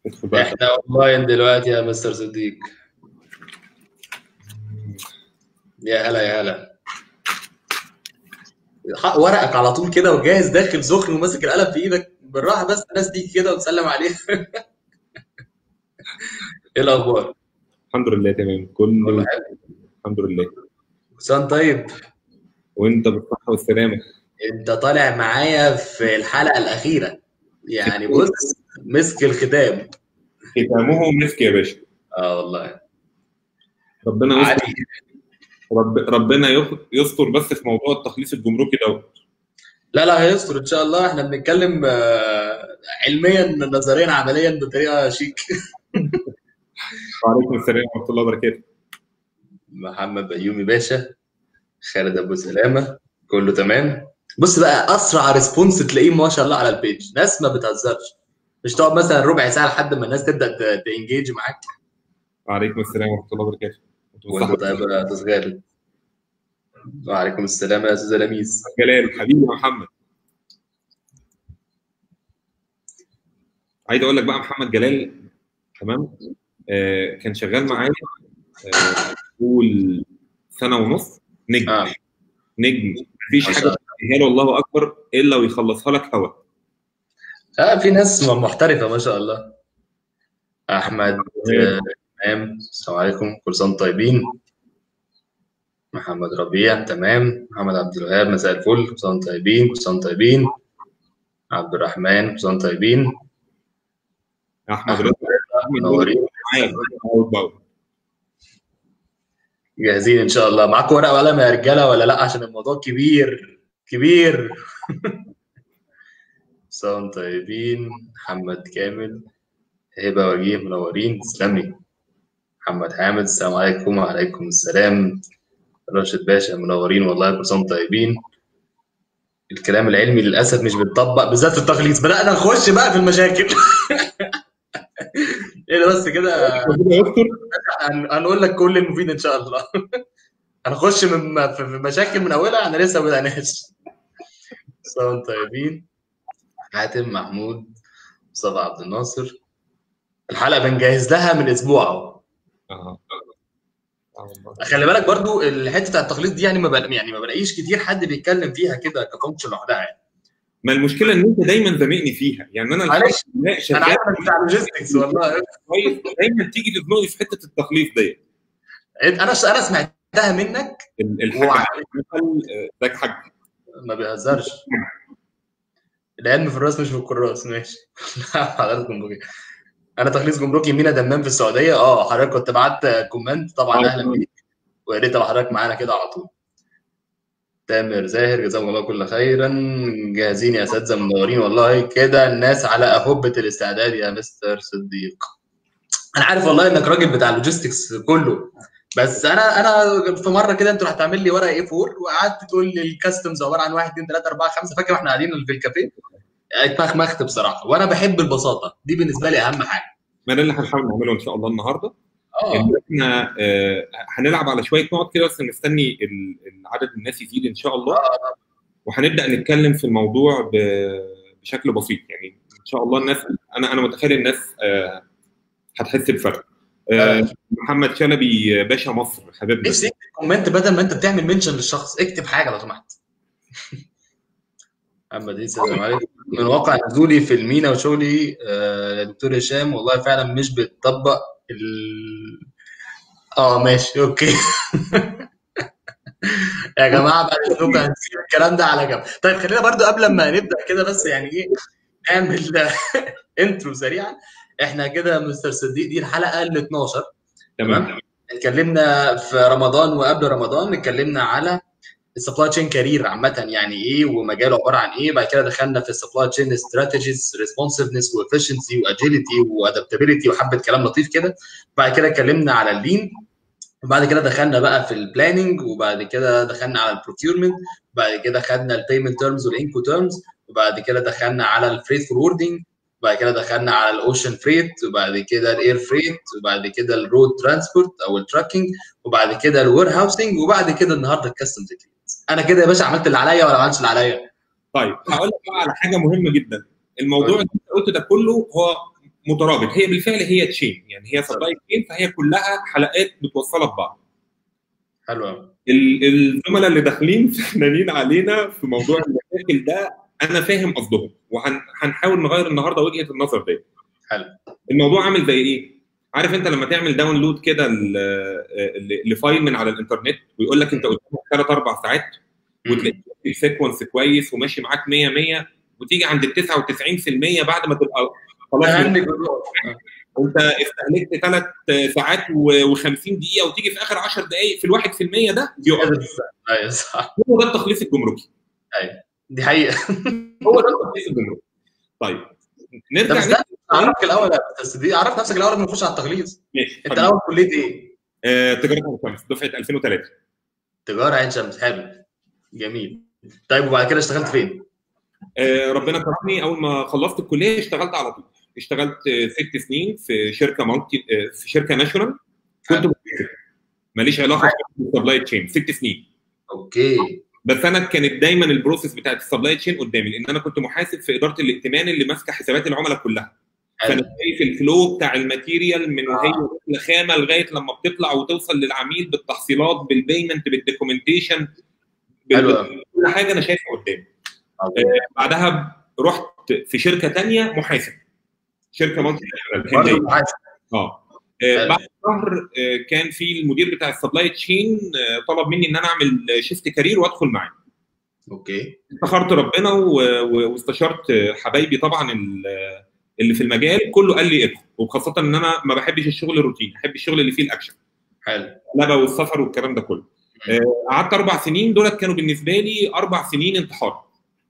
ادخل بقى احنا اونلاين دلوقتي يا مستر صديق يا هلا يا هلا حق ورقك على طول كده وجاهز داخل سخن وماسك القلم في ايدك بالراحه بس الناس تيجي كده وتسلم عليك ايه الاخبار؟ الحمد لله تمام كله كله حلو الحمد لله حسام طيب وانت بالصحه والسلامه انت طالع معايا في الحلقه الاخيره يعني بص مسك الختام ختامه مسك يا باشا اه والله ربنا يستر عادي رب ربنا يخ- يستر بس في موضوع التخليص الجمركي دوت لا لا هيستر ان شاء الله احنا بنتكلم آه، علميا نظريا عمليا بطريقه شيك وعليكم السلام ورحمه الله وبركاته محمد بيومي باشا خالد ابو سلامه كله تمام بص بقى اسرع ريسبونس تلاقيه ما شاء الله على البيج ناس ما بتهزرش مش تقعد مثلا ربع ساعه لحد ما الناس تبدا تنجيج معاك وعليكم السلام ورحمه الله وبركاته انتوا وانت بالصحة طيب يا استاذ خالد وعليكم السلام يا استاذ لميس جلال حبيبي يا محمد عايز اقول لك بقى محمد جلال تمام آه كان شغال معايا آه طول سنه ونص نجم اه نجم مفيش ما حاجه شاء الله تديها له الله اكبر الا ويخلصها لك هوا اه في ناس محترفه ما شاء الله احمد آه، تمام السلام عليكم كل سنه وانتم طيبين محمد ربيع تمام محمد عبد الوهاب مساء الفل كل سنه وانتم طيبين كل سنه وانتم طيبين عبد الرحمن كل سنه وانتم طيبين احمد احمد رضا رضا احمد رضا منورين معايا أول بأول. جاهزين ان شاء الله معاكم ورقه وقلم يا رجاله ولا لا عشان الموضوع كبير كبير سنة وانتم طيبين محمد كامل هبه وجيه منورين تسلمي محمد حامد السلام عليكم وعليكم السلام راشد باشا منورين والله كل سنه وانتم طيبين الكلام العلمي للاسف مش بيتطبق بالذات في التخليص بدانا نخش بقى في المشاكل ايه ده بس كده ربنا يستر هن- هنقول لك كل المفيد ان شاء الله هنخش من في في مشاكل من اولها انا لسه ما بدأناش سنة وانتم طيبين حاتم محمود مصطفى عبد الناصر الحلقه بنجهز لها من اسبوع اهو اه آه والله. خلي بالك برضو الحته بتاع التخليص دي يعني ما بل... يعني ما بلاقيش كتير حد بيتكلم فيها كده كفانكشن لوحدها يعني ما المشكله ان انت دايما زنقني فيها يعني انا الحمد معلش لله انا شغال عارف انك بتاع لوجيستكس والله كويس دايما تيجي تزنقني في حته التخليص ديت انا انا سمعتها منك ال- الحاج وع- مثل ذاك حاج ما بيهزرش العلم في الراس مش في الكراس ماشي حضرتك جمهوري انا تخليص جمركي مينا دمام في السعوديه اه حضرتك كنت بعت كومنت طبعا آه، اهلا تمام. بيك ويا ريت تبقى حضرتك معانا كده على طول تامر زاهر جزاهم الله كل خيرا جاهزين يا اساتذه منورين والله كده الناس على اهبه الاستعداد يا مستر صديق انا عارف والله انك راجل بتاع اللوجيستكس كله بس انا انا في مره كده انت رحت عامل لي ورقه اي 4 وقعدت تقول لي الكاستمز عباره عن 1 2 3 4 5 فاكر واحنا قاعدين في الكافيه اتمخمخت بصراحه وانا بحب البساطه دي بالنسبه لي اهم حاجه ما ده اللي هنحاول نعمله ان شاء الله النهارده اه ان احنا آه، هنلعب على شويه نقط كده بس مستني ال- ال- عدد الناس يزيد ان شاء الله وهنبدا نتكلم في الموضوع ب- بشكل بسيط يعني ان شاء الله الناس انا انا متخيل الناس آه، هتحس بفرق آه، محمد شلبي باشا مصر حبيبنا نفسي اكتب كومنت بدل ما انت بتعمل منشن للشخص اكتب حاجه لو سمحت محمد عيسى السلام عليكم من واقع نزولي في المينا وشغلي آه، يا دكتور هشام والله فعلا مش بتطبق ال... اه ماشي اوكي يا جماعه بعد اذنكم هنسيب الكلام ده على جنب طيب خلينا برضو قبل ما نبدا كده بس يعني ايه نعمل انترو سريعا احنا كده مستر صديق دي الحلقه ال 12 تمام اتكلمنا في رمضان وقبل رمضان اتكلمنا على السبلاي تشين كارير عامه يعني ايه ومجاله عباره عن ايه بعد كده دخلنا في السبلاي تشين استراتيجيز ريسبونسفنس وافشنسي واجيلتي وادابتابيلتي وحبه كلام لطيف كده بعد كده اتكلمنا على اللين وبعد كده دخلنا بقى في البلاننج وبعد كده دخلنا على البروكيورمنت وبعد كده خدنا البيمنت تيرمز والانكو تيرمز وبعد كده دخلنا على الفريت فوروردنج وبعد كده دخلنا على الاوشن فريت وبعد كده الاير فريت وبعد كده الرود ترانسبورت او التراكنج وبعد كده الوير هاوسنج وبعد كده النهارده الكاستمز انا كده يا باشا عملت اللي عليا ولا ما عملتش اللي عليا طيب هقول لك بقى على حاجه مهمه جدا الموضوع اللي انت قلته ده كله هو مترابط هي بالفعل هي تشين يعني هي سبلاي تشين فهي كلها حلقات متوصله ببعض حلو قوي ال- الزملاء اللي داخلين فنانين علينا في موضوع المشاكل ده انا فاهم قصدهم وهنحاول نغير النهارده وجهه النظر دي حلو الموضوع عامل زي ايه؟ عارف انت لما تعمل داونلود كده ل- ل- لفايل من على الانترنت ويقول لك انت قدامك ثلاث اربع ساعات وتلاقي السيكونس كويس وماشي معاك 100 100 وتيجي عند ال 99% بعد ما تبقى خلاص تهنج وتقف. انت استهلكت ثلاث ساعات و50 دقيقه وتيجي في اخر 10 دقائق في الواحد في المية ده يقف ايوه صح هو ده التخليص الجمركي دي حقيقه هو ده التخليص الجمركي طيب طب نرجع استنى اعرفك الاول بس دي عرف نفسك الاول قبل ما نخش على التخليص ماشي انت الاول كليه ايه؟ آه، تجاره عين شمس دفعه 2003 تجاره عين شمس حلو جميل طيب وبعد كده اشتغلت فين؟ آه، ربنا كرمني اول ما خلصت الكليه اشتغلت على طول اشتغلت آه، ست سنين في شركه مالتي آه، في شركه ناشونال كنت حلو. مدير. ماليش علاقه بالسبلاي تشين ست سنين اوكي بس انا كانت دايما البروسيس بتاعت السبلاي تشين قدامي لان انا كنت محاسب في اداره الائتمان اللي ماسكه حسابات العملاء كلها فانا حلو شايف الفلو بتاع الماتيريال من وهي داخلة خامه لغايه لما بتطلع وتوصل للعميل بالتحصيلات بالبيمنت بالدوكيومنتيشن حلو بال- قوي. كل حاجه انا شايفها قدامي عظيم. بعدها رحت في شركه تانية محاسب شركه مالتي ناشونال برضه هنديه محاسب. اه آه، حلو. بعد شهر آه، كان في المدير بتاع السبلاي تشين آه، طلب مني ان انا اعمل شيفت كارير وادخل معاه اوكي استخرت ربنا و- و- واستشرت حبايبي طبعا ال- اللي في المجال كله قال لي ادخل وخاصه ان انا ما بحبش الشغل الروتيني بحب الشغل اللي فيه الاكشن حلو اللبا والسفر والكلام ده كله آه، قعدت اربع سنين دولت كانوا بالنسبه لي اربع سنين انتحار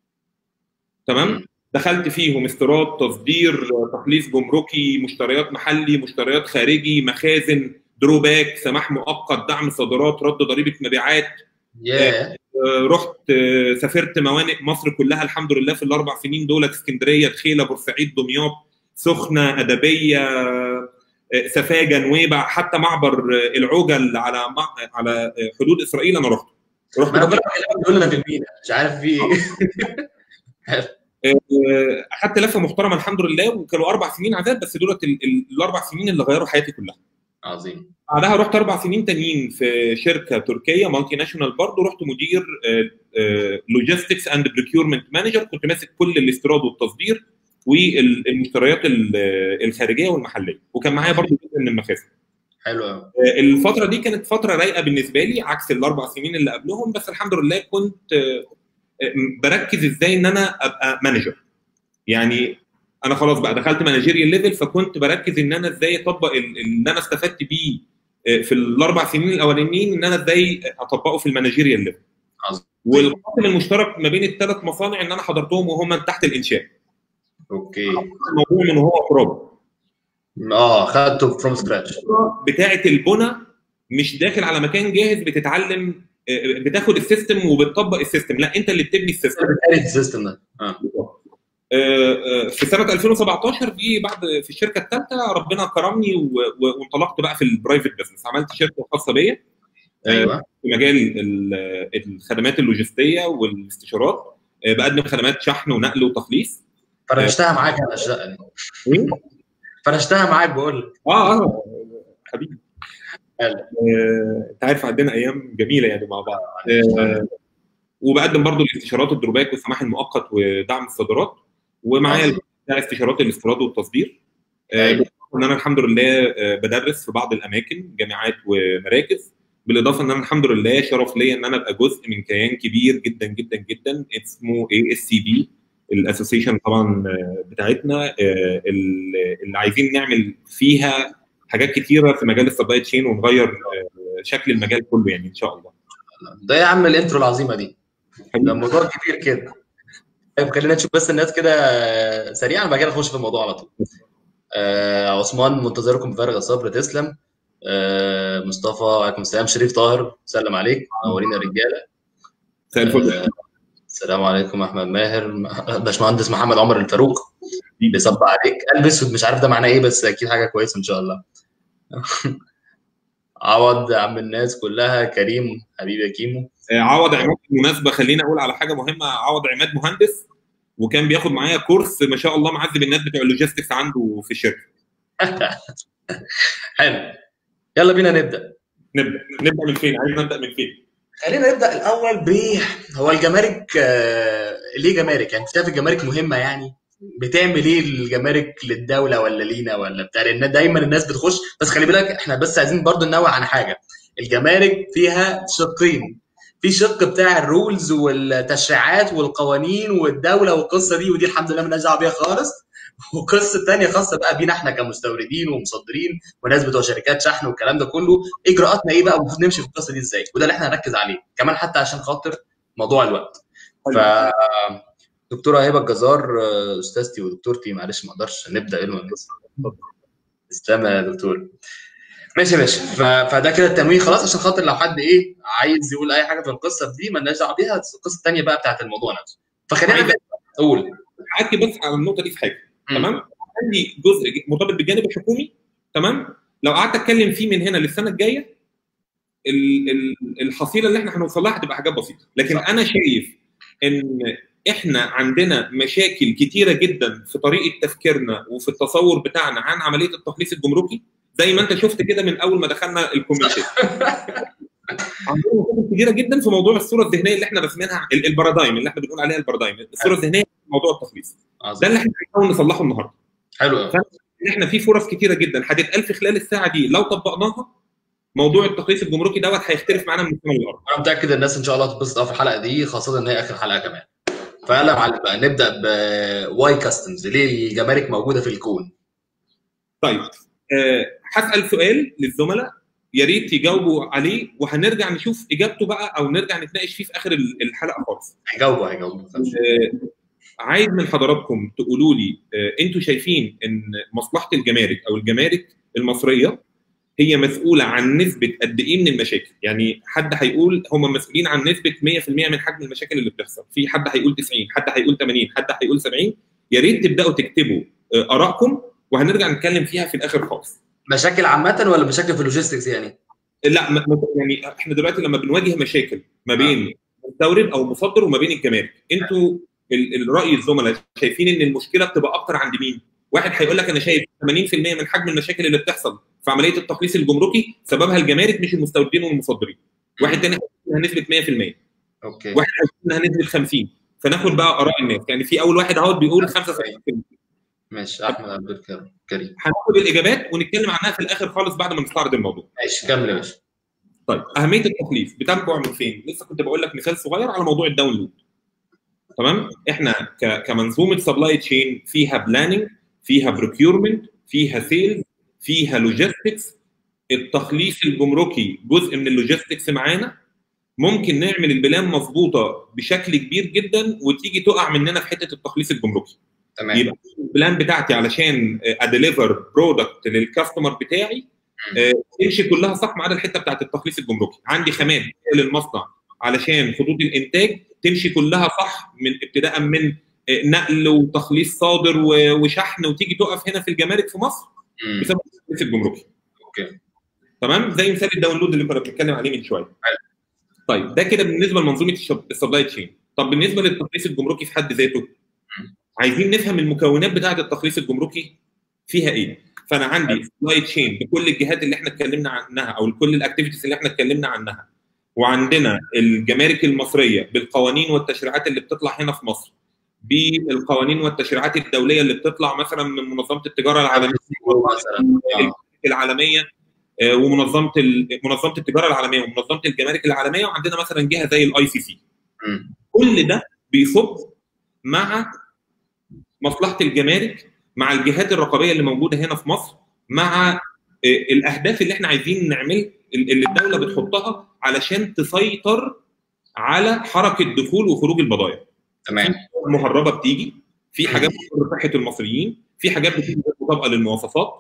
تمام دخلت فيهم استيراد تصدير تخليص جمركي مشتريات محلي مشتريات خارجي مخازن دروباك سماح مؤقت دعم صادرات رد ضريبه مبيعات ياه آه، رحت آه، سافرت موانئ مصر كلها الحمد لله في الاربع سنين دول اسكندريه دخيله بورسعيد دمياط سخنه ادبيه آه، سفاجه نويبع حتى معبر آه، العجل على مع- على آه، حدود اسرائيل انا رحت رحت ما انا بقول لك بيقول لنا في المينا مش عارف في ايه آه، اخدت لفه محترمه الحمد لله وكانوا اربع سنين عذاب بس دولت ال- ال- الاربع سنين اللي غيروا حياتي كلها عظيم بعدها رحت اربع سنين تانيين في شركه تركيه مالتي ناشونال برضه رحت مدير لوجيستكس اند بريكيورمنت مانجر كنت ماسك كل الاستيراد والتصدير والمشتريات ال- الخارجيه والمحليه وكان معايا برضه جزء من المخازن حلو قوي آه، الفتره دي كانت فتره رايقه بالنسبه لي عكس الاربع سنين اللي قبلهم بس الحمد لله كنت آه، آه، بركز ازاي ان انا ابقى مانجر يعني انا خلاص بقى دخلت مانجيريال ليفل فكنت بركز ان انا ازاي اطبق ال- اللي انا استفدت بيه آه، في الاربع سنين الاولانيين ان انا ازاي اطبقه في المانجيريال ليفل عظيم. والقاسم المشترك ما بين الثلاث مصانع ان انا حضرتهم وهم تحت الانشاء اوكي الموضوع من هو قراب اه خدته فروم سكراتش بتاعه البنى مش داخل على مكان جاهز بتتعلم آه، بتاخد السيستم وبتطبق السيستم لا انت اللي بتبني السيستم بتقري السيستم ده اه آه، آه، في سنه 2017 دي بعد في الشركه الثالثه ربنا كرمني و- و- وانطلقت بقى في البرايفت بزنس عملت شركه خاصه بيا آه، ايوه في مجال ال- الخدمات اللوجستيه والاستشارات آه، بقدم خدمات شحن ونقل وتخليص فرشتها معاك انا الشقه دي فرشتها معاك بقول لك اه اه حبيبي حلو. آه، انت عارف عندنا ايام جميله يعني مع بعض آه، وبقدم برضو الاستشارات الدروباك والسماح المؤقت ودعم الصادرات ومعايا عظيم. بتاع استشارات الاستيراد والتصدير آه، أيوة. بالإضافة ان انا الحمد لله آه، بدرس في بعض الاماكن جامعات ومراكز بالاضافه ان انا الحمد لله شرف ليا ان انا ابقى جزء من كيان كبير جدا جدا جدا اسمه اي اس سي بي الاسوسيشن طبعا آه، بتاعتنا آه، اللي اللي عايزين نعمل فيها حاجات كتيره في مجال السبلاي تشين ونغير آه، شكل المجال كله يعني ان شاء الله ده يا عم الانترو العظيمه دي ده موضوع كبير كده طيب خلينا نشوف بس الناس كده سريعا بعد كده نخش في الموضوع على طول آه عثمان منتظركم بفارغ الصبر تسلم آه مصطفى وعليكم السلام شريف طاهر سلم عليك منورين يا رجاله مساء الفل آه، السلام عليكم احمد ماهر باشمهندس محمد عمر الفاروق بيصب عليك قلب اسود مش عارف ده معناه ايه بس اكيد حاجه كويسه ان شاء الله عوض عم الناس كلها كريم حبيبي يا كيمو آه، عوض عماد بالمناسبه خليني اقول على حاجه مهمه عوض عماد مهندس وكان بياخد معايا كورس ما شاء الله معذب الناس بتوع اللوجيستكس عنده في الشركه حلو يلا بينا نبدا نبدا نبدا من فين عايز نبدا من فين خلينا نبدا الاول ب هو الجمارك آه، ليه جمارك يعني شايف الجمارك مهمه يعني بتعمل ايه الجمارك للدوله ولا لينا ولا بتاع لان دايما الناس بتخش بس خلي بالك احنا بس عايزين برضو ننوع عن حاجه الجمارك فيها شقين في شق بتاع الرولز والتشريعات والقوانين والدوله والقصه دي ودي الحمد لله مالناش دعوه بيها خالص وقصه تانية خاصه بقى بينا احنا كمستوردين ومصدرين وناس بتوع شركات شحن والكلام ده كله اجراءاتنا ايه بقى المفروض نمشي في القصه دي ازاي وده اللي احنا هنركز عليه كمان حتى عشان خاطر موضوع الوقت ف دكتوره هبه الجزار آه، استاذتي ودكتورتي معلش ما اقدرش نبدا الا الناس تسلم يا دكتور ماشي يا باشا ف- فده كده التمويه خلاص عشان خاطر لو حد ايه عايز يقول اي حاجه في القصه دي مالناش دعوه بيها القصه الثانيه بقى بتاعت الموضوع نفسه فخلينا عايز- نبدا اقول احكي بس على النقطه دي في حاجه مم. تمام عندي جزء مرتبط بالجانب الحكومي تمام لو قعدت اتكلم فيه من هنا للسنه الجايه ال- ال- الحصيله اللي احنا هنوصل لها هتبقى حاجات بسيطه لكن صح. انا شايف ان احنا عندنا مشاكل كتيره جدا في طريقه تفكيرنا وفي التصور بتاعنا عن عمليه التخليص الجمركي زي ما انت شفت كده من اول ما دخلنا الكوميونتي عندنا مشاكل كتيره جدا في موضوع الصوره الذهنيه اللي احنا رسمينها ال- البارادايم اللي احنا بنقول عليها البارادايم الصوره الذهنيه في موضوع التخليص ده عظيم. اللي احنا بنحاول نصلحه النهارده حلو قوي ان احنا في فرص كتيره جدا هتتقال في خلال الساعه دي لو طبقناها موضوع التخليص الجمركي دوت هيختلف معانا من السنه للارض انا متاكد الناس ان شاء الله تتبسط قوي في الحلقه دي خاصه ان هي اخر حلقه كمان فيلا يا معلم بقى نبدا ب واي كاستمز ليه الجمارك موجوده في الكون طيب أه هسال سؤال للزملاء يا ريت يجاوبوا عليه وهنرجع نشوف اجابته بقى او نرجع نتناقش فيه في اخر ال- الحلقه خالص هيجاوبوا هيجاوبوا أه عايز من حضراتكم تقولوا لي أه انتوا شايفين ان مصلحه الجمارك او الجمارك المصريه هي مسؤوله عن نسبه قد ايه من المشاكل يعني حد هيقول هم مسؤولين عن نسبه 100% من حجم المشاكل اللي بتحصل في حد هيقول 90 حد هيقول 80 حد هيقول 70 يا ريت تبداوا تكتبوا آه، ارائكم وهنرجع نتكلم فيها في الاخر خالص مشاكل عامه ولا مشاكل في اللوجيستكس يعني لا م- م- يعني احنا دلوقتي لما بنواجه مشاكل ما بين مستورد او مصدر وما بين الجمارك انتوا ال- الراي الزملاء شايفين ان المشكله بتبقى اكتر عند مين؟ واحد هيقول لك انا شايف 80% من حجم المشاكل اللي بتحصل في عمليه التخليص الجمركي سببها الجمارك مش المستوردين والمصدرين. واحد تاني هيقول انها نسبه 100% اوكي واحد هيقول انها نسبه 50 فناخد بقى اراء الناس يعني في اول واحد اهوت بيقول 75% ماشي احمد عبد الكريم كريم هناخد الاجابات ونتكلم عنها في الاخر خالص بعد ما نستعرض الموضوع. ماشي كمل يا باشا طيب اهميه التخليص بتنبع من فين؟ لسه كنت بقول لك مثال صغير على موضوع الداونلود. تمام؟ احنا ك- كمنظومه سبلاي تشين فيها بلاننج، فيها بروكيورمنت، فيها سيلز، فيها لوجيستكس، التخليص الجمركي جزء من اللوجيستكس معانا ممكن نعمل البلان مظبوطه بشكل كبير جدا وتيجي تقع مننا في حته التخليص الجمركي. تمام يبقى البلان بتاعتي علشان اديليفر برودكت للكاستمر بتاعي آه، تمشي كلها صح ما عدا الحته بتاعت التخليص الجمركي عندي خامات للمصنع علشان خطوط الانتاج تمشي كلها صح من ابتداء من آه، نقل وتخليص صادر و- وشحن وتيجي تقف هنا في الجمارك في مصر مم. بسبب التخليص الجمركي اوكي تمام زي مثال الداونلود اللي كنا بنتكلم عليه من شويه طيب ده كده بالنسبه لمنظومه الشب- السبلاي تشين طب بالنسبه للتخليص الجمركي في حد ذاته عايزين نفهم المكونات بتاعه التخليص الجمركي فيها ايه فانا عندي سبلاي تشين بكل الجهات اللي احنا اتكلمنا عنها او كل الاكتيفيتيز اللي احنا اتكلمنا عنها وعندنا الجمارك المصريه بالقوانين والتشريعات اللي بتطلع هنا في مصر بالقوانين والتشريعات الدوليه اللي بتطلع مثلا من منظمه التجاره العالميه مثلا آه. العالميه آه، ومنظمه ال- منظمه التجاره العالميه ومنظمه الجمارك العالميه وعندنا مثلا جهه زي الاي سي سي مم. كل ده بيصب مع مصلحه الجمارك مع الجهات الرقابيه اللي موجوده هنا في مصر مع آه، الاهداف اللي احنا عايزين نعمل اللي الدوله بتحطها علشان تسيطر على حركه دخول وخروج البضائع تمام مهربه بتيجي في حاجات بتضر صحه المصريين في حاجات بتيجي غير مطابقه للمواصفات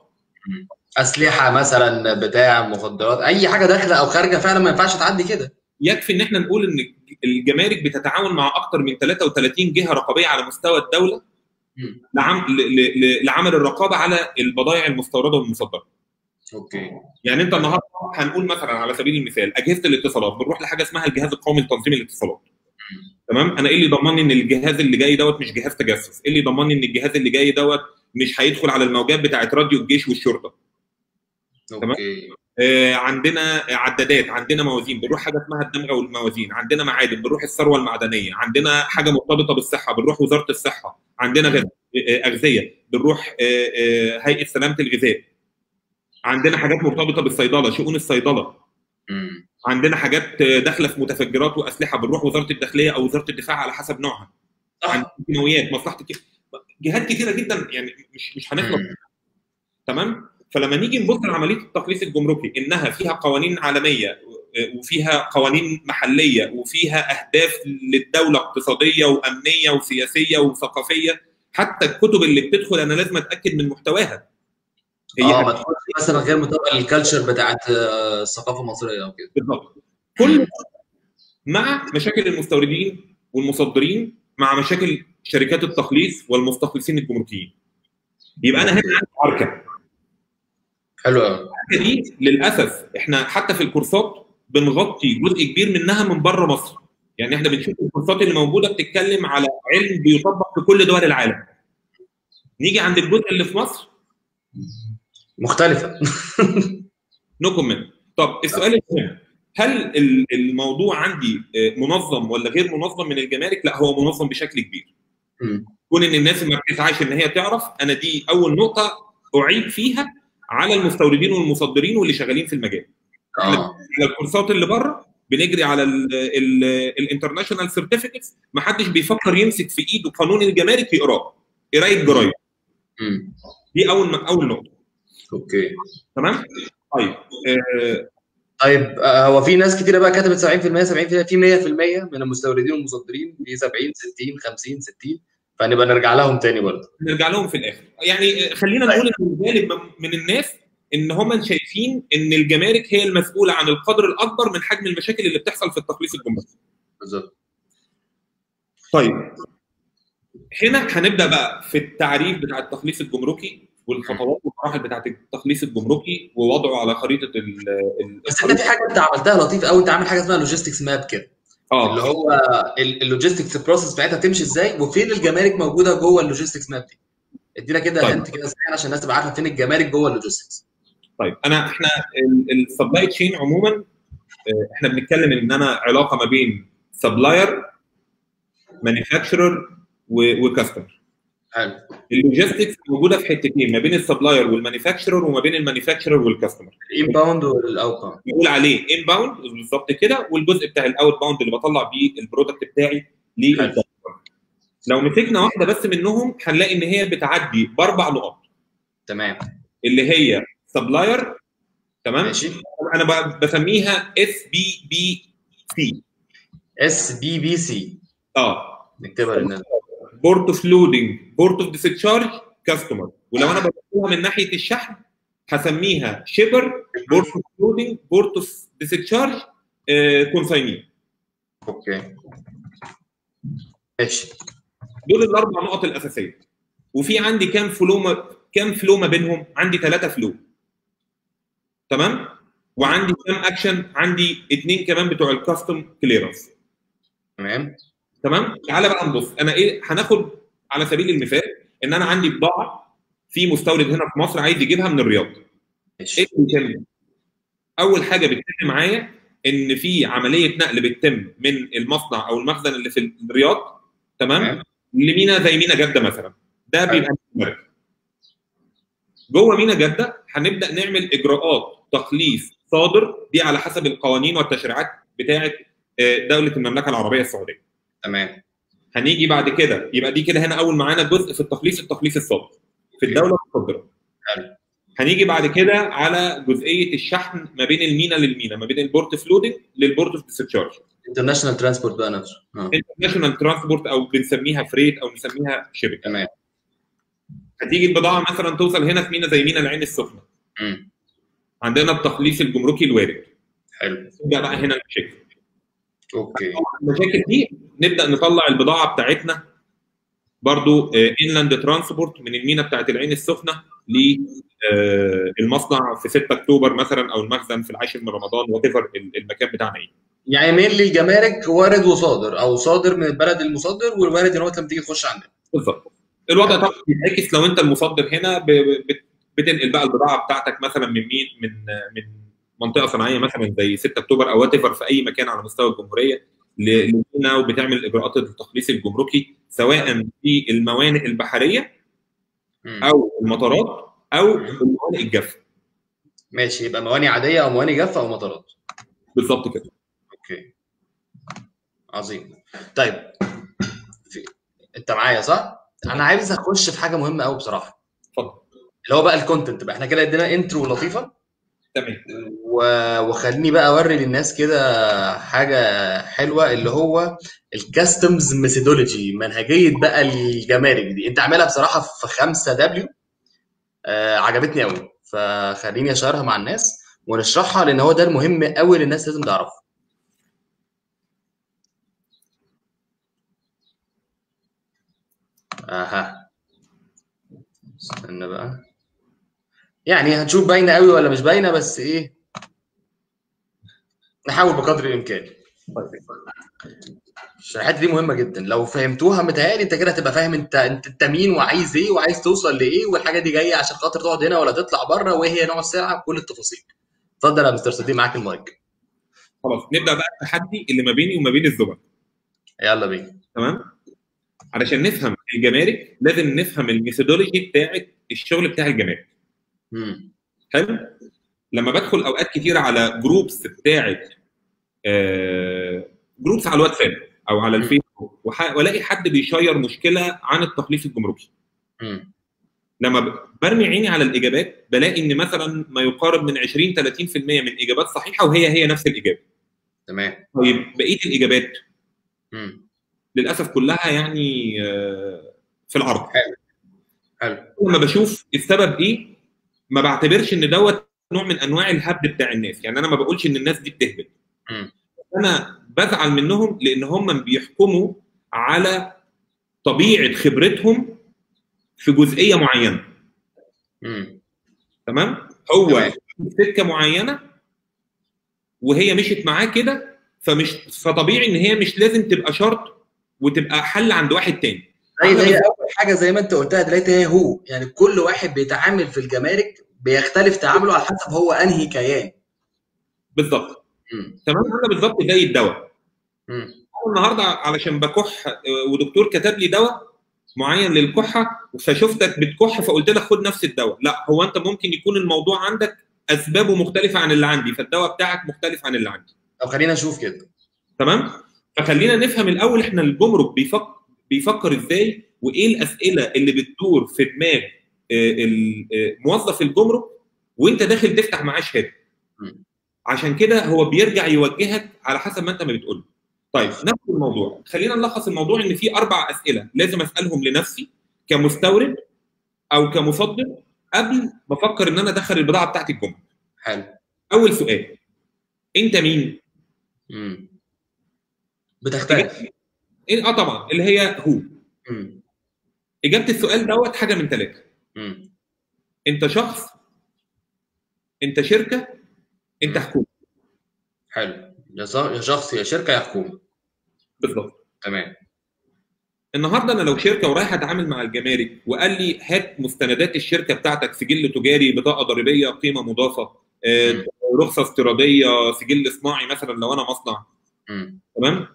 اسلحه مثلا بتاع مخدرات اي حاجه داخله او خارجه فعلا ما ينفعش تعدي كده يكفي ان احنا نقول ان الجمارك بتتعاون مع اكثر من 33 جهه رقابيه على مستوى الدوله مم. لعم... ل... ل... لعمل الرقابه على البضائع المستورده والمصدره. اوكي يعني انت النهارده هنقول مثلا على سبيل المثال اجهزه الاتصالات بنروح لحاجه اسمها الجهاز القومي لتنظيم الاتصالات. تمام انا ايه اللي ضمني ان الجهاز اللي جاي دوت مش جهاز تجسس ايه اللي ضمني ان الجهاز اللي جاي دوت مش هيدخل على الموجات بتاعت راديو الجيش والشرطه تمام؟ اوكي آه، عندنا عدادات عندنا موازين بنروح حاجه اسمها الدمغه والموازين عندنا معادن بنروح الثروه المعدنيه عندنا حاجه مرتبطه بالصحه بنروح وزاره الصحه عندنا غذاء آه، اغذيه بنروح آه، آه، هيئه سلامه الغذاء عندنا حاجات مرتبطه بالصيدله شؤون الصيدله مم. عندنا حاجات آه، داخله في متفجرات واسلحه بنروح وزاره الداخليه او وزاره الدفاع على حسب نوعها عندنا صح كيماويات مصلحه الك- جهات كتيره جدا يعني مش مش هنخلص مم. تمام فلما نيجي نبص لعمليه التخليص الجمركي انها فيها قوانين عالميه وفيها قوانين محليه وفيها اهداف للدوله اقتصاديه وامنيه وسياسيه وثقافيه حتى الكتب اللي بتدخل انا لازم اتاكد من محتواها اه ما تكونش مثلا غير مطابقه للكالتشر بتاعت آه، الثقافه المصريه او كده بالظبط كل ده مع مشاكل المستوردين والمصدرين مع مشاكل شركات التخليص والمستخلصين الجمركيين يبقى انا هنا عندي عركه حلو قوي الحاجه دي للاسف احنا حتى في الكورسات بنغطي جزء كبير منها من بره مصر يعني احنا بنشوف الكورسات اللي موجوده بتتكلم على علم بيطبق في كل دول العالم نيجي عند الجزء اللي في مصر مختلفه نو كومنت طب السؤال المهم هل ال- الموضوع عندي آه، منظم ولا غير منظم من الجمارك لا هو منظم بشكل كبير مم. كون ان الناس ما بتسعاش ان هي تعرف انا دي اول نقطه اعيد فيها على المستوردين والمصدرين واللي شغالين في المجال اه على الكورسات اللي بره بنجري على الانترناشونال سيرتيفيكتس ما حدش بيفكر يمسك في ايده قانون الجمارك يقراه قرايه جرايد مم. دي اول اول نقطه اوكي تمام طيب آه طيب آه، هو في ناس كتيره بقى كتبت 70% 70% في 100% من المستوردين والمصدرين في 70 60 50 60 فنبقى نرجع لهم تاني برضه نرجع لهم في الاخر يعني آه، خلينا نقول ان الغالب من- من الناس ان هم شايفين ان الجمارك هي المسؤوله عن القدر الاكبر من حجم المشاكل اللي بتحصل في التخليص الجمركي بالظبط طيب هنا هنبدا بقى في التعريف بتاع التخليص الجمركي والخطوات والمراحل بتاعت التخليص الجمركي ووضعه على خريطه ال ال- بس انت في حاجه انت عملتها لطيف قوي انت عامل حاجه اسمها لوجيستكس ماب كده اللي اه هو اللوجيستكس بروسيس بتاعتها بتمشي ازاي وفين الجمارك موجوده جوه اللوجيستكس ماب دي ادينا كده طيب. هنت كده سريع عشان الناس تبقى عارفه فين الجمارك جوه اللوجيستكس طيب انا احنا السبلاي تشين عموما آه، احنا بنتكلم ان انا علاقه ما بين سبلاير مانيفاكتشرر وكاستمر حلو اللوجيستكس موجوده في حتتين ما بين السبلاير والمانيفاكتشرر وما بين المانيفاكتشرر والكاستمر الانباوند والاوت باوند بنقول عليه ان باوند بالظبط كده والجزء بتاع الاوت باوند اللي بطلع بيه البرودكت بتاعي للكاستمر لو مسكنا واحده بس منهم هنلاقي ان هي بتعدي باربع نقط تمام اللي هي سبلاير تمام ماشي انا ب- بسميها اس بي بي سي اس بي بي سي اه نكتبها للناس بورت اوف لودنج بورت اوف ديسشارج كاستمر ولو انا ببصها من ناحيه الشحن هسميها شيبر بورت اوف لودنج بورت اوف ديسشارج كونسايني اوكي ماشي دول الاربع نقط الاساسيه وفي عندي كام فلو ما كام فلو ما بينهم عندي ثلاثه فلو تمام وعندي كام اكشن عندي اثنين كمان بتوع الكاستم كليرنس تمام تمام تعالى بقى نبص انا ايه هناخد على سبيل المثال ان انا عندي بضاعه في مستورد هنا في مصر عايز يجيبها من الرياض ايه ماشي اللي بيتم اول حاجه بتتم معايا ان في عمليه نقل بتتم من المصنع او المخزن اللي في الرياض تمام تمام. لمينا زي مينا جده مثلا ده حلو. بيبقى مركب. جوه مينا جده هنبدا نعمل اجراءات تخليص صادر دي على حسب القوانين والتشريعات بتاعه آه، دوله المملكه العربيه السعوديه تمام هنيجي بعد كده يبقى دي كده هنا اول معانا جزء في التخليص التخليص الصادر في الدوله المصدره حلو. هنيجي بعد كده على جزئيه الشحن ما بين المينا للمينا ما بين البورت فلودنج للبورت اوف ديسشارج انترناشونال ترانسبورت بقى نفسه اه انترناشونال ترانسبورت او بنسميها فريت او نسميها شيبنج تمام هتيجي البضاعه مثلا توصل هنا في مينا زي مينا العين السخنه مم. عندنا التخليص الجمركي الوارد حلو نبدا بقى هنا المشاكل اوكي المشاكل دي نبدا نطلع البضاعه بتاعتنا برضو انلاند ترانسبورت من المينا بتاعت العين السخنه للمصنع في 6 اكتوبر مثلا او المخزن في العاشر من رمضان وات المكان بتاعنا ايه يعني مين الجمارك وارد وصادر او صادر من البلد المصدر والوارد ان هو لما تيجي تخش عندنا بالظبط الوضع طبعا بيتعكس لو انت المصدر هنا ب- ب- بتنقل بقى البضاعه بتاعتك مثلا من مين من من منطقه صناعيه مثلا زي 6 اكتوبر او وات في اي مكان على مستوى الجمهوريه ل- لهنا وبتعمل اجراءات التخليص الجمركي سواء في الموانئ البحريه مم. او المطارات او الموانئ الجافه ماشي يبقى مواني عاديه او مواني جافه او مطارات بالظبط كده اوكي عظيم طيب في... انت معايا صح؟ انا عايز اخش في حاجه مهمه قوي بصراحه اتفضل اللي هو بقى الكونتنت بقى احنا كده ادينا انترو لطيفه تمام و... وخليني بقى اوري للناس كده حاجه حلوه اللي هو الكاستمز ميثودولوجي منهجيه بقى الجمارك دي انت عاملها بصراحه في 5 دبليو آه عجبتني قوي فخليني اشارها مع الناس ونشرحها لان هو ده المهم قوي اللي الناس لازم تعرفه اها استنى بقى يعني هنشوف باينه قوي ولا مش باينه بس ايه نحاول بقدر الامكان الشريحات دي مهمه جدا لو فهمتوها متهيألي انت كده هتبقى فاهم انت انت انت مين وعايز ايه وعايز توصل لايه والحاجه دي جايه عشان خاطر تقعد هنا ولا تطلع بره وايه هي نوع السلعه كل التفاصيل اتفضل يا مستر صديق معاك المايك خلاص نبدا بقى التحدي اللي ما بيني وما بين الزملاء يلا بينا تمام علشان نفهم الجمارك لازم نفهم الميثودولوجي بتاعت الشغل بتاع الجمارك مم. حلو لما بدخل اوقات كتير على جروبس بتاعت آه جروبس على الواتساب او على الفيسبوك وح- والاقي حد بيشير مشكله عن التخليص الجمركي مم. لما ب- برمي عيني على الاجابات بلاقي ان مثلا ما يقارب من 20 30% من اجابات صحيحه وهي هي نفس الاجابه تمام طيب بقيه الاجابات مم. للاسف كلها يعني آه، في العرض حلو لما بشوف السبب ايه ما بعتبرش ان دوت نوع من انواع الهبد بتاع الناس يعني انا ما بقولش ان الناس دي بتهبد مم. انا بزعل منهم لان هم بيحكموا على طبيعه خبرتهم في جزئيه معينه مم. تمام هو تمام. في سكه معينه وهي مشيت معاه كده فمش فطبيعي ان هي مش لازم تبقى شرط وتبقى حل عند واحد تاني زي هي اول حاجه زي ما انت قلتها دلوقتي هي هو يعني كل واحد بيتعامل في الجمارك بيختلف تعامله على حسب هو انهي كيان بالظبط مم. تمام انا بالظبط زي الدواء مم. انا النهارده علشان بكح آه، ودكتور كتب لي دواء معين للكحه فشفتك بتكح فقلت لك خد نفس الدواء لا هو انت ممكن يكون الموضوع عندك اسبابه مختلفه عن اللي عندي فالدواء بتاعك مختلف عن اللي عندي طب خلينا نشوف كده تمام فخلينا نفهم الاول احنا الجمرك بيفكر بيفكر ازاي وايه الاسئله اللي بتدور في دماغ آه، ال- آه، موظف الجمرك وانت داخل تفتح معاه شهاده مم. عشان كده هو بيرجع يوجهك على حسب ما انت ما بتقول طيب نفس الموضوع خلينا نلخص الموضوع ان في اربع اسئله لازم اسالهم لنفسي كمستورد او كمصدر قبل ما افكر ان انا ادخل البضاعه بتاعتي الجمرك حلو اول سؤال انت مين مم. بتختلف إيه- اه طبعا اللي هي هو مم. اجابه السؤال دوت حاجه من ثلاثه مم. انت شخص انت شركه انت حكومه حلو يا ز- يا شخص يا شركه يا حكومه بالظبط تمام النهارده انا لو شركه ورايح اتعامل مع الجمارك وقال لي هات مستندات الشركه بتاعتك سجل تجاري بطاقه ضريبيه قيمه مضافه آه، مم. رخصه استيراديه سجل صناعي مثلا لو انا مصنع مم. تمام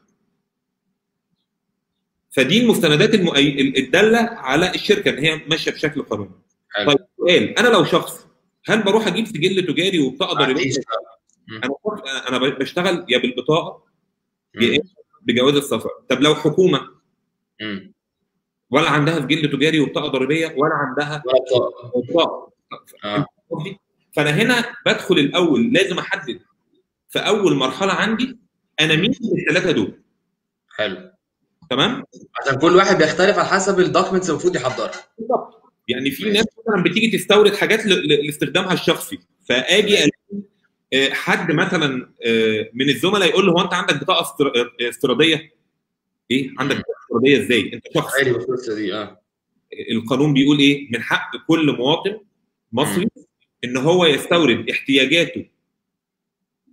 فدي المستندات المؤي... الداله على الشركه ان هي ماشيه بشكل قانوني حلو طيب سؤال انا لو شخص هل بروح اجيب سجل تجاري وبطاقه ضريبيه معليش. انا انا بشتغل يا بالبطاقه مم. يا بجواز السفر طب لو حكومه مم. ولا عندها سجل تجاري وبطاقه ضريبيه ولا عندها ولا بطاقة. بطاقه اه قصدي؟ فانا هنا بدخل الاول لازم احدد في اول مرحله عندي انا مين من الثلاثه دول حلو تمام عشان كل واحد بيختلف على حسب الدوكيومنتس المفروض يحضرها بالظبط يعني في ناس مثلا بتيجي تستورد حاجات ل- ل- لاستخدامها الشخصي فاجي الاقي آه، حد مثلا آه، من الزملاء يقول له هو انت عندك بطاقه استر- آه، استيراديه ايه عندك بطاقه استيراديه ازاي انت شخص عادي بالفلوس دي اه القانون بيقول ايه من حق كل مواطن مصري ان هو يستورد احتياجاته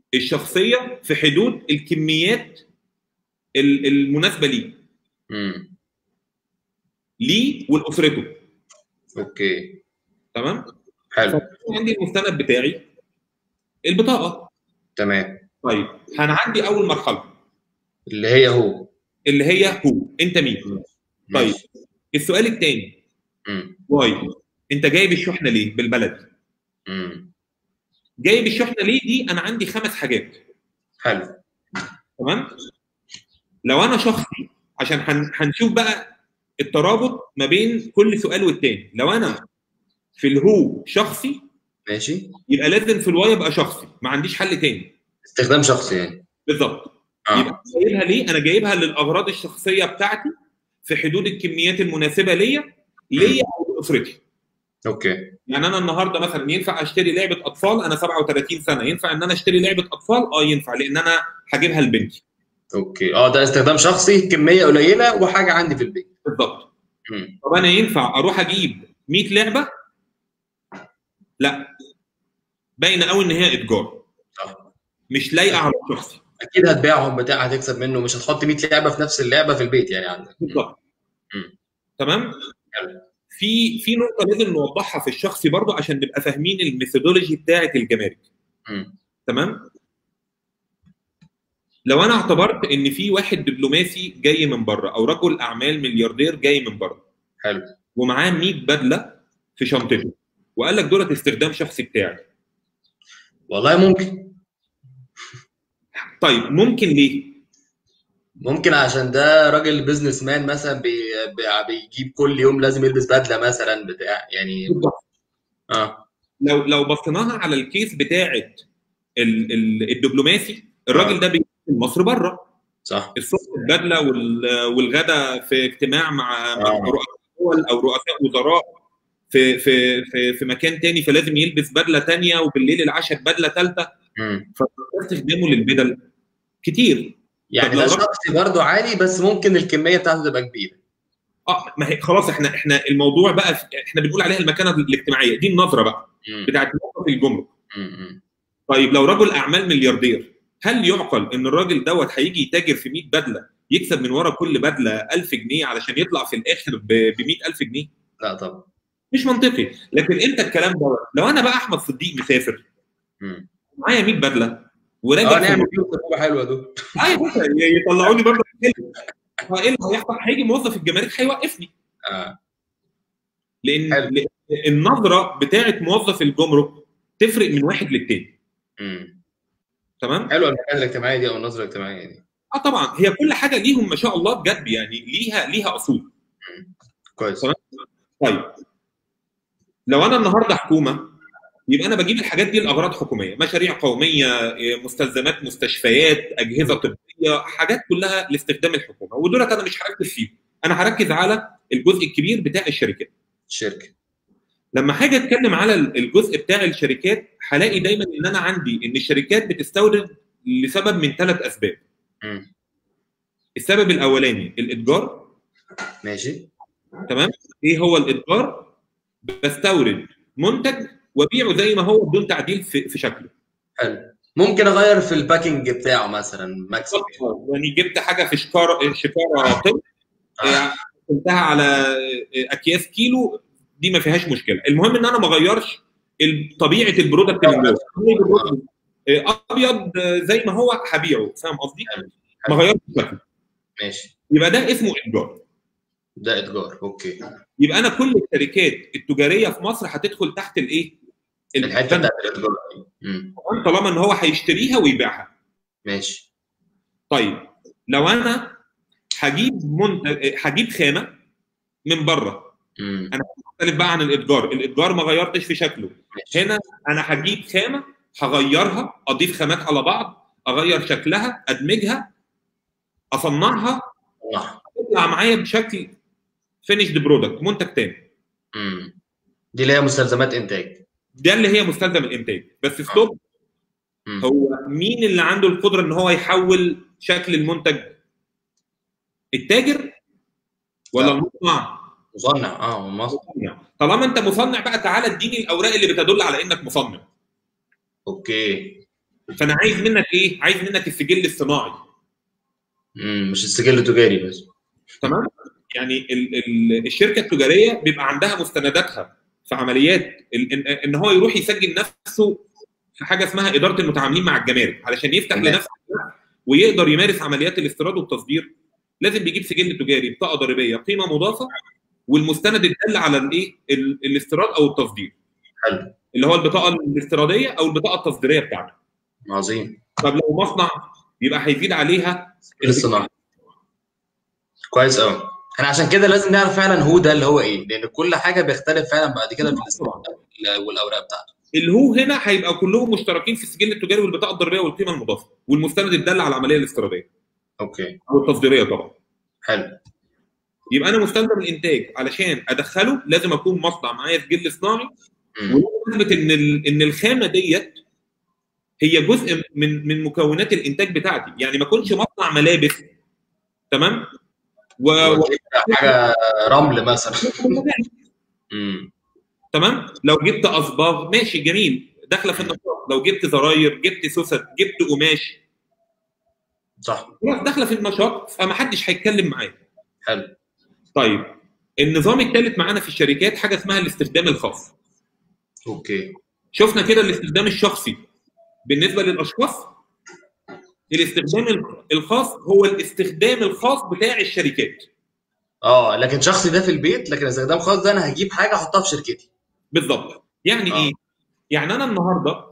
الشخصيه في حدود الكميات ال- المناسبه ليه امم ليه ولاسرته اوكي تمام حلو عندي المستند بتاعي البطاقه تمام طيب هنعدي اول مرحله اللي هي هو اللي هي هو انت مين طيب السؤال الثاني امم واي انت جايب الشحنه ليه بالبلدي امم جايب الشحنه ليه دي انا عندي خمس حاجات حلو تمام لو انا شخصي عشان هن- هنشوف بقى الترابط ما بين كل سؤال والتاني لو انا في الهو شخصي ماشي يبقى لازم في الواي ابقى شخصي ما عنديش حل تاني استخدام شخصي يعني بالظبط اه يبقى أنا جايبها ليه انا جايبها للاغراض الشخصيه بتاعتي في حدود الكميات المناسبه ليا ليا او لاسرتي اوكي يعني انا النهارده مثلا ينفع اشتري لعبه اطفال انا 37 سنه ينفع ان انا اشتري لعبه اطفال اه ينفع لان انا هجيبها لبنتي اوكي اه ده استخدام شخصي كميه قليله وحاجه عندي في البيت بالظبط امم طب انا ينفع اروح اجيب 100 لعبه لا باينه قوي ان هي اتجار صح مش لايقه على الشخصي اكيد هتبيعهم بتاع هتكسب منه مش هتحط 100 لعبه في نفس اللعبه في البيت يعني عندك بالظبط مم. تمام حلو. في في نقطه لازم نوضحها في الشخصي برضو عشان نبقى فاهمين الميثودولوجي بتاعه الجمارك امم تمام لو انا اعتبرت ان في واحد دبلوماسي جاي من بره او رجل اعمال ملياردير جاي من بره حلو ومعاه 100 بدله في شنطته وقال لك دولت استخدام شخصي بتاعي والله ممكن طيب ممكن ليه ممكن عشان ده راجل بيزنس مان مثلا بي... بي... بيجيب كل يوم لازم يلبس بدله مثلا بتاع يعني اه لو لو بصيناها على الكيس بتاعه ال- ال- الدبلوماسي الراجل ده بيجي من مصر بره صح الصبح البدله وال- والغدا في اجتماع مع مع آه. رؤساء دول او رؤساء وزراء في في في في مكان تاني فلازم يلبس بدله تانية وبالليل العشاء بدله ثالثه امم فاستخدامه للبدل كتير يعني طب ده لو- شخصي برضه عالي بس ممكن الكميه بتاعته تبقى كبيره اه ما هي خلاص احنا احنا الموضوع بقى في- احنا بنقول عليها المكانه الاجتماعيه دي النظره بقى امم بتاعت موقف الجمرك امم طيب لو رجل اعمال ملياردير هل يعقل ان الراجل دوت هيجي يتاجر في 100 بدله يكسب من ورا كل بدله 1000 جنيه علشان يطلع في الاخر ب 100000 جنيه لا طبعا مش منطقي لكن انت الكلام دوت لو انا بقى احمد صديق مسافر امم معايا 100 بدله اه وراجع في نعمل فيهم تجربه حلوه دول ايوه بص، يطلعوني برضه فايه اللي هيحصل؟ هيجي موظف الجمارك هيوقفني اه لان حلو. لأن النظره بتاعت موظف الجمرك تفرق من واحد للتاني امم تمام؟ حلوه المكانه الاجتماعيه دي او النظره الاجتماعيه دي اه طبعا هي كل حاجه ليهم ما شاء الله بجد يعني ليها ليها اصول كويس تمام. طيب لو انا النهارده حكومه يبقى انا بجيب الحاجات دي لاغراض حكوميه مشاريع قوميه إيه، مستلزمات مستشفيات اجهزه طبيه حاجات كلها لاستخدام الحكومه ودولت انا مش هركز فيهم انا هركز على الجزء الكبير بتاع الشركات الشركه لما هاجي اتكلم على الجزء بتاع الشركات هلاقي دايما ان انا عندي ان الشركات بتستورد لسبب من ثلاث اسباب امم السبب الاولاني الاتجار ماشي تمام ايه هو الاتجار بستورد منتج وابيعه زي ما هو بدون تعديل في, في شكله حلو ممكن اغير في الباكينج بتاعه مثلا مكسب يعني جبت حاجه في شكاره شكاره طب آه. قلتها على اكياس كيلو دي ما فيهاش مشكله المهم ان انا ما اغيرش ال- طبيعه البرودكت من جوه البرودكت ابيض زي ما هو هبيعه فاهم قصدي؟ ما غيرش شكله ماشي يبقى ده اسمه اتجار ده اتجار اوكي يبقى انا كل الشركات التجاريه في مصر هتدخل تحت الايه؟ الحته بتاعت الاتجار دي مم. طالما ان هو هيشتريها ويبيعها ماشي طيب لو انا هجيب منتج هجيب خامه من بره مم. مختلف بقى عن الاتجار الاتجار ما غيرتش في شكله ماشي هنا انا هجيب خامه هغيرها اضيف خامات على بعض اغير شكلها ادمجها اصنعها صح. تطلع معايا بشكل فينيشد برودكت منتج تاني مم. دي اللي هي مستلزمات انتاج ده اللي هي مستلزم الانتاج بس ستوب مم. هو مين اللي عنده القدره ان هو يحول شكل المنتج التاجر ولا لا. المصنع مصنع اه مصنع مصنع. طالما انت مصنع بقى تعالى اديني الاوراق اللي بتدل على انك مصنع اوكي فانا عايز منك ايه؟ عايز منك السجل الصناعي امم مش السجل التجاري بس تمام؟ يعني ال ال الشركه التجاريه بيبقى عندها مستنداتها في عمليات ال- ان, إن هو يروح يسجل نفسه في حاجه اسمها اداره المتعاملين مع الجمارك علشان يفتح تمام. لنفسه ويقدر يمارس عمليات الاستيراد والتصدير لازم بيجيب سجل تجاري بطاقه ضريبيه قيمه مضافه والمستند الدال على الايه ال- الاستيراد او التصدير حلو اللي هو البطاقه الاستيراديه او البطاقه التصديريه بتاعته عظيم طب لو مصنع يبقى هيزيد عليها السجل الصناعي كويس قوي احنا عشان كده لازم نعرف فعلا هو ده اللي هو ايه لان كل حاجه بيختلف فعلا بعد كده في الاستثمار والاوراق بتاعته الهو هنا هيبقى كلهم مشتركين في السجل التجاري والبطاقه الضريبيه والقيمه المضافه والمستند الدال على العمليه الاستيراديه اوكي او التصديريه طبعا حلو يبقى انا مستلزم الانتاج علشان ادخله لازم اكون مصنع معايا سجل صناعي مم. ونثبت ان ال- ان الخامه ديت هي جزء من من مكونات الانتاج بتاعتي يعني ما اكونش مصنع ملابس تمام و... و... حاجه رمل مثلا امم تمام لو جبت اصباغ ماشي جميل داخله في النشاط لو جبت زراير جبت سوست جبت قماش صح خلاص داخله في النشاط فما حدش هيتكلم معايا حلو طيب النظام الثالث معانا في الشركات حاجه اسمها الاستخدام الخاص اوكي شفنا كده الاستخدام الشخصي بالنسبه للاشخاص الاستخدام الخاص هو الاستخدام الخاص بتاع الشركات اه لكن شخصي ده في البيت لكن استخدام خاص ده انا هجيب حاجه احطها في شركتي بالظبط يعني آه. ايه يعني انا النهارده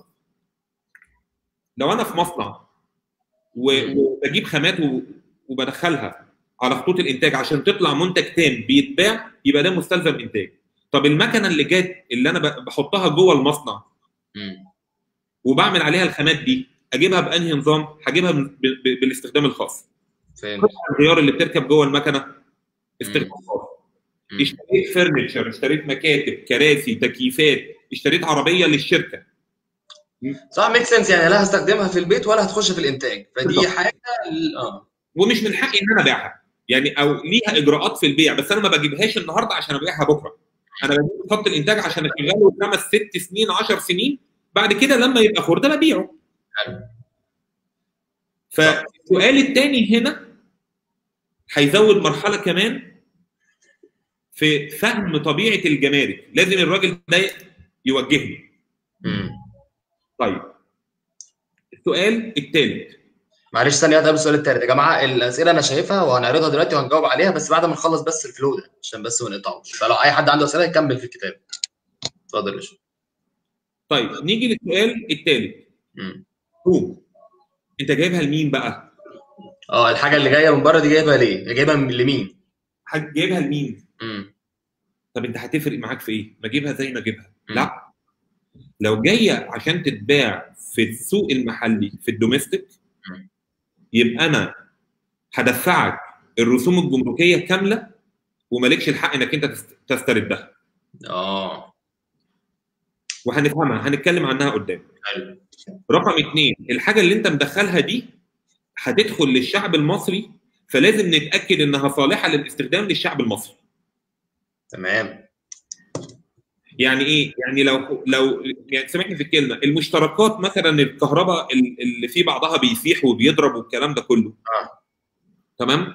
لو انا في مصنع و- وبجيب خامات و- وبدخلها على خطوط الانتاج عشان تطلع منتج تام بيتباع يبقى ده مستلزم انتاج طب المكنه اللي جت اللي انا ب- بحطها جوه المصنع امم وبعمل عليها الخامات دي اجيبها بانهي نظام هجيبها ب- ب- بالاستخدام الخاص فهمت قطع الغيار اللي بتركب جوه المكنه استخدام خاص مم. اشتريت فرنتشر اشتريت مكاتب كراسي تكييفات اشتريت عربيه للشركه صح ميك سنس يعني لا هستخدمها في البيت ولا هتخش في الانتاج فدي بالظبط. حاجه ال- اه ومش من حقي ان انا ابيعها يعني او ليها اجراءات في البيع بس انا ما بجيبهاش النهارده عشان ابيعها بكره انا بجيب خط الانتاج عشان اشغله خمس ست سنين 10 سنين بعد كده لما يبقى خرده ببيعه حلو. فالسؤال الثاني هنا هيزود مرحله كمان في فهم طبيعه الجمارك لازم الراجل ده يوجهني امم طيب السؤال الثالث معلش ثانيه واحده قبل السؤال الثالث يا جماعه الاسئله انا شايفها وهنعرضها دلوقتي وهنجاوب عليها بس بعد ما نخلص بس الفلو ده عشان بس ما نقطعوش فلو اي حد عنده اسئله يكمل في الكتاب اتفضل يا باشا طيب نيجي للسؤال الثالث امم هو انت جايبها لمين بقى؟ اه الحاجه اللي جايه من بره دي جايبها ليه؟ جايبها من- لمين؟ حاج- جايبها لمين؟ امم طب انت هتفرق معاك في ايه؟ ما اجيبها زي ما اجيبها مم. لا لو جايه عشان تتباع في السوق المحلي في الدوميستيك مم. يبقى انا هدفعك الرسوم الجمركيه كامله ومالكش الحق انك انت تست- تستردها اه وهنفهمها هنتكلم عنها قدام حلو رقم اثنين الحاجه اللي انت مدخلها دي هتدخل للشعب المصري فلازم نتاكد انها صالحه للاستخدام للشعب المصري تمام يعني ايه؟ يعني لو لو يعني سامحني في الكلمه المشتركات مثلا الكهرباء ال- اللي في بعضها بيسيح وبيضرب والكلام ده كله اه تمام؟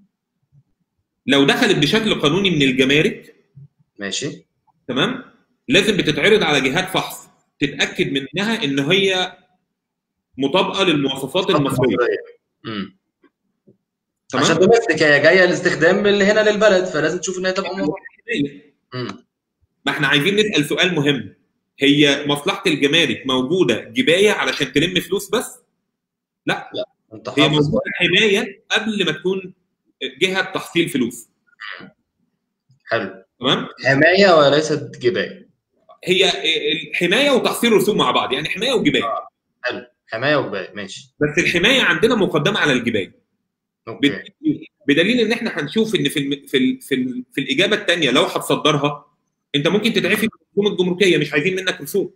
لو دخلت بشكل قانوني من الجمارك ماشي تمام؟ لازم بتتعرض على جهات فحص تتاكد منها ان هي مطابقه للمواصفات المصريه امم عشان تمام؟ دوميستيك هي جايه لاستخدام اللي هنا للبلد فلازم تشوف ان هي تبقى موافقه امم ما احنا عايزين نسال سؤال مهم هي مصلحه الجمارك موجوده جبايه علشان تلم فلوس بس؟ انت هي حافظ موجوده حمايه قبل ما تكون جهه تحصيل فلوس حلو تمام حمايه وليست جبايه هي الحمايه وتحصيل رسوم مع بعض يعني حمايه وجبايه حلو حمايه وجبايه ماشي بس الحمايه عندنا مقدمه على الجبايه اوكي بد- بدليل ان احنا هنشوف ان في الم... في ال... في, ال... في الاجابه الثانيه لو هتصدرها انت ممكن تتعفي من الرسوم الجمركيه مش عايزين منك رسوم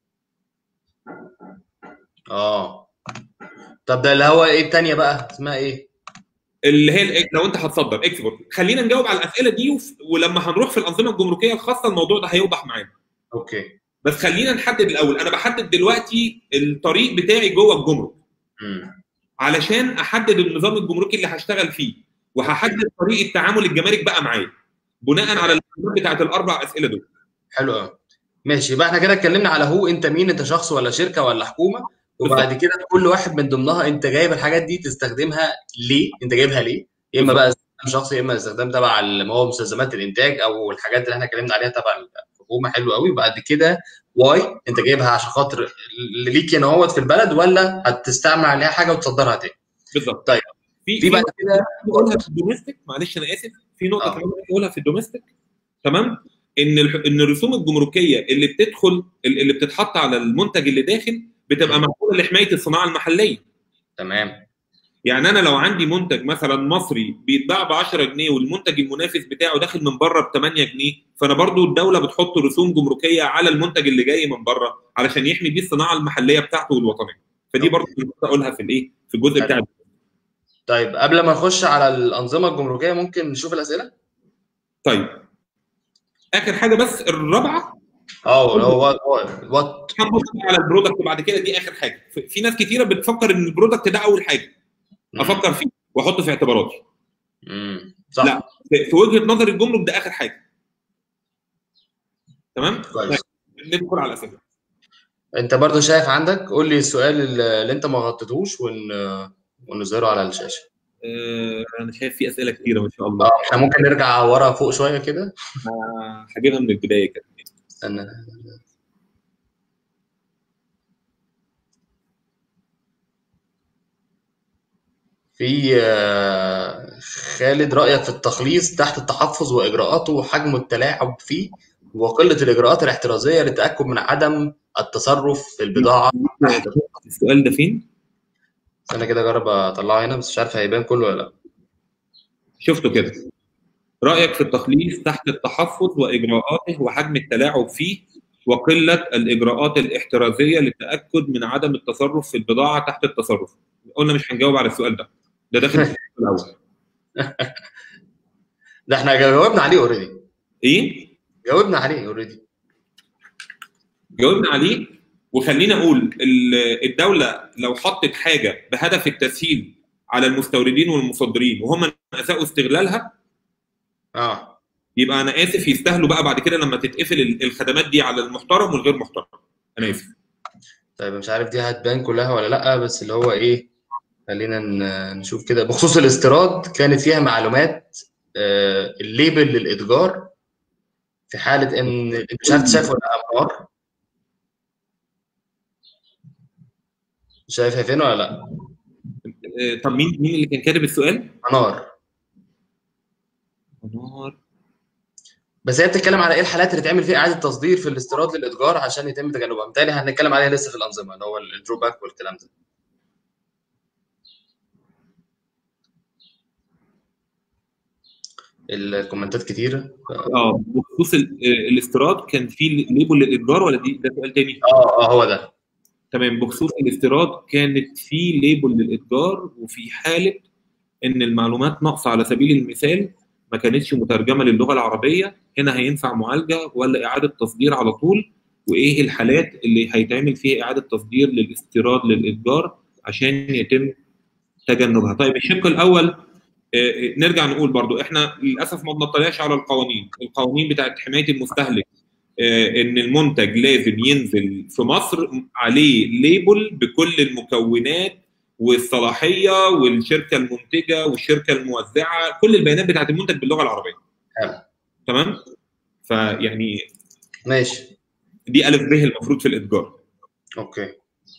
اه طب ده اللي هو ايه الثانيه بقى اسمها ايه؟ اللي هي ال- لو انت هتصدر اكسبورت خلينا نجاوب على الاسئله دي وف... ولما هنروح في الانظمه الجمركيه الخاصه الموضوع ده هيوضح معانا اوكي بس خلينا نحدد الاول انا بحدد دلوقتي الطريق بتاعي جوه الجمرك مم. علشان احدد النظام الجمركي اللي هشتغل فيه وهحدد طريقه تعامل الجمارك بقى معايا بناء على الاجابات بتاعت الاربع اسئله دول حلو قوي ماشي يبقى احنا كده اتكلمنا على هو انت مين انت شخص ولا شركه ولا حكومه وبعد كده كل واحد من ضمنها انت جايب الحاجات دي تستخدمها ليه انت جايبها ليه يا اما بقى استخدام شخصي يا اما استخدام تبع اللي هو مستلزمات الانتاج او الحاجات اللي احنا اتكلمنا عليها تبع الحكومه حلو قوي وبعد كده واي انت جايبها عشان خاطر اللي ليك هنا اهوت في البلد ولا هتستعمل عليها حاجه وتصدرها تاني بالظبط طيب. في في بعد كده نقولها في الدوميستيك معلش انا اسف في نقطه آه. كمان نقولها في الدوميستيك تمام ان الح- ان الرسوم الجمركيه اللي بتدخل اللي بتتحط على المنتج اللي داخل بتبقى معموله لحمايه الصناعه المحليه تمام يعني انا لو عندي منتج مثلا مصري بيتباع ب 10 جنيه والمنتج المنافس بتاعه داخل من بره ب 8 جنيه فانا برضو الدوله بتحط رسوم جمركيه على المنتج اللي جاي من بره علشان يحمي بيه الصناعه المحليه بتاعته والوطنيه فدي برضو كنت اقولها في الايه في الجزء بتاع طيب قبل ما نخش على الانظمه الجمركيه ممكن نشوف الاسئله طيب اخر حاجه بس الرابعه اه اللي هو وات هنبص على البرودكت بعد كده دي اخر حاجه في- في ناس كتيره بتفكر ان البرودكت ده اول حاجه افكر فيه واحطه في اعتباراتي امم صح لا. في في وجهه نظر الجمرك ده اخر حاجه تمام كويس ندخل على الاسئله انت برضو شايف عندك قول لي السؤال اللي اللي انت ما غطيتوش ون... ونظهره على الشاشه آه، انا شايف في اسئله كتيره ما شاء الله اه احنا ممكن نرجع ورا فوق شويه كده آه، هجيبها من البدايه كده استنى في آه، خالد رأيك في التخليص تحت التحفظ وإجراءاته وحجم التلاعب فيه وقلة الإجراءات الاحترازية للتأكد من عدم التصرف في البضاعة السؤال ده فين؟ أنا كده أجرب أطلعه هنا بس مش عارف هيبان كله ولا لأ شفته كده رايك في التخليص تحت التحفظ واجراءاته وحجم التلاعب فيه وقله الاجراءات الاحترازيه للتاكد من عدم التصرف في البضاعه تحت التصرف قلنا مش هنجاوب على السؤال ده ده داخل في السؤال الاول ده احنا جاوبنا عليه اوريدي ايه جاوبنا عليه اوريدي جاوبنا عليه وخلينا اقول ال- الدوله لو حطت حاجه بهدف التسهيل على المستوردين والمصدرين وهم اساءوا استغلالها اه يبقى انا اسف يستاهلوا بقى بعد كده لما تتقفل ال- الخدمات دي على المحترم والغير محترم انا اسف طيب مش عارف دي هتبان كلها ولا لا بس اللي هو ايه خلينا ن- نشوف كده بخصوص الاستيراد كانت فيها معلومات آه، الليبل للاتجار في حاله ان انت مش عارف شايف ولا لا انوار شايفها فين ولا لا آه، طب مين مين اللي كان كاتب السؤال؟ انوار انوار بس هي بتتكلم على ايه الحالات اللي تعمل فيها اعاده تصدير في الاستيراد للاتجار عشان يتم تجنبها بالتالي هنتكلم عليها لسه في الانظمه اللي هو الدروباك والكلام ده الكومنتات كتيره اه بخصوص ال- آه، الاستيراد كان في ليبل للاتجار ولا دي ده سؤال تاني؟ اه اه هو ده تمام بخصوص الاستيراد كانت في ليبل للاتجار وفي حاله ان المعلومات ناقصه على سبيل المثال ما كانتش مترجمه للغه العربيه هنا هينفع معالجه ولا اعاده تصدير على طول وايه الحالات اللي هيتعمل فيها اعاده تصدير للاستيراد للاتجار عشان يتم تجنبها طيب الشق الاول آه، نرجع نقول برضو احنا للاسف ما بنطلعش على القوانين القوانين بتاعت حمايه المستهلك آه، ان المنتج لازم ينزل في مصر عليه ليبل بكل المكونات والصلاحيه والشركه المنتجه والشركه الموزعه كل البيانات بتاعت المنتج باللغه العربيه حلو. تمام فيعني ماشي دي الف ب المفروض في الاتجار اوكي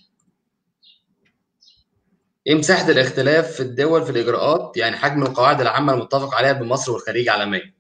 ايه مساحه الاختلاف في الدول في الاجراءات يعني حجم القواعد العامه المتفق عليها بمصر والخليج عالميا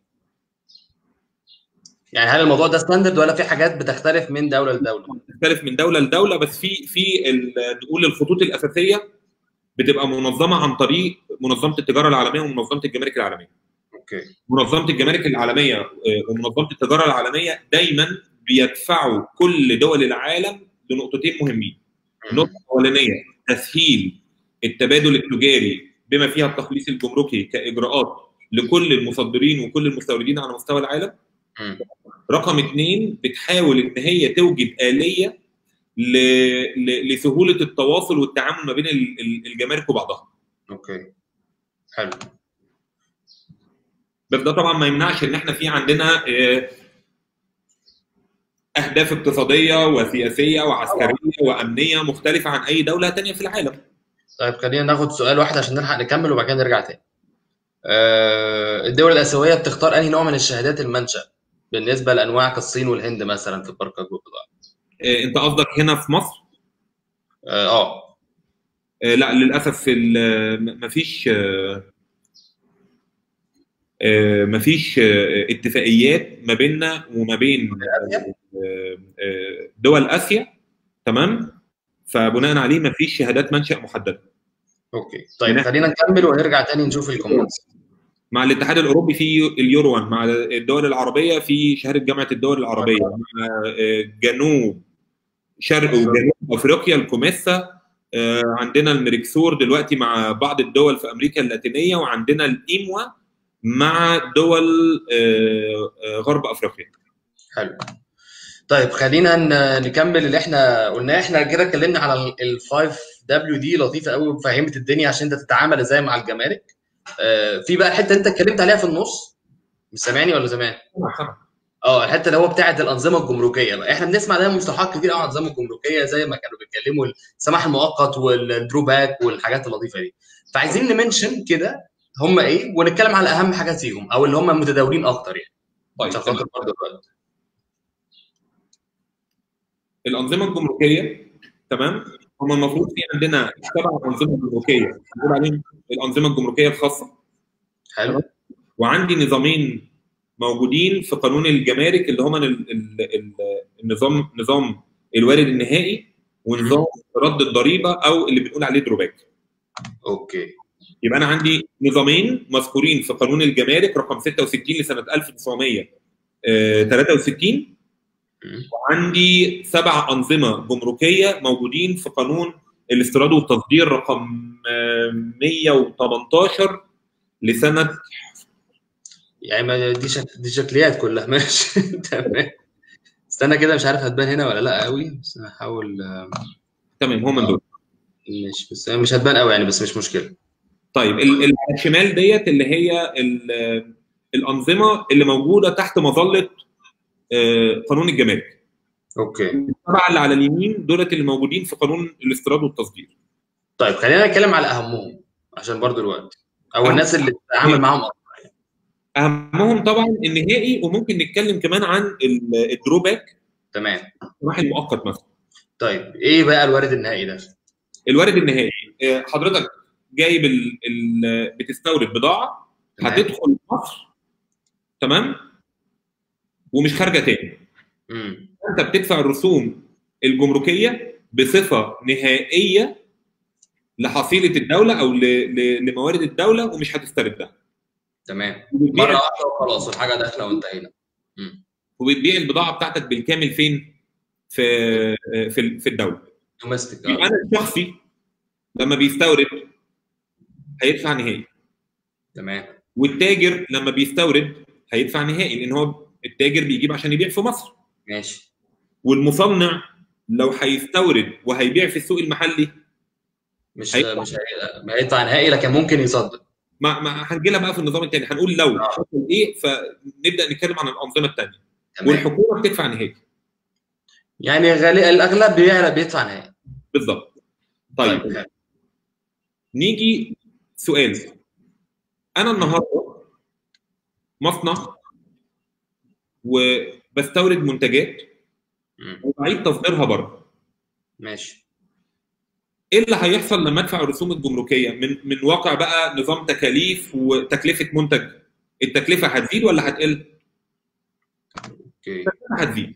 يعني هل الموضوع ده ستاندرد ولا في حاجات بتختلف من دوله لدوله تختلف من دوله لدوله بس في في ال- نقول الخطوط الاساسيه بتبقى منظمه عن طريق منظمه التجاره العالميه ومنظمه الجمارك العالميه اوكي منظمه الجمارك العالميه آه، ومنظمه التجاره العالميه دايما بيدفعوا كل دول العالم لنقطتين مهمين النقطه الاولانيه تسهيل التبادل التجاري بما فيها التخليص الجمركي كاجراءات لكل المصدرين وكل المستوردين على مستوى العالم مم. رقم اثنين بتحاول ان هي توجد اليه ل... ل... لسهوله التواصل والتعامل ما بين ال- ال- الجمارك وبعضها اوكي حلو بس ده طبعا ما يمنعش ان احنا في عندنا آه، اهداف اقتصاديه وسياسيه وعسكريه وامنيه مختلفه عن اي دوله تانية في العالم طيب خلينا ناخد سؤال واحد عشان نلحق نكمل وبعد كده نرجع تاني آه، الدول الآسيوية بتختار أنهي نوع من الشهادات المنشأ بالنسبة لأنواع كالصين والهند مثلا في الباركات والبضائع آه، انت قصدك هنا في مصر اه آه، آه، لا للاسف ال- م- مفيش آه، آه، مفيش آه، اتفاقيات ما بيننا وما بين آسيا؟ آه، آه، دول اسيا تمام فبناء عليه مفيش شهادات منشأ محدده اوكي طيب خلينا نكمل ونرجع تاني نشوف الكومنتس مع الاتحاد الاوروبي في اليورو 1 مع الدول العربيه في شهاده جامعه الدول العربيه مع آه، جنوب شرق وجنوب افريقيا الكوميسا آه، عندنا الميركسور دلوقتي مع بعض الدول في امريكا اللاتينيه وعندنا الايموا مع دول آه، آه، غرب افريقيا حلو طيب خلينا ن- نكمل اللي احنا قلناه احنا كده اتكلمنا على ال 5 دبليو دي لطيفه قوي وفهمت الدنيا عشان انت تتعامل ازاي مع الجمارك آه، في بقى الحته انت اتكلمت عليها في النص مش سامعني ولا زمان؟ اه الحته اللي هو بتاعه الانظمه الجمركيه بقى احنا بنسمع دايما مصطلحات كتير قوي عن الانظمه الجمركيه زي ما كانوا بيتكلموا السماح المؤقت والدروباك والحاجات اللطيفه دي فعايزين نمنشن كده هم ايه ونتكلم على اهم حاجات فيهم او اللي هم متداولين اكتر يعني طيب عشان تمام. خاطر برضه الوقت الانظمه الجمركيه تمام هم المفروض في عندنا سبع انظمه جمركيه بنقول عليهم الانظمه الجمركيه الخاصه حلو وعندي نظامين موجودين في قانون الجمارك اللي هما ال- ال- ال- النظام نظام الوارد النهائي ونظام رد الضريبه او اللي بنقول عليه دروباك اوكي يبقى انا عندي نظامين مذكورين في قانون الجمارك رقم 66 لسنه 1963 مم. وعندي سبع انظمه جمركيه موجودين في قانون الاستيراد والتصدير رقم آه، 118 لسنه يعني ما دي شك... دي شكليات كلها ماشي تمام استنى كده مش عارف هتبان هنا ولا لا قوي بس انا هحاول آه، تمام هم دول ماشي بس مش هتبان قوي يعني بس مش مشكله طيب ال- ال- على الشمال ديت اللي هي ال- الانظمه اللي موجوده تحت مظله آه، قانون الجمارك اوكي السبعه اللي على اليمين دولت اللي موجودين في قانون الاستيراد والتصدير طيب خلينا نتكلم على اهمهم عشان برضو الوقت او أهم. الناس اللي تتعامل معاهم اكتر اهمهم طبعا النهائي وممكن نتكلم كمان عن ال- الدروباك تمام السماح المؤقت مثلا طيب ايه بقى الوارد النهائي ده الوارد النهائي آه، حضرتك جايب ال... ال... بتستورد بضاعه تمام. هتدخل مصر تمام ومش خارجه تاني امم انت بتدفع الرسوم الجمركيه بصفه نهائيه لحصيله الدوله او ل... ل... لموارد الدوله ومش هتستردها تمام مره وبتبيع واحده وخلاص الحاجه داخله وانتهينا امم وبتبيع البضاعه بتاعتك بالكامل فين؟ في في ال- في الدوله دوميستيك يبقى انا الشخصي لما بيستورد هيدفع نهائي تمام والتاجر لما بيستورد هيدفع نهائي لان هو التاجر بيجيب عشان يبيع في مصر ماشي والمصنع لو هيستورد وهيبيع في السوق المحلي مش هيدفع. مش هي- ما هيدفع نهائي لكن ممكن يصدق ما ما هنجي لها بقى في النظام الثاني هنقول لو حصل ايه فنبدا نتكلم عن الانظمه الثانيه تمام والحكومه بتدفع نهائي يعني غالي الاغلب بيعرف بيدفع نهائي بالظبط طيب حلو. نيجي سؤال انا النهارده مصنع وبستورد منتجات مم. وبعيد تصديرها بره ماشي ايه اللي هيحصل لما ادفع الرسوم الجمركيه من من واقع بقى نظام تكاليف وتكلفه منتج التكلفه هتزيد ولا هتقل؟ اوكي التكلفه هتزيد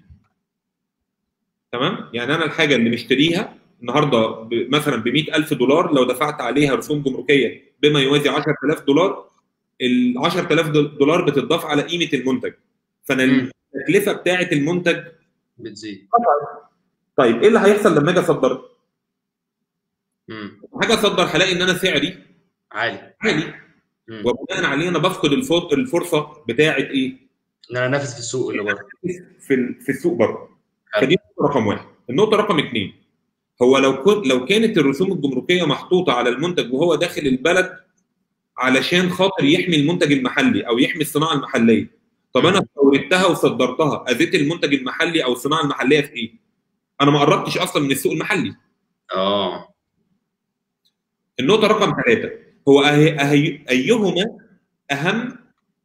تمام؟ يعني انا الحاجه اللي مشتريها النهارده ب- مثلا ب 100000 دولار لو دفعت عليها رسوم جمركيه بما يوازي 10000 دولار ال 10000 دولار بتضاف على قيمه المنتج فانا مم. التكلفه بتاعه المنتج بتزيد طيب ايه اللي هيحصل لما اجي اصدر؟ امم حاجه اصدر هلاقي ان انا سعري عالي عالي مم. وبناء عليه انا بفقد الفو- الفرصه بتاعه ايه؟ ان انا انافس في السوق اللي بره في ال- في السوق بره حلو. فدي نقطه رقم واحد النقطه رقم اثنين هو لو كنت لو كانت الرسوم الجمركيه محطوطه على المنتج وهو داخل البلد علشان خاطر يحمي المنتج المحلي او يحمي الصناعه المحليه طب انا استوردتها وصدرتها اذيت المنتج المحلي او الصناعه المحليه في ايه؟ انا ما قربتش اصلا من السوق المحلي اه النقطه رقم ثلاثه هو أهي أهي ايهما اهم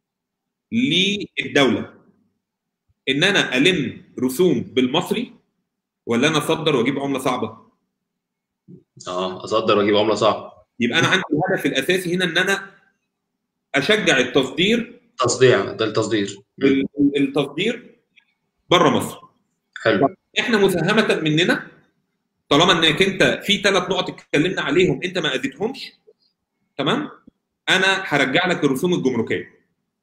للدوله ان انا الم رسوم بالمصري ولا انا اصدر واجيب عمله صعبه اه اصدر واجيب عمله صعبه يبقى انا عندي الهدف الاساسي هنا ان انا اشجع التصدير تصديع ده التصدير ال- التصدير بره مصر حلو احنا مساهمه مننا طالما انك انت في ثلاث نقط اتكلمنا عليهم انت ما اذيتهمش تمام انا هرجع لك الرسوم الجمركيه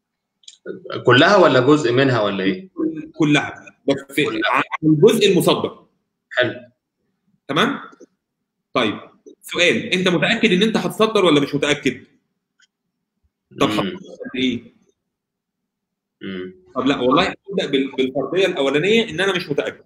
كلها ولا جزء منها ولا ايه؟ كلها بس كلها. عن الجزء المصدر حلو تمام طيب سؤال انت متاكد ان انت هتصدر ولا مش متاكد طب مم. هتصدر ايه مم. طب لا والله ابدا بال- بالفرضيه الاولانيه ان انا مش متاكد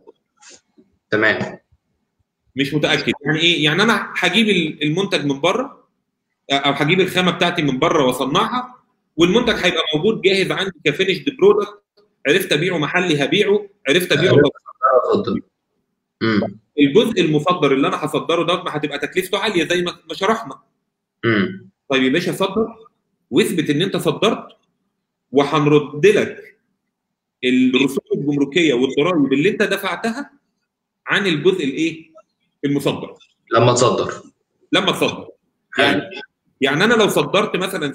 تمام مش متاكد يعني ايه يعني انا هجيب ال- المنتج من بره او هجيب الخامه بتاعتي من بره واصنعها والمنتج هيبقى موجود جاهز عندي كفينيشد برودكت عرفت ابيعه محلي هبيعه عرفت ابيعه اتفضل مم. الجزء المصدر اللي انا هصدره ده ما هتبقى تكلفته عاليه زي ما ما شرحنا مم. طيب يا باشا صدر واثبت ان انت صدرت وهنرد لك الرسوم الجمركيه والضرائب اللي انت دفعتها عن الجزء الايه المصدر لما تصدر لما تصدر يعني يعني انا لو صدرت مثلا 60%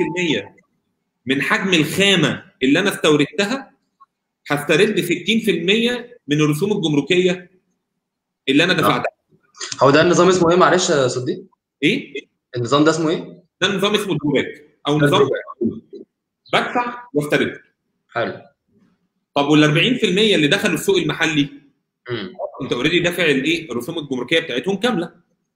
من حجم الخامه اللي انا استوردتها هسترد 60% من الرسوم الجمركيه اللي انا دفعتها هو ده النظام اسمه ايه معلش يا صديق؟ ايه النظام ده اسمه ايه؟ ده نظام اسمه الدروبات او نظام بدفع واسترد حلو طب وال 40% اللي دخلوا السوق المحلي مم. انت اوريدي دافع الايه الرسوم الجمركيه بتاعتهم كامله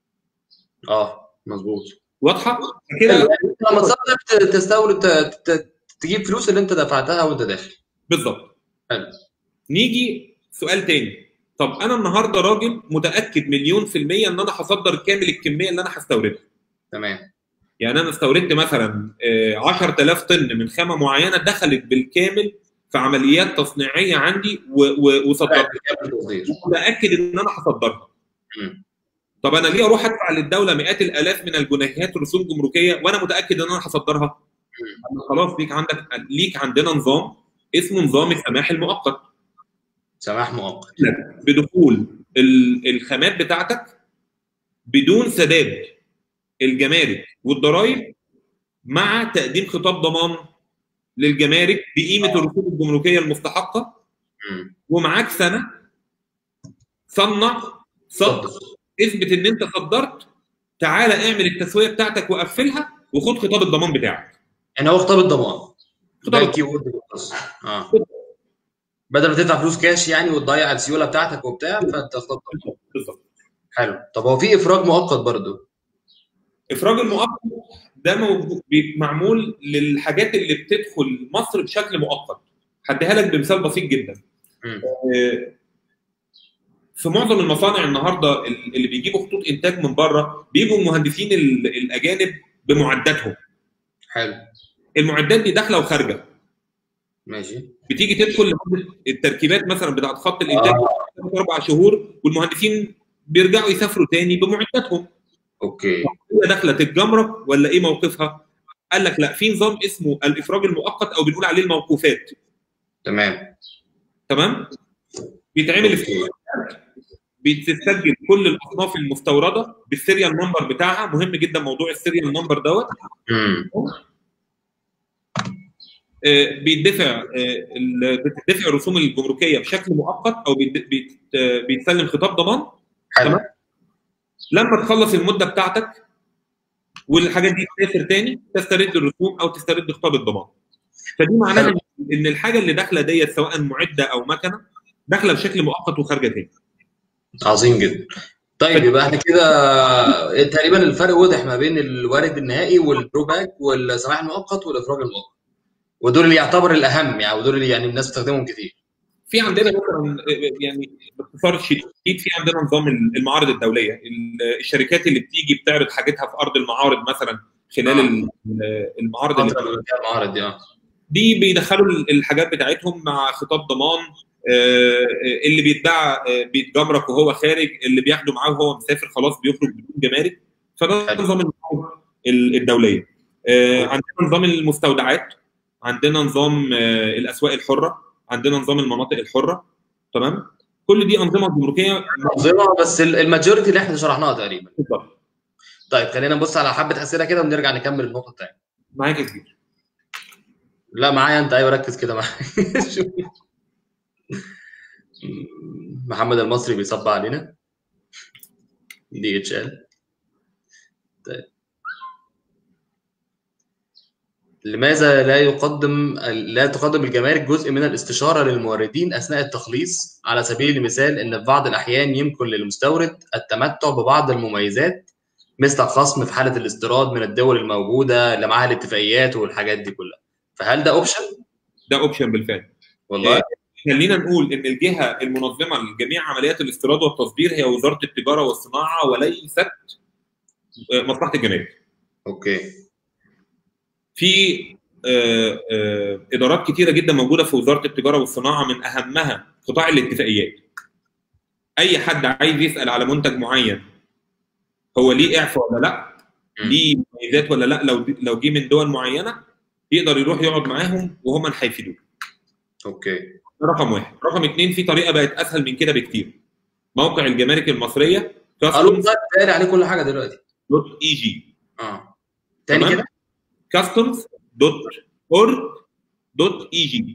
اه مظبوط واضحه حلو. كده يعني أنت لما تصدر ت- تستورد ت- ت- تجيب فلوس اللي انت دفعتها وانت داخل بالظبط حلو. نيجي سؤال تاني طب انا النهارده راجل متاكد مليون في الميه ان انا هصدر كامل الكميه اللي انا هستوردها تمام يعني انا استوردت مثلا آه، 10000 طن من خامه معينه دخلت بالكامل في عمليات تصنيعيه عندي و- و- وصدرت تصدير متاكد ان انا هصدرها مم. طب انا ليه اروح ادفع للدوله مئات الالاف من الجنيهات رسوم جمركيه وانا متاكد ان انا هصدرها خلاص ليك عندك ليك عندنا نظام اسمه نظام السماح المؤقت سماح مؤقت بدخول ال- الخامات بتاعتك بدون سداد الجمارك والضرائب مع تقديم خطاب ضمان للجمارك بقيمه الرسوم الجمركيه المستحقه مم. ومعاك سنه صنع صدر اثبت ان انت صدرت تعالى اعمل التسويه بتاعتك وقفلها وخد خطاب الضمان بتاعك يعني هو خطاب الضمان ده خطاب الكيورد بس. اه بدل ما تدفع فلوس كاش يعني وتضيع السيوله بتاعتك وبتاع فانت خطاب ضمان بالظبط حلو طب هو في افراج مؤقت برضو افراج المؤقت ده موجود بي- معمول للحاجات اللي بتدخل مصر بشكل مؤقت هديها لك بمثال بسيط جدا مم. آه، في معظم المصانع النهارده ال- اللي بيجيبوا خطوط انتاج من بره بيجوا المهندسين ال- الاجانب بمعداتهم حلو المعدات دي داخله وخارجه ماشي بتيجي تدخل لمده التركيبات مثلا بتاعت خط الانتاج ثلاث اربع شهور والمهندسين بيرجعوا يسافروا تاني بمعداتهم اوكي هي داخله تتجمرك ولا ايه موقفها؟ قال لك لا في نظام اسمه الافراج المؤقت او بنقول عليه الموقوفات تمام تمام؟ بيتعمل في أوكي. بتسجل كل الاصناف المستورده بالسيريال نمبر بتاعها مهم جدا موضوع السيريال نمبر دوت مم. آه، بيدفع آه، ال- بتدفع الرسوم الجمركيه بشكل مؤقت او بيت- بيت- آه، بيتسلم خطاب ضمان حلو تمام. لما تخلص المده بتاعتك والحاجات دي تسافر تاني تسترد الرسوم او تسترد خطاب الضمان فدي معناها حلو. ان الحاجه اللي داخله ديت سواء معده او مكنه داخله بشكل مؤقت وخارجه تاني عظيم جدا طيب يبقى احنا كده تقريبا الفرق واضح ما بين الوارد النهائي والبرو باك والسماح المؤقت والافراج المؤقت ودول اللي يعتبر الاهم يعني ودول اللي يعني الناس بتستخدمهم كتير في عندنا مثلا يعني باختصار شديد في عندنا نظام المعارض الدوليه الشركات اللي بتيجي بتعرض حاجتها في ارض المعارض مثلا خلال آه. المعارض اللي فتره اللي فيها المعارض دي اه دي بيدخلوا الحاجات بتاعتهم مع خطاب ضمان آه، اللي بيتباع آه، بيتجمرك وهو خارج اللي بياخده معاه وهو مسافر خلاص بيخرج بدون جمارك فده حلو. نظام المعارض الدوليه آه، عندنا نظام المستودعات عندنا نظام آه، الاسواق الحره عندنا نظام المناطق الحره تمام كل دي انظمه جمركيه انظمه بس ال- الماجوريتي اللي احنا شرحناها تقريبا بالظبط طيب خلينا نبص على حبه اسئله كده ونرجع نكمل النقطه الثانيه معاك يا كبير لا معايا انت ايوه ركز كده معايا محمد المصري بيصب علينا دي اتش ال طيب لماذا لا يقدم لا تقدم الجمارك جزء من الاستشاره للموردين اثناء التخليص على سبيل المثال ان في بعض الاحيان يمكن للمستورد التمتع ببعض المميزات مثل الخصم في حاله الاستيراد من الدول الموجوده اللي معاها الاتفاقيات والحاجات دي كلها فهل ده اوبشن ده اوبشن بالفعل والله خلينا نقول ان الجهه المنظمه لجميع عمليات الاستيراد والتصدير هي وزاره التجاره والصناعه وليست آه، مصلحه الجمارك اوكي في آه، آه، ادارات كتيره جدا موجوده في وزاره التجاره والصناعه من اهمها قطاع الاتفاقيات اي حد عايز يسال على منتج معين هو ليه اعفاء ولا لا مم. ليه مميزات ولا لا لو لو جه من دول معينه يقدر يروح يقعد معاهم وهم اللي هيفيدوه اوكي ده رقم واحد رقم اثنين في طريقه بقت اسهل من كده بكتير موقع الجمارك المصريه قالوا طيب داري عليه كل حاجه دلوقتي customs.eg اه تاني تمام؟ كده customs.org.eg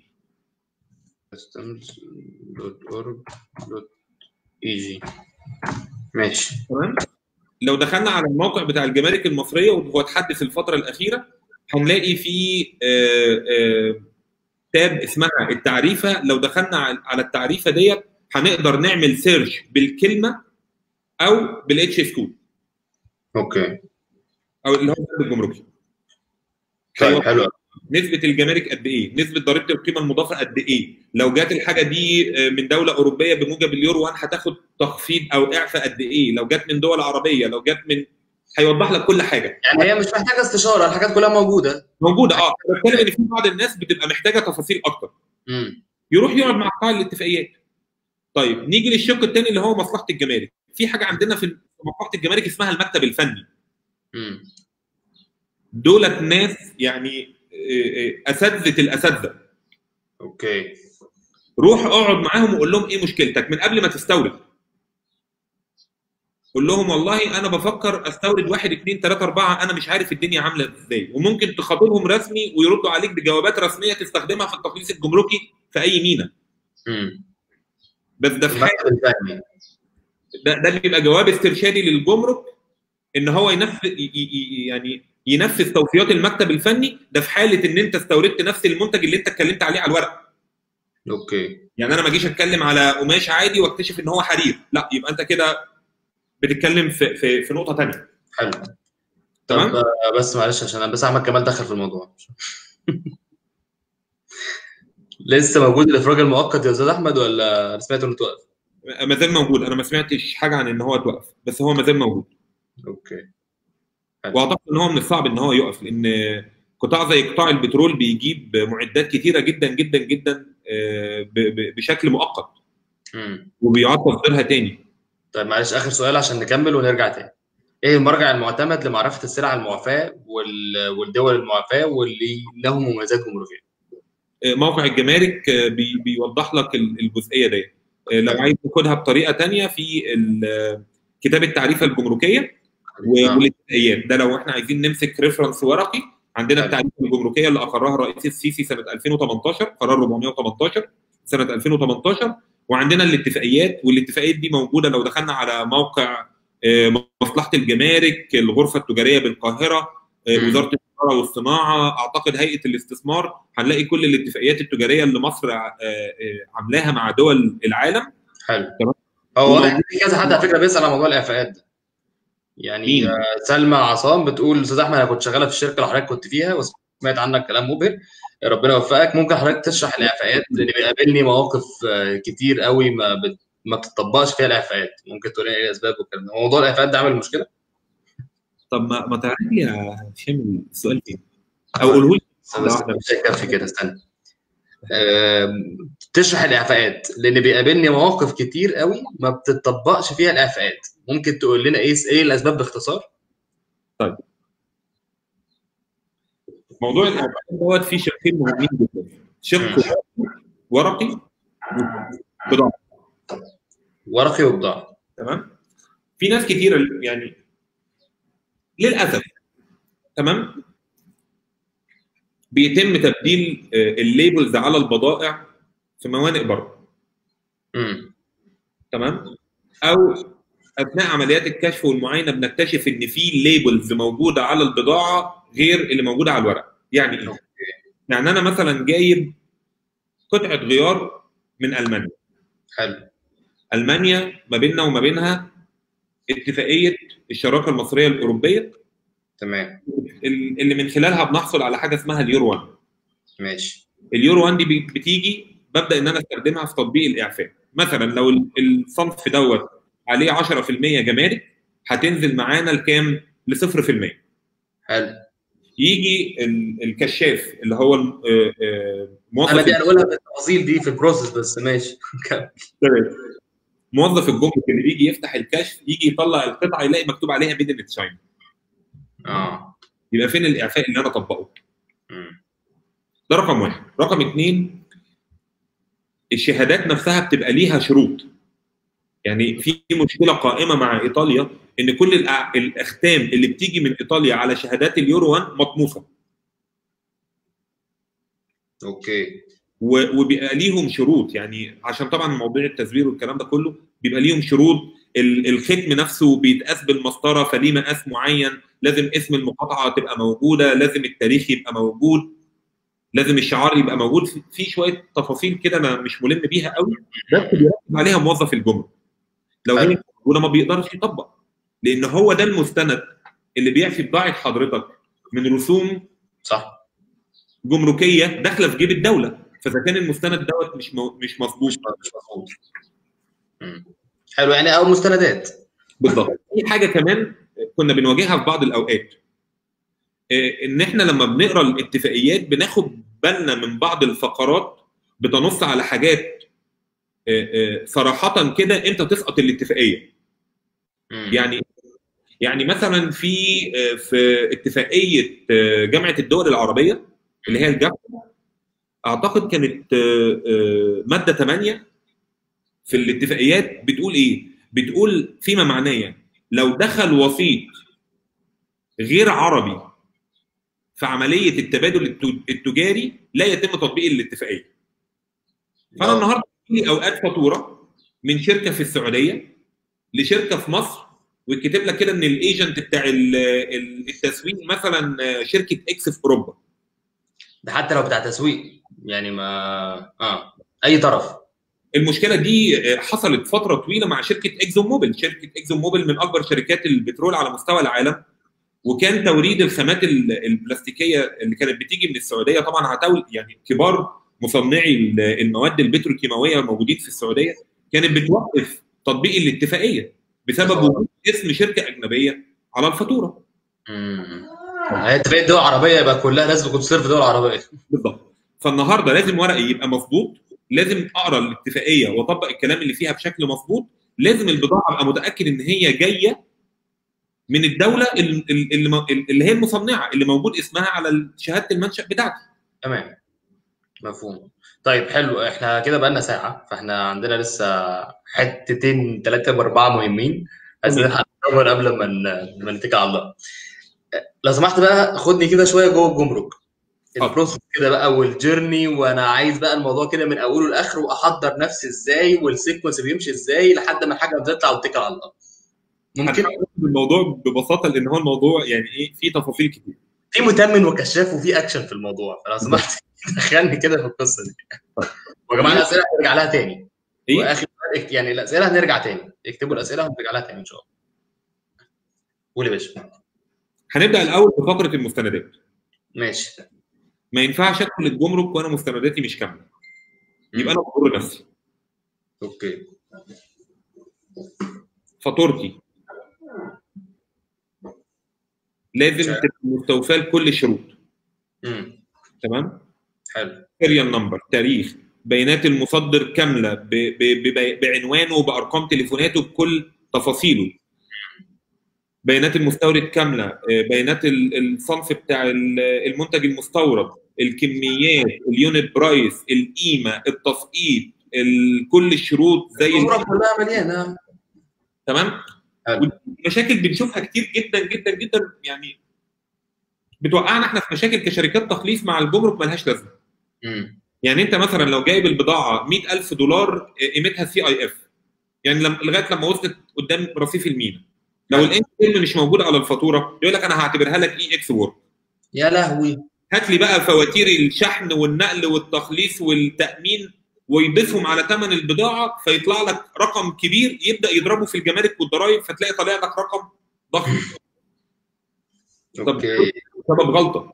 customs.org.eg ماشي تمام لو دخلنا على الموقع بتاع الجمارك المصريه وهو اتحدث الفتره الاخيره هنلاقي في آه، آه، تاب اسمها التعريفه لو دخلنا على- على التعريفه ديت هنقدر نعمل سيرش بالكلمه او بالاتش اس كود اوكي او اللي هو الكود الجمركي طيب أيوة. حلو نسبه الجمارك قد ايه؟ نسبه ضريبه القيمه المضافه قد ايه؟ لو جات الحاجه دي آه، من دوله اوروبيه بموجب اليورو 1 هتاخد تخفيض او اعفاء قد ايه؟ لو جات من دول عربيه لو جات من هيوضح لك كل حاجه يعني هي مش محتاجه استشاره الحاجات كلها موجوده موجوده اه أنا بتكلم ان في بعض الناس بتبقى محتاجه تفاصيل اكتر امم يروح يقعد مع قطاع الاتفاقيات طيب نيجي للشق الثاني اللي هو مصلحه الجمارك في حاجه عندنا في مصلحه الجمارك اسمها المكتب الفني امم دولت ناس يعني آه، آه، اساتذه الاساتذه اوكي روح اقعد معاهم وقول لهم ايه مشكلتك من قبل ما تستورد قول لهم والله انا بفكر استورد واحد اثنين ثلاثة أربعة أنا مش عارف الدنيا عاملة ازاي وممكن تخاطبهم رسمي ويردوا عليك بجوابات رسمية تستخدمها في التخليص الجمركي في أي مينا امم بس ده في حاجة المكتب الفني ده, ده بيبقى جواب استرشادي للجمرك ان هو ينفذ ي- ي- يعني ينفذ توصيات المكتب الفني ده في حاله ان انت استوردت نفس المنتج اللي انت اتكلمت عليه على الورق اوكي يعني انا ما اجيش اتكلم على قماش عادي واكتشف ان هو حرير لا يبقى انت كده بتتكلم في في, في نقطه ثانيه حلو تمام. طب آه، بس معلش عشان انا بس احمد كمال دخل في الموضوع لسه موجود الافراج المؤقت يا استاذ احمد ولا أنا سمعت انه توقف ما زال موجود انا ما سمعتش حاجه عن ان هو توقف بس هو ما زال موجود اوكي واعتقد ان هو من الصعب ان هو يقف لان قطاع زي قطاع البترول بيجيب معدات كتيره جدا جدا جدا آه، ب- ب- بشكل مؤقت امم وبيعاد تصديرها تاني طيب معلش اخر سؤال عشان نكمل ونرجع تاني ايه المرجع المعتمد لمعرفه السلع المعفاه وال... والدول المعفاه واللي له مميزات جمركيه موقع الجمارك آه، بي- بيوضح لك ال- الجزئيه دي آه، لو عايز تاخدها بطريقه تانية في ال- كتاب التعريفه الجمركيه و- آه. والاتفاقيات ده لو احنا عايزين نمسك ريفرنس ورقي عندنا حلو. التعريفه الجمركيه اللي اقرها الرئيس السيسي سنه 2018 قرار 418 سنه 2018 وعندنا الاتفاقيات والاتفاقيات دي موجوده لو دخلنا على موقع آه، مصلحه الجمارك الغرفه التجاريه بالقاهره آه، مم. وزاره التجاره والصناعه اعتقد هيئه الاستثمار هنلاقي كل الاتفاقيات التجاريه اللي مصر آه، آه، عاملاها مع دول العالم حلو تمام. هو واضح ان في كذا حد على فكره بيسال على موضوع الاعفاءات ده يعني مين؟ آه، سلمى عصام بتقول استاذ احمد انا كنت شغاله في الشركه اللي حضرتك كنت فيها سمعت عنك كلام مبهر ربنا يوفقك ممكن حضرتك تشرح الاعفاءات لان بيقابلني مواقف كتير قوي ما بت... ما بتطبقش فيها الاعفاءات ممكن تقول لي ايه الاسباب والكلام ده موضوع الاعفاءات ده عامل مشكله طب ما ما تعرف لي يا هشام السؤال فين او قوله لي مش هيكفي كده استنى تشرح الاعفاءات لان بيقابلني مواقف كتير قوي ما بتطبقش فيها الاعفاءات ممكن تقول لنا ايه ايه الاسباب باختصار طيب موضوع الاعفاءات دوت فيه شقين مهمين جدا شق ورقي بضاعه ورقي وبضاعه تمام في ناس كتير يعني للاسف تمام بيتم تبديل الليبلز على البضائع في موانئ بره تمام او اثناء عمليات الكشف والمعاينه بنكتشف ان في ليبلز موجوده على البضاعه غير اللي موجوده على الورق يعني ايه يعني انا مثلا جايب قطعه غيار من المانيا حلو المانيا ما بيننا وما بينها اتفاقيه الشراكه المصريه الاوروبيه تمام اللي من خلالها بنحصل على حاجه اسمها اليورو 1 ماشي اليورو 1 دي بتيجي ببدا ان انا استخدمها في تطبيق الاعفاء مثلا لو الصنف دوت عليه 10% جمارك هتنزل معانا لكام؟ ل 0% حلو يجي الكشاف اللي هو موظف انا دي هنقولها بالتفاصيل دي في البروسيس بس ماشي تمام موظف الجمرك اللي بيجي يفتح الكشف يجي يطلع القطعه يلاقي مكتوب عليها ميد ان تشاينا اه يبقى فين الاعفاء اللي انا اطبقه؟ ده رقم واحد، رقم اثنين الشهادات نفسها بتبقى ليها شروط. يعني في مشكله قائمه مع ايطاليا ان كل الاختام اللي بتيجي من ايطاليا على شهادات اليورو 1 مطموسه. اوكي وبيبقى ليهم شروط يعني عشان طبعا موضوع التزوير والكلام ده كله بيبقى ليهم شروط الختم نفسه بيتقاس بالمسطره فليه مقاس معين لازم اسم المقاطعه تبقى موجوده لازم التاريخ يبقى موجود لازم الشعار يبقى موجود في شويه تفاصيل كده انا مش ملم بيها قوي بس بيركز عليها موظف الجمرك لو هي موجوده ما بيقدرش يطبق لان هو ده المستند اللي بيعفي بضاعه حضرتك من رسوم صح جمركيه داخله في جيب الدوله فاذا كان المستند دوت مش مو... مش مظبوط مش مظبوط حلو يعني او مستندات بالظبط في حاجه كمان كنا بنواجهها في بعض الاوقات ان احنا لما بنقرا الاتفاقيات بناخد بالنا من بعض الفقرات بتنص على حاجات صراحه كده امتى تسقط الاتفاقيه يعني يعني مثلا في في اتفاقيه جامعه الدول العربيه اللي هي الجامعه اعتقد كانت ماده 8 في الاتفاقيات بتقول ايه؟ بتقول فيما معناه لو دخل وسيط غير عربي في عمليه التبادل التجاري لا يتم تطبيق الاتفاقيه. فانا النهارده في اوقات فاتوره من شركه في السعوديه لشركه في مصر ويكتب لك كده ان الايجنت بتاع التسويق مثلا شركه اكس في اوروبا. ده حتى لو بتاع تسويق يعني ما اه اي طرف المشكله دي حصلت فتره طويله مع شركه اكزون موبيل شركه اكزون موبيل من اكبر شركات البترول على مستوى العالم وكان توريد الخامات البلاستيكيه اللي كانت بتيجي من السعوديه طبعا هتول يعني كبار مصنعي المواد البتروكيماويه الموجودين في السعوديه كانت بتوقف تطبيق الاتفاقيه بسبب وجود اسم شركه اجنبيه على الفاتوره. امم اتفاقيه دول عربيه يبقى كلها لازم تكون تصير في دول عربيه. بالظبط. فالنهارده لازم ورقي يبقى مظبوط لازم اقرا الاتفاقيه واطبق الكلام اللي فيها بشكل مظبوط لازم البضاعه ابقى متاكد ان هي جايه من الدوله اللي, اللي هي المصنعه اللي موجود اسمها على شهاده المنشا بتاعتي تمام مفهوم طيب حلو احنا كده بقالنا ساعه فاحنا عندنا لسه حتتين ثلاثه اربعه مهمين عايزين نحضر قبل ما ما نتكل على الله لو سمحت بقى خدني كده شويه جوه الجمرك البروسس كده بقى والجيرني وانا عايز بقى الموضوع كده من اوله لاخره واحضر نفسي ازاي والسيكونس بيمشي ازاي لحد ما الحاجه بتطلع واتكل على الله ممكن الموضوع ببساطه لان هو الموضوع يعني ايه فيه تفاصيل كتير في متمن وكشاف وفي اكشن في الموضوع فلو سمحت دخلني كده في القصه دي ويا جماعه الاسئله هنرجع لها تاني ايه واخر يعني الاسئله هنرجع تاني اكتبوا الاسئله هنرجع لها تاني ان شاء الله قول يا باشا هنبدا الاول بفقره المستندات ماشي ما ينفعش ادخل الجمرك وانا مستنداتي مش كامله يبقى انا بضر نفسي اوكي فاتورتي لازم شايف. تبقى مستوفاه لكل الشروط امم تمام حلو سيريال نمبر تاريخ بيانات المصدر كامله ب... ب... ب... بعنوانه بارقام تليفوناته بكل تفاصيله بيانات المستورد كامله آه، بيانات ال- الصنف بتاع ال- المنتج المستورد الكميات اليونت برايس القيمه التسقيط ال- كل الشروط زي ال- الصوره كلها مليانه تمام حلو. مشاكل بنشوفها كتير جدا جدا جدا يعني بتوقعنا احنا في مشاكل كشركات تخليص مع الجمرك ملهاش لازمه امم يعني انت مثلا لو جايب البضاعه 100000 دولار قيمتها سي اي اف يعني لم... لغايه لما وصلت قدام رصيف المينا لو الان كلمه مش موجوده على الفاتوره يقول لك انا هعتبرها لك اي اكس وورد يا لهوي هات لي بقى فواتير الشحن والنقل والتخليص والتامين ويضيفهم على ثمن البضاعه فيطلع لك رقم كبير يبدا يضربه في الجمارك والضرائب فتلاقي طالع لك رقم ضخم طب اوكي سبب غلطه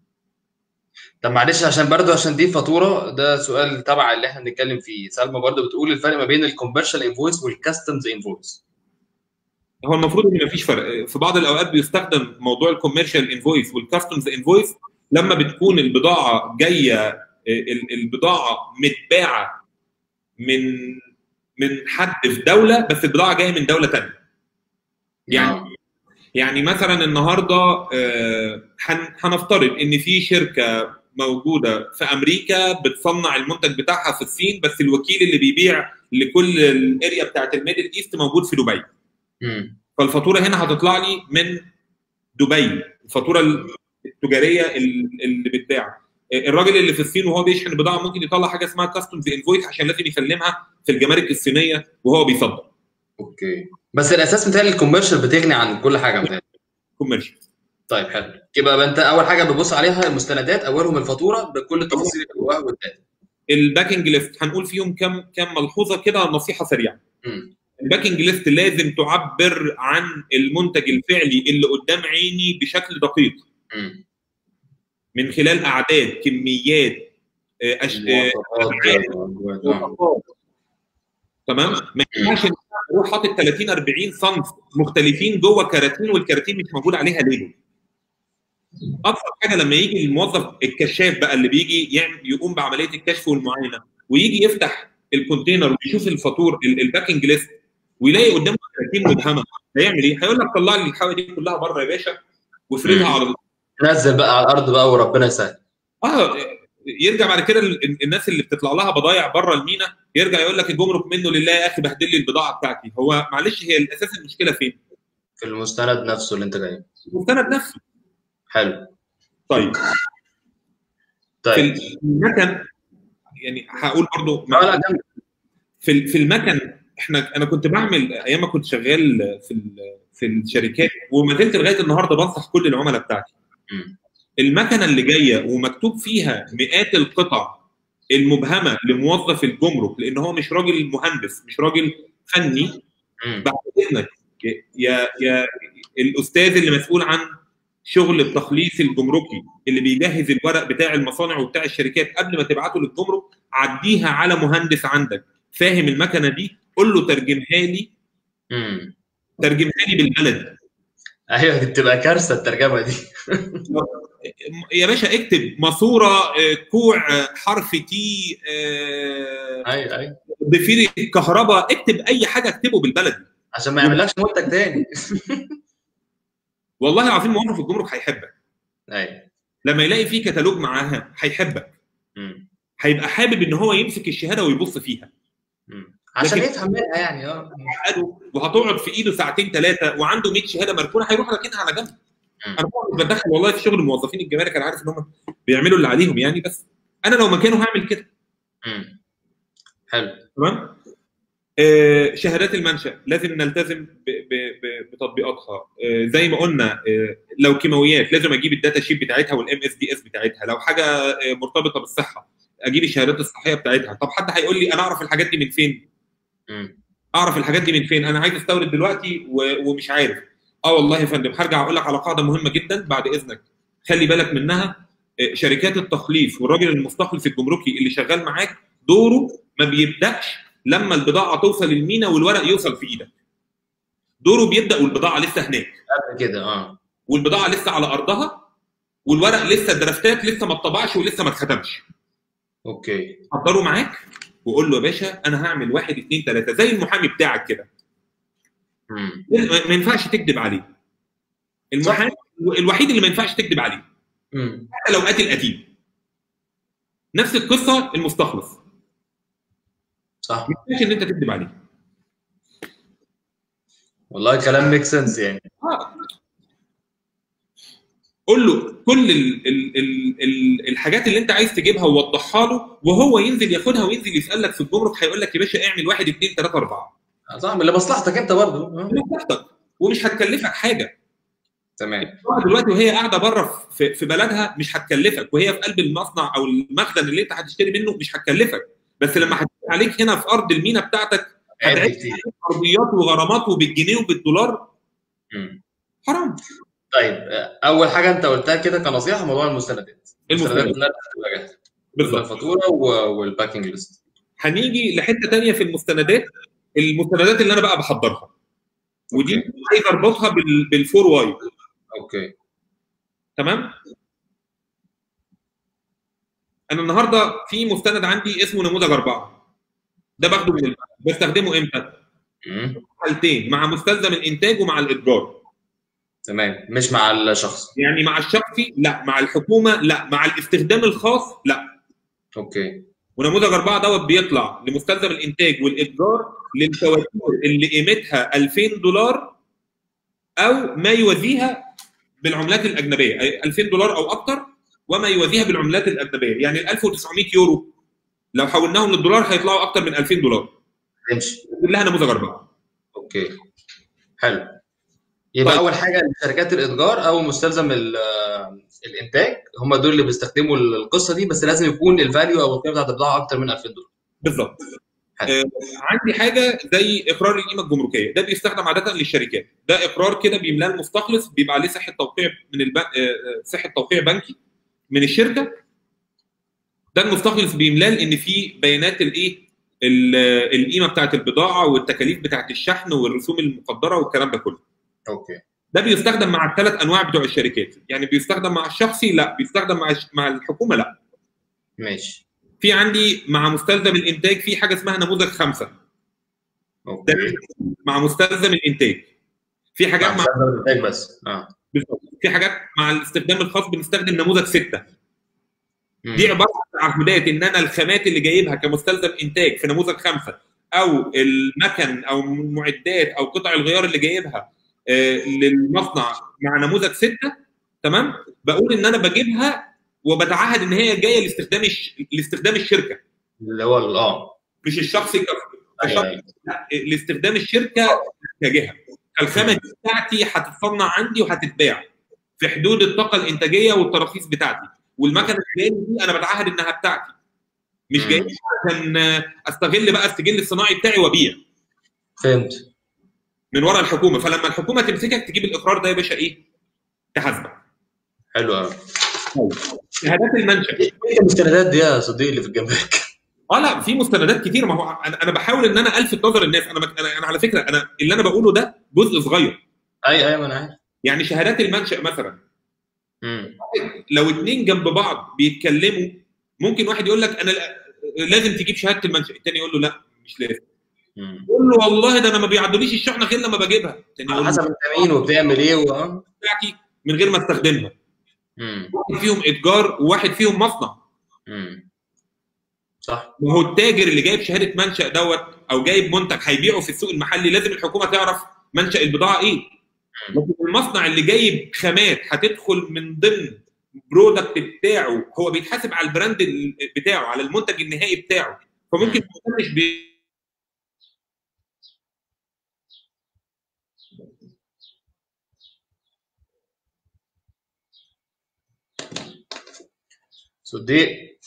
طب معلش عشان برضو عشان دي فاتوره ده سؤال تبع اللي احنا بنتكلم فيه سلمى برضو بتقول الفرق ما بين الكوميرشال انفويس والكاستمز انفويس هو المفروض ان مفيش فرق في بعض الاوقات بيستخدم موضوع الكوميرشال انفويس والكاستمز انفويس لما بتكون البضاعه جايه ال- البضاعه متباعه من من حد في دوله بس البضاعه جايه من دوله ثانيه يعني يعني مثلا النهارده آه، هن- هنفترض ان في شركه موجوده في امريكا بتصنع المنتج بتاعها في الصين بس الوكيل اللي بيبيع لكل الاريا بتاعت الميدل ايست موجود في دبي امم فالفاتوره هنا هتطلع لي من دبي الفاتوره التجاريه ال- اللي بتباع الراجل اللي في الصين وهو بيشحن البضاعه ممكن يطلع حاجه اسمها كاستمز انفويس عشان لازم يسلمها في الجمارك الصينيه وهو بيصدر اوكي بس الاساس متهيألي الكوميرشال بتغني عن كل حاجه متهيألي كوميرشال طيب حلو يبقى انت اول حاجه بتبص عليها المستندات اولهم الفاتوره بكل التفاصيل اللي جواها والداتا الباكنج ليست هنقول فيهم كم كم ملحوظه كده نصيحه سريعه امم الباكنج ليست لازم تعبر عن المنتج الفعلي اللي قدام عيني بشكل دقيق امم من خلال اعداد كميات آه، أش... آه، المواصفات تمام ما ينفعش إن أنا اروح حاطط 30 40 صنف مختلفين جوه كراتين والكراتين مش موجود عليها ليبل ابسط حاجه لما يجي الموظف الكشاف بقى اللي بيجي يعمل يقوم بعمليه الكشف والمعاينه ويجي يفتح الكونتينر ويشوف الفاتور ال- الباكنج ليست ويلاقي قدامه كراتين مبهمه هيعمل ايه؟ هيقول لك طلع لي الحاجه دي كلها بره يا باشا وافردها على نزل بقى على الارض بقى وربنا يسهل اه يرجع بعد كده ال- الناس اللي بتطلع لها بضايع بره المينا يرجع يقول لك الجمرك منه لله يا اخي بهدل لي البضاعه بتاعتي هو معلش هي الاساس المشكله فين؟ في المستند نفسه اللي انت جايبه المستند نفسه حلو طيب في طيب المكن يعني هقول برضو لا لا كمل. في ال- في المكن احنا انا كنت بعمل ايام ما كنت شغال في ال- في الشركات وما زلت لغايه النهارده بنصح كل العملاء بتاعتي مم. المكنه اللي جايه ومكتوب فيها مئات القطع المبهمه لموظف الجمرك لان هو مش راجل مهندس مش راجل فني مم. بعد اذنك يا يا الاستاذ اللي مسؤول عن شغل التخليص الجمركي اللي بيجهز الورق بتاع المصانع وبتاع الشركات قبل ما تبعته للجمرك عديها على مهندس عندك فاهم المكنه دي قول له ترجمها لي مم. ترجمها لي بالبلدي ايوه دي بتبقى كارثه الترجمه دي يا باشا اكتب ماسوره آه، كوع آه، حرف تي آه، ايوه ايوه ضفير الكهرباء اكتب اي حاجه اكتبه بالبلدي عشان ما يعملكش منتج تاني والله العظيم موظف الجمرك هيحبك ايوه لما يلاقي فيه كتالوج معاها هيحبك مم. هيبقى حابب ان هو يمسك الشهاده ويبص فيها مم. عشان لكن- يفهم منها يعني اه عقده وهتقعد في ايده ساعتين ثلاثه وعنده 100 شهاده مركونه هيروح راكنها على جنب مم. انا طبعا مش بتدخل والله في شغل موظفين الجمارك انا عارف ان هم بيعملوا اللي عليهم يعني بس انا لو مكانه هعمل كده مم. حلو تمام آه، شهادات المنشا لازم نلتزم ب- ب- ب- بتطبيقاتها آه، زي ما قلنا آه، لو كيماويات لازم اجيب الداتا شيت بتاعتها والام اس دي اس بتاعتها لو حاجه آه، مرتبطه بالصحه اجيب الشهادات الصحيه بتاعتها طب حد هيقول لي انا اعرف الحاجات دي من فين مم. اعرف الحاجات دي من فين انا عايز استورد دلوقتي و- ومش عارف اه والله يا فندم هرجع اقول لك على قاعده مهمه جدا بعد اذنك خلي بالك منها شركات التخليص والراجل المستخلص الجمركي اللي شغال معاك دوره ما بيبداش لما البضاعه توصل المينا والورق يوصل في ايدك دوره بيبدا والبضاعه لسه هناك قبل كده اه والبضاعه لسه على ارضها والورق لسه الدرافتات لسه ما اتطبعش ولسه ما اتختمش اوكي حضره معاك وقول له يا باشا انا هعمل واحد اثنين ثلاثه زي المحامي بتاعك كده مم. ما ينفعش تكذب عليه المحامي الوحيد اللي ما ينفعش تكذب عليه مم. حتى لو قاتل قتيل نفس القصه المستخلص صح ما ينفعش ان انت تكذب عليه والله كلام ميك سنس يعني آه. قول له كل ال ال ال ال الحاجات اللي انت عايز تجيبها ووضحها له وهو ينزل ياخدها وينزل يسالك في الجمرك هيقول لك يا باشا اعمل واحد اثنين ثلاثه اربعه آه، صح لمصلحتك انت برضه آه. لمصلحتك ومش هتكلفك حاجه تمام طبعا دلوقتي وهي قاعده بره في, في بلدها مش هتكلفك وهي في قلب المصنع او المخزن اللي انت هتشتري منه مش هتكلفك بس لما هتجي عليك هنا في ارض المينا بتاعتك عادي هتعيش كتير ارضيات وغرامات وبالجنيه وبالدولار مم. حرام طيب آه، اول حاجه انت قلتها كده كنصيحه موضوع المستندات المستندات. كلها تبقى جاهزه بالظبط الفاتوره و- والباكينج ليست هنيجي لحته تانية في المستندات المستندات اللي انا بقى بحضرها ودي أوكي. عايز اربطها بال- بالفور واي اوكي تمام انا النهارده في مستند عندي اسمه نموذج اربعه ده باخده من البنك بستخدمه امتى؟ مم. حالتين مع مستلزم الانتاج ومع الاتجار تمام مش مع الشخص يعني مع الشخصي لا مع الحكومه لا مع الاستخدام الخاص لا اوكي ونموذج اربعه دوت بيطلع لمستلزم الانتاج والاتجار للفواتير اللي قيمتها 2000 دولار او ما يوازيها بالعملات الاجنبيه أي 2000 دولار او اكتر وما يوازيها بالعملات الاجنبيه يعني ال 1900 يورو لو حولناهم للدولار هيطلعوا اكتر من 2000 دولار تمشي كلها نموذج اربعه اوكي حلو يبقى طيب. اول حاجه شركات الاتجار او مستلزم ال- آه، الانتاج هم دول اللي بيستخدموا القصه دي بس لازم يكون الفاليو او القيمه بتاعت البضاعه اكتر من 2000 دولار بالظبط حلو. آه عندي حاجه زي اقرار القيمه الجمركيه ده بيستخدم عاده للشركات ده اقرار كده بيملاه المستخلص بيبقى عليه صحه توقيع من الب... آه، آه، صحه توقيع بنكي من الشركه ده المستخلص بيملاه ان في بيانات الايه ال- آه، القيمه بتاعت البضاعه والتكاليف بتاعت الشحن والرسوم المقدره والكلام ده كله اوكي ده بيستخدم مع الثلاث انواع بتوع الشركات يعني بيستخدم مع الشخصي لا بيستخدم مع الش- مع الحكومه لا ماشي في عندي مع مستلزم الانتاج في حاجه اسمها نموذج خمسه اوكي مع مستلزم الانتاج في حاجات مع مع مستلزم الانتاج بس اه بالظبط. في حاجات مع الاستخدام الخاص بنستخدم نموذج سته مم. دي عباره عن تعهدات ان انا الخامات اللي جايبها كمستلزم انتاج في نموذج خمسه او المكن او المعدات او قطع الغيار اللي جايبها آه، للمصنع مع نموذج سته تمام بقول ان انا بجيبها وبتعهد ان هي جايه لاستخدام الش... لاستخدام الشركه اللي هو ال- اه مش الشخصي ك- أيوة، كشخص أيوة. لا لاستخدام الشركه كجهه الخامه دي بتاعتي هتتصنع عندي وهتتباع في حدود الطاقه الانتاجيه والتراخيص بتاعتي والمكنه اللي جايه لي دي انا بتعهد انها بتاعتي مش مم. جاي عشان استغل بقى السجل الصناعي بتاعي وابيع فهمت من ورا الحكومه فلما الحكومه تمسكك تجيب الاقرار ده يا باشا ايه؟ تحاسبك حلو قوي شهادات المنشا ايه المستندات دي يا صديقي اللي في جنبك اه لا في مستندات كتير ما هو انا انا بحاول ان انا الفت نظر الناس انا بك- انا أنا على فكره انا اللي انا بقوله ده جزء صغير اي اي ما انا عارف يعني شهادات المنشا مثلا مم. لو اتنين جنب بعض بيتكلموا ممكن واحد يقول لك انا لا- لازم تجيب شهاده المنشا التاني يقول له لا مش لازم مم. يقول له والله ده انا ما بيعدوليش الشحنه غير لما بجيبها التاني على يقول حسب له انت مين وبتعمل ايه و آه. بتاعتي من غير ما استخدمها مم. واحد فيهم اتجار وواحد فيهم مصنع مم. صح ما هو التاجر اللي جايب شهاده منشا دوت او جايب منتج هيبيعه في السوق المحلي لازم الحكومه تعرف منشا البضاعه ايه لكن المصنع اللي جايب خامات هتدخل من ضمن برودكت بتاعه هو بيتحاسب على البراند ال- بتاعه على المنتج النهائي بتاعه فممكن ما يكونش بي- صديق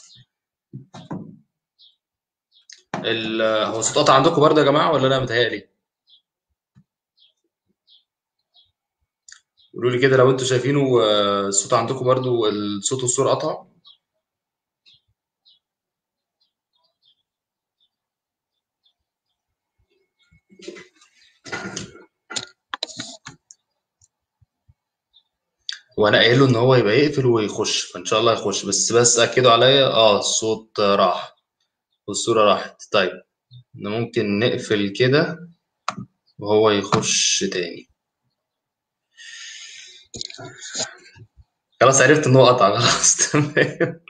ال هو صوت قطع عندكم برضه يا جماعه ولا انا متهيألي؟ قولوا لي كده لو انتوا شايفينه آه، الصوت عندكم برضو الصوت والصورة قطع وانا قايل له ان هو يبقى يقفل ويخش فان شاء الله يخش بس بس اكدوا عليا اه الصوت راح والصورة راحت طيب احنا ممكن نقفل كده وهو يخش تاني خلاص عرفت ان هو قطع خلاص تمام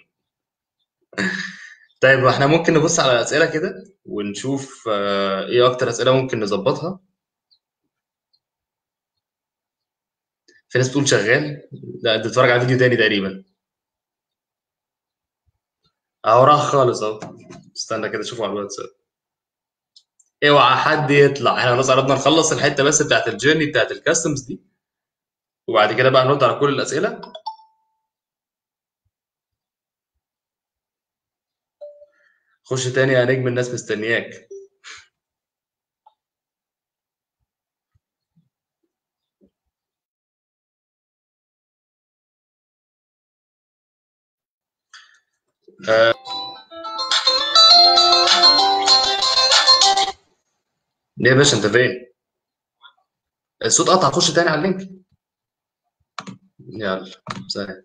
طيب احنا ممكن نبص على الاسئله كده ونشوف آه، ايه اكتر اسئله ممكن نظبطها في ناس بتقول شغال لا انت بتتفرج على فيديو تاني تقريبا اهو راح خالص اهو استنى كده شوفوا على الواتساب اوعى حد يطلع احنا خلاص قربنا نخلص الحته بس بتاعت الجيرني بتاعت الكاستمز دي وبعد كده بقى نرد على كل الاسئله خش تاني يا نجم الناس مستنياك آه. ليه يا باشا انت فين؟ الصوت قطع خش تاني على اللينك يلا سلام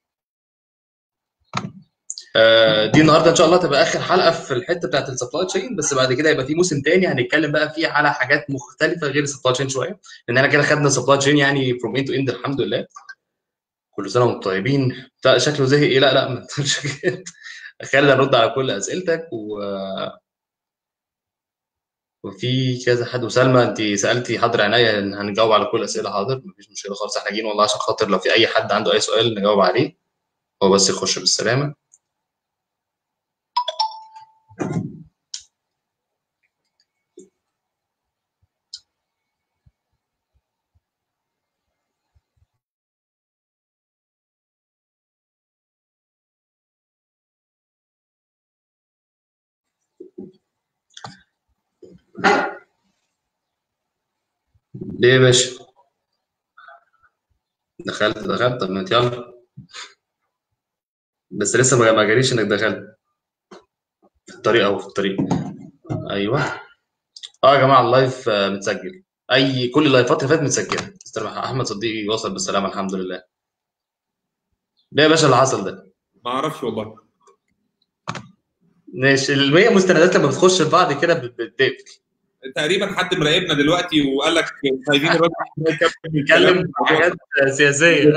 آه، دي النهارده ان شاء الله تبقى اخر حلقه في الحته بتاعت السبلاي تشين بس بعد كده يبقى في موسم تاني هنتكلم بقى فيه على حاجات مختلفه غير السبلاي تشين شويه لان احنا كده خدنا السبلاي تشين يعني فروم اند تو اند الحمد لله كل سنه وانتم طيبين لا شكله زهق ايه لا لا ما تقولش كده خلينا نرد على كل اسئلتك و وفي كذا حد وسلمى انت سالتي حاضر عينيا إن هنجاوب على كل الاسئله حاضر مفيش مشكله خالص احنا جايين والله عشان خاطر لو في اي حد عنده اي سؤال نجاوب عليه هو بس يخش بالسلامه ليه يا باشا دخلت دخلت طب ما انت يلا بس لسه ما ما جاليش انك دخلت في الطريق او في الطريق ايوه اه يا جماعه اللايف آه، متسجل اي كل اللايفات اللي فاتت متسجله مستر احمد صديقي وصل بالسلامه الحمد لله ليه يا باشا اللي حصل ده ما اعرفش والله ماشي المية مستندات لما بتخش في بعض كده بت- بتقفل تقريبا حد مراقبنا دلوقتي وقال لك مش عايزين الراجل بيتكلم في حاجات سياسيه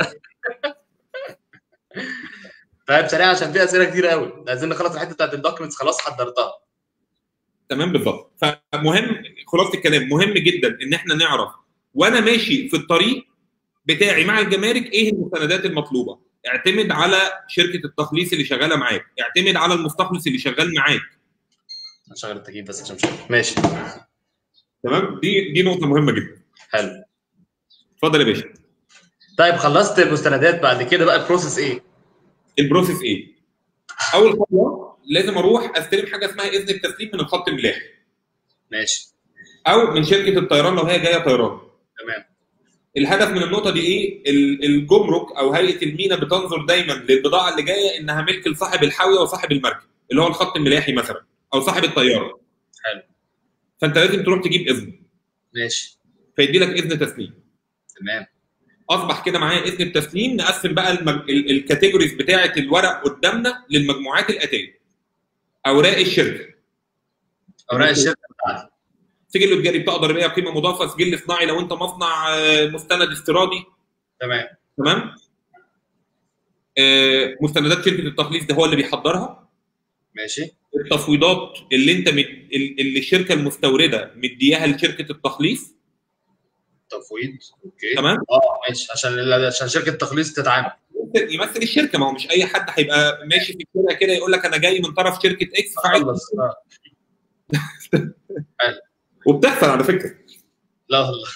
طيب سريع عشان في اسئله كتير قوي عايزين نخلص الحته بتاعت الدوكيومنتس خلاص حضرتها تمام بالظبط فمهم خلاصه الكلام مهم جدا ان احنا نعرف وانا ماشي في الطريق بتاعي مع الجمارك ايه المستندات المطلوبه اعتمد على شركه التخليص اللي شغاله معاك اعتمد على المستخلص اللي شغال معاك هشغل التكييف بس عشان مش عارف. ماشي تمام دي دي نقطه مهمه جدا حلو اتفضل يا باشا طيب خلصت المستندات بعد كده بقى البروسيس ايه؟ البروسيس ايه اول خطوه لازم اروح استلم حاجه اسمها اذن التسليم من الخط الملاحي ماشي او من شركه الطيران لو هي جايه طيران تمام الهدف من النقطه دي ايه ال- الجمرك او هيئه المينا بتنظر دايما للبضاعه اللي جايه انها ملك لصاحب الحاويه وصاحب المركب اللي هو الخط الملاحي مثلا او صاحب الطياره حلو فانت لازم تروح تجيب اذن ماشي فيدي لك اذن تسليم تمام اصبح كده معايا اذن التسليم نقسم بقى المج... ال- الكاتيجوريز بتاعه الورق قدامنا للمجموعات الاتيه اوراق الشركه اوراق الشركه بتاعتي سجل تجاري بطاقه ضريبيه قيمه مضافه سجل صناعي لو انت مصنع آه، مستند استيرادي تمام تمام آه، مستندات شركه التخليص ده هو اللي بيحضرها ماشي التفويضات اللي انت مد... اللي الشركه المستورده مدياها لشركه التخليص تفويض اوكي تمام اه ماشي عشان عشان شركه التخليص تتعامل يمثل الشركه ما هو مش اي حد هيبقى ماشي في الشارع كده يقول لك انا جاي من طرف شركه اكس فعايز خلص آه. وبتحصل على فكره لا والله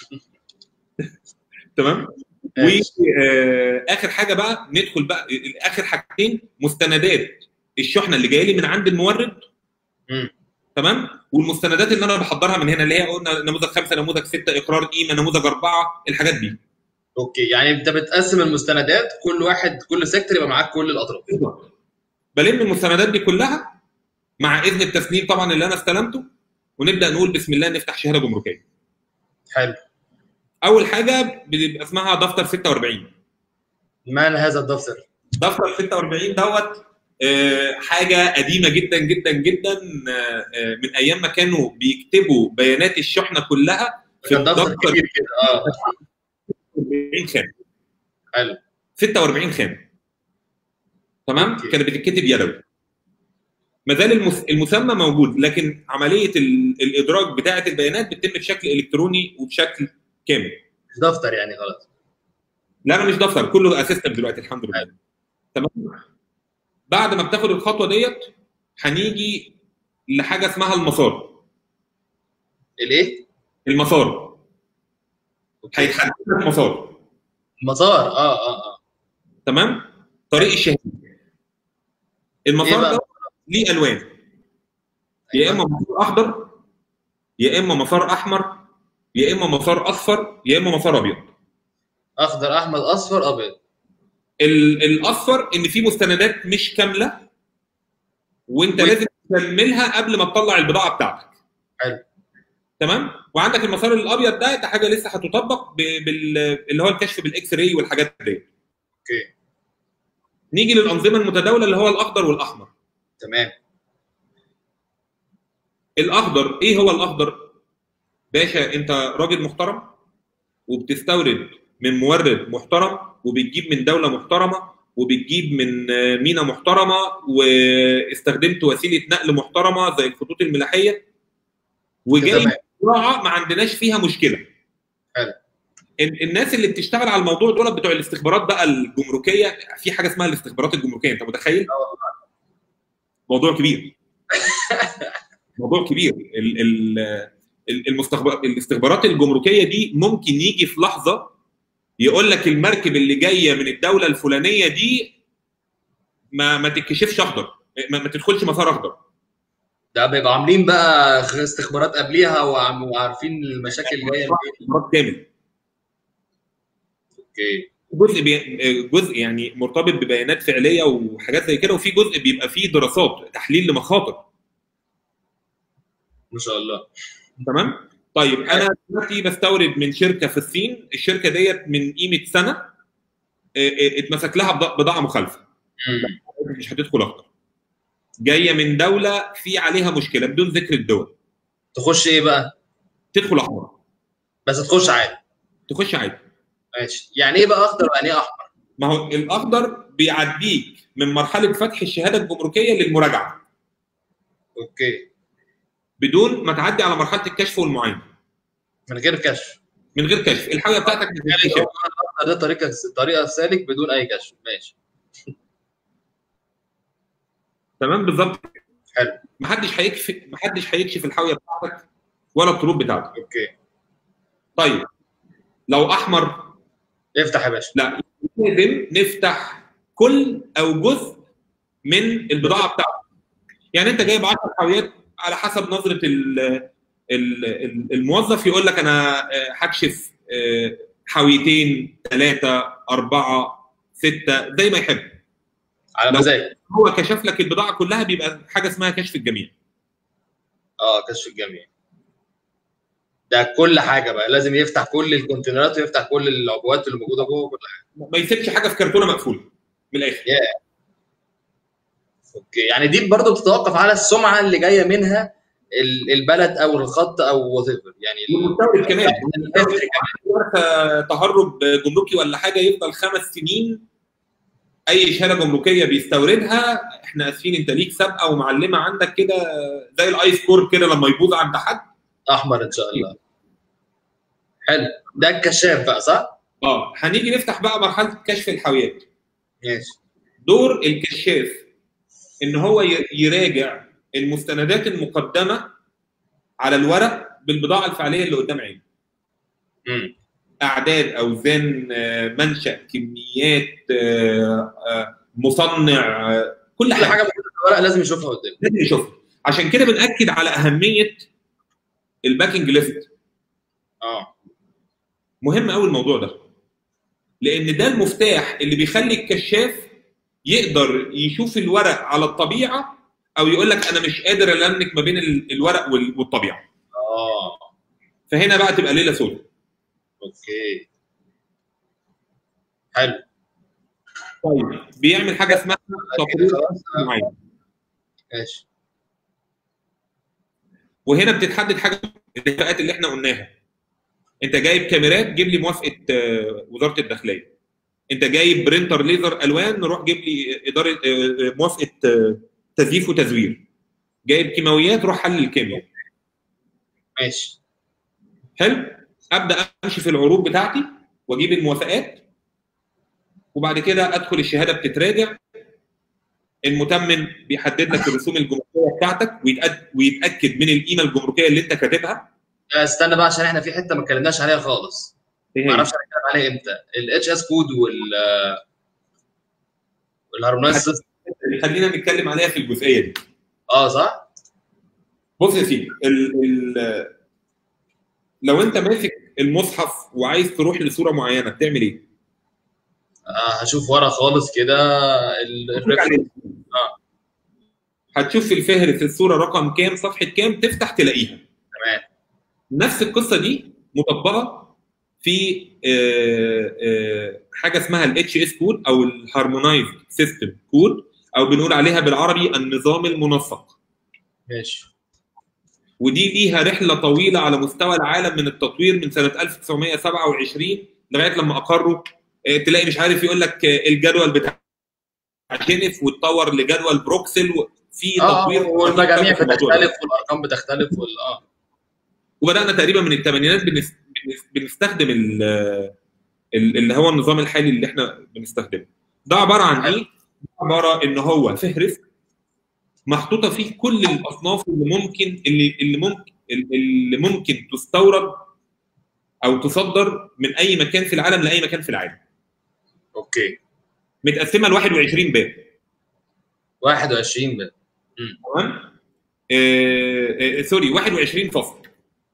تمام ماشي. واخر حاجه بقى ندخل بقى اخر حاجتين مستندات الشحنه اللي جايه لي من عند المورد مم. تمام والمستندات اللي انا بحضرها من هنا اللي هي قلنا نموذج خمسه نموذج سته اقرار قيمه نموذج اربعه الحاجات دي اوكي يعني انت بتقسم المستندات كل واحد كل سيكتور يبقى معاك كل الاطراف بالظبط بلم المستندات دي كلها مع اذن التسليم طبعا اللي انا استلمته ونبدا نقول بسم الله نفتح شهاده جمركيه حلو اول حاجه بيبقى اسمها دفتر 46 من هذا الدفتر دفتر 46 دوت آه، حاجه قديمه جدا جدا جدا آه، آه، من ايام ما كانوا بيكتبوا بيانات الشحنه كلها في كان دفتر الدفتر كبير كده اه 46 خانه حلو 46 خانه تمام أوكي. كانت بتتكتب يدوي ما زال المس- المسمى موجود لكن عمليه ال- الادراج بتاعه البيانات بتتم بشكل الكتروني وبشكل كامل مش دفتر يعني خلاص لا انا مش دفتر كله اسيستنت دلوقتي الحمد لله تمام بعد ما بتاخد الخطوه ديت هنيجي لحاجه اسمها المسار الايه؟ المسار اوكي هيتحدد لك مسار مسار اه اه اه تمام طريق الشهيد إيه المسار بقى؟ ده ليه الوان يا اما مسار اخضر يا اما مسار احمر يا اما مسار اصفر يا اما مسار ابيض اخضر احمر اصفر ابيض ال- الاصفر ان في مستندات مش كامله وانت وي- لازم تكملها قبل ما تطلع البضاعه بتاعتك حلو. تمام وعندك المسار الابيض ده ده حاجه لسه هتطبق ب- بال اللي هو الكشف بالاكس راي والحاجات دي اوكي نيجي للانظمه المتداوله اللي هو الاخضر والاحمر تمام الاخضر ايه هو الاخضر باشا انت راجل محترم وبتستورد من مورد محترم وبتجيب من دوله محترمه وبتجيب من آه، مينا محترمه واستخدمت وسيله نقل محترمه زي الخطوط الملاحيه وجاي تمام. زراعه ما عندناش فيها مشكله حلو. ال- الناس اللي بتشتغل على الموضوع دول بتوع الاستخبارات بقى الجمركيه في حاجه اسمها الاستخبارات الجمركيه انت متخيل موضوع كبير موضوع كبير ال- ال- ال- المستخبر الاستخبارات الجمركيه دي ممكن يجي في لحظه يقول لك المركب اللي جايه من الدوله الفلانيه دي ما ما تتكشفش اخضر ما, ما تدخلش مسار اخضر ده بيبقى عاملين بقى استخبارات قبليها وعم- وعارفين المشاكل اللي جايه منين. استخبارات كامل اوكي جزء بي... جزء يعني مرتبط ببيانات فعليه وحاجات زي كده وفي جزء بيبقى فيه دراسات تحليل لمخاطر ما شاء الله تمام طيب انا دلوقتي بستورد من شركه في الصين الشركه ديت من قيمه سنه اه، اه، اتمسك لها بض- بضاعه مخالفه مم. مش هتدخل اخضر جايه من دوله في عليها مشكله بدون ذكر الدول تخش ايه بقى؟ تدخل احمر بس تخش عادي تخش عادي ماشي يعني ايه بقى اخضر ويعني ايه احمر؟ ما هو الاخضر بيعديك من مرحله فتح الشهاده الجمركيه للمراجعه اوكي بدون ما تعدي على مرحله الكشف والمعاينه من غير كشف من غير كشف الحاجه بتاعتك ما يعني تتكشف. هو الاخضر ده طريقه طريقه سالك بدون اي كشف ماشي تمام بالظبط حلو. محدش هيكشف محدش هيكشف الحاويه بتاعتك ولا الطلوب بتاعتك اوكي طيب لو احمر افتح يا باشا لا لازم نفتح كل او جزء من البضاعه بتاعتك يعني انت جايب 10 حاويات على حسب نظره ال ال ال- الموظف يقول لك انا آه، هكشف آه، حاويتين ثلاثه اربعه سته زي ما يحب على لو- مزاج هو كشف لك البضاعه كلها بيبقى حاجه اسمها كشف الجميع اه كشف الجميع ده كل حاجه بقى لازم يفتح كل الكونتينرات ويفتح كل العبوات اللي موجوده جوه كل حاجه ما يسيبش حاجه في كرتونه مقفوله من الاخر اوكي يعني دي برضه بتتوقف على السمعه اللي جايه منها ال- البلد او الخط او وات يعني ال- والمستورد كمان الفكر كمان. ورثه تهرب جمركي ولا حاجه يفضل خمس سنين اي شهاده جمركيه بيستوردها احنا اسفين انت ليك سابقه ومعلمه عندك كده زي الايس كور كده لما يبوظ عند حد احمر ان شاء الله حلو ده الكشاف بقى صح؟ اه هنيجي نفتح بقى مرحله كشف الحاويات ماشي دور الكشاف ان هو ي- يراجع المستندات المقدمه على الورق بالبضاعه الفعليه اللي قدام عينه امم اعداد اوزان آه، منشا كميات آه، آه، مصنع آه، كل كل حاجه حاجه موجوده في الورق لازم يشوفها قدام لازم يشوفها عشان كده بناكد على اهميه الباكنج ليست اه مهم قوي الموضوع ده لان ده المفتاح اللي بيخلي الكشاف يقدر يشوف الورق على الطبيعه او يقول لك انا مش قادر النك ما بين ال- الورق وال- والطبيعه اه فهنا بقى تبقى ليله سوداء اوكي حلو طيب بيعمل حاجه اسمها كده تطوير خلاص آه، معين ماشي وهنا بتتحدد حاجه من الاتفاقات اللي احنا قلناها انت جايب كاميرات جيب لي موافقه آه، وزاره الداخليه انت جايب برينتر ليزر الوان روح جيب لي اداره آه، آه، موافقه آه، تزييف وتزوير جايب كيماويات روح حلل الكيمياء ماشي حلو ابدا امشي في العروض بتاعتي واجيب الموافقات وبعد كده ادخل الشهاده بتتراجع المتمم بيحدد لك الرسوم الجمركيه بتاعتك ويتأكد, ويتاكد من القيمه الجمركيه اللي انت كاتبها آه، استنى بقى عشان احنا في حته ما اتكلمناش عليها خالص ايه ما هي؟ اعرفش هنتكلم عليها امتى الاتش اس كود وال والهارمونايز سيستم خلينا نتكلم عليها في الجزئيه دي اه صح؟ بص يا سيدي ال ال لو انت ماسك المصحف وعايز تروح لصوره معينه بتعمل ايه؟ آه هشوف ورا خالص كده ال- الريفرنس اه هتشوف في الفهرس الصوره رقم كام صفحه كام تفتح تلاقيها تمام نفس القصه دي مطبقه في آه، آه، حاجه اسمها الاتش اس كود او الهارمونايزد سيستم كود او بنقول عليها بالعربي النظام المنسق ماشي ودي ليها رحله طويله على مستوى العالم من التطوير من سنه 1927 لغايه لما اقروا آه، تلاقي مش عارف يقول لك آه، الجدول بتاع جينيف واتطور لجدول بروكسل و- في اه تطوير والمجاميع في الموضوع ده. بتختلف والارقام بتختلف وال اه وبدانا تقريبا من الثمانينات بنس- بنس- بنستخدم ال- ال- اللي هو النظام الحالي اللي احنا بنستخدمه ده عباره عن ايه؟ ده عباره ان هو فهرس محطوطه فيه كل الاصناف اللي ممكن اللي اللي ممكن اللي ممكن تستورد او تصدر من اي مكان في العالم لاي مكان في العالم اوكي متقسمه ل 21 باب 21 بقى تمام آه، آه، سوري 21 فصل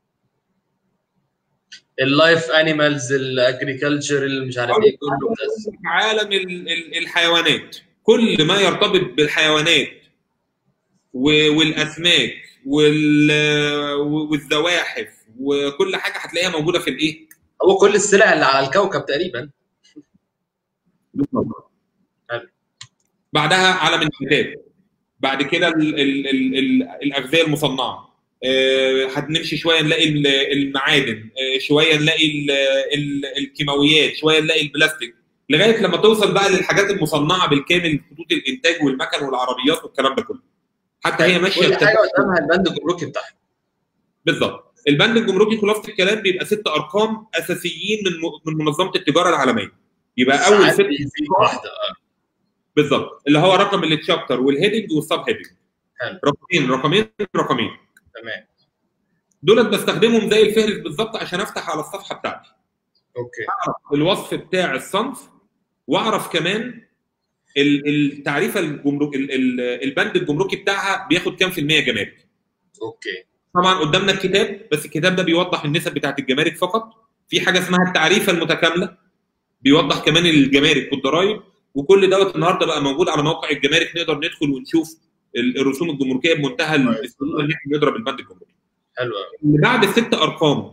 اللايف انيمالز الاجريكلتشر اللي مش عارف ايه كله بس عالم ال- ال- الحيوانات كل ما يرتبط بالحيوانات و- والاسماك وال- والزواحف وكل حاجه هتلاقيها موجوده في الايه؟ هو كل السلع اللي على الكوكب تقريبا حلو. بعدها عالم النباتات بعد كده ال ال ال ال الاغذيه المصنعه آه، هنمشي شويه نلاقي ال- المعادن آه، شويه نلاقي ال ال الكيماويات شويه نلاقي البلاستيك لغايه لما توصل بقى للحاجات المصنعه بالكامل خطوط الانتاج والمكن والعربيات والكلام ده كله حتى هي ماشيه كل حاجه بتبقى- قدامها البند الجمركي بتاعها بالظبط البند الجمركي خلاصه الكلام بيبقى ست ارقام اساسيين من م- من منظمه التجاره العالميه يبقى اول ساعات ست بيزيد واحده اه بالظبط اللي هو رقم التشابتر والهيدنج والسب هيدنج حلو. رقمين رقمين رقمين تمام دولت بستخدمهم زي الفهرس بالظبط عشان افتح على الصفحه بتاعتي اوكي الوصف بتاع الصنف واعرف كمان ال- التعريفه الجمرك ال- ال- البند الجمركي بتاعها بياخد كام في المية جمارك اوكي طبعا قدامنا الكتاب بس الكتاب ده بيوضح النسب بتاعت الجمارك فقط في حاجه اسمها التعريفه المتكامله بيوضح كمان الجمارك والضرائب وكل دوت النهارده بقى موجود على موقع الجمارك نقدر ندخل ونشوف ال- الرسوم الجمركيه بمنتهى السهوله ان احنا نضرب البند الجمركي حلو قوي اللي بعد الست ارقام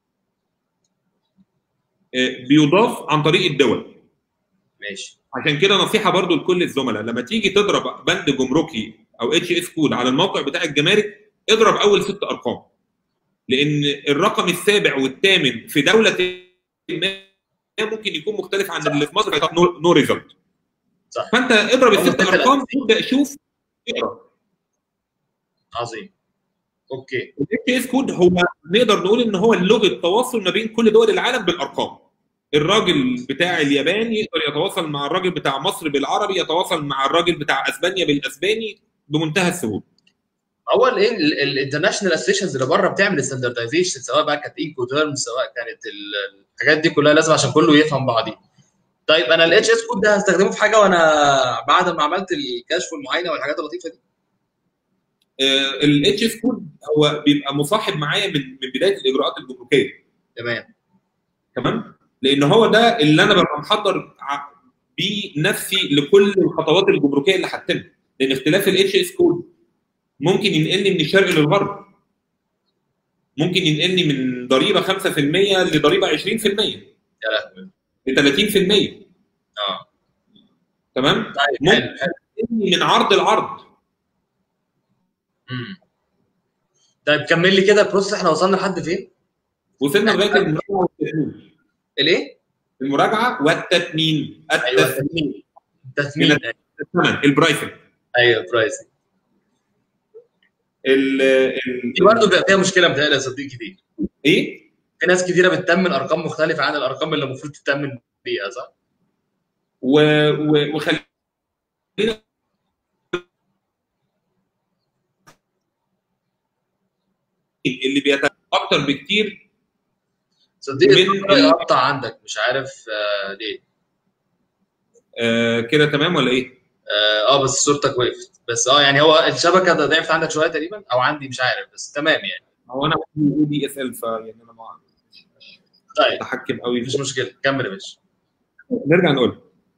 آه، بيضاف عن طريق الدول ماشي عشان كده نصيحه برضو لكل الزملاء لما تيجي تضرب بند جمركي او اتش اس كود على الموقع بتاع الجمارك اضرب اول ست ارقام لان الرقم السابع والثامن في دوله ما ممكن يكون مختلف عن اللي في مصر نو ريزلت صح. فانت اضرب الست مختلف ارقام ابدا شوف اقرا عظيم اوكي الاتش اس كود هو نقدر نقول ان هو لغه تواصل ما بين كل دول العالم بالارقام الراجل بتاع اليابان يقدر يتواصل مع الراجل بتاع مصر بالعربي يتواصل مع الراجل بتاع اسبانيا بالاسباني بمنتهى السهوله هو الايه الانترناشونال اسوشيشنز اللي بره بتعمل ستاندردايزيشن سواء بقى كانت انكو تيرم سواء كانت ال- الحاجات دي كلها لازم عشان كله يفهم بعضيه طيب انا الاتش اس كود ده هستخدمه في حاجه وانا بعد ما عملت الكشف والمعاينه والحاجات اللطيفه دي الاتش اس كود هو بيبقى مصاحب معايا من من بدايه الاجراءات الجمركيه تمام تمام لان هو ده اللي انا ببقى محضر بيه نفسي لكل الخطوات الجمركيه اللي هتتم لان اختلاف الاتش اس كود ممكن ينقلني من الشرق للغرب ممكن ينقلني من ضريبه 5% لضريبه 20% يا لهوي ل 30% اه تمام طيب ممكن حلو حلو ينقلني من عرض لعرض مم. طيب كمل لي كده البروسيس احنا وصلنا لحد فين؟ وصلنا لغايه المراجعه والتثمين الايه؟ المراجعه والتثمين ايوه التثمين التثمين التثمين الثمن البرايسنج ايوه برايسنج ال ال- دي برضه بيبقى فيها مشكله بتهيألي يا صديقي كتير ايه في ناس كتيره بتتمن ارقام مختلفه عن الارقام اللي المفروض تتمن بيها صح؟ و... و... وخلينا اللي بيت اكتر بكتير صدقني من الصوت ال- يقطع عندك مش عارف آه ليه آه كده تمام ولا ايه؟ اه آه، بس صورتك وقفت بس اه يعني هو الشبكه ده ضعفت عندك شويه تقريبا او عندي مش عارف بس تمام يعني هو انا اي دي اس ال فيعني انا ما طيب متحكم قوي مفيش مشكله كمل يا باشا نرجع نقول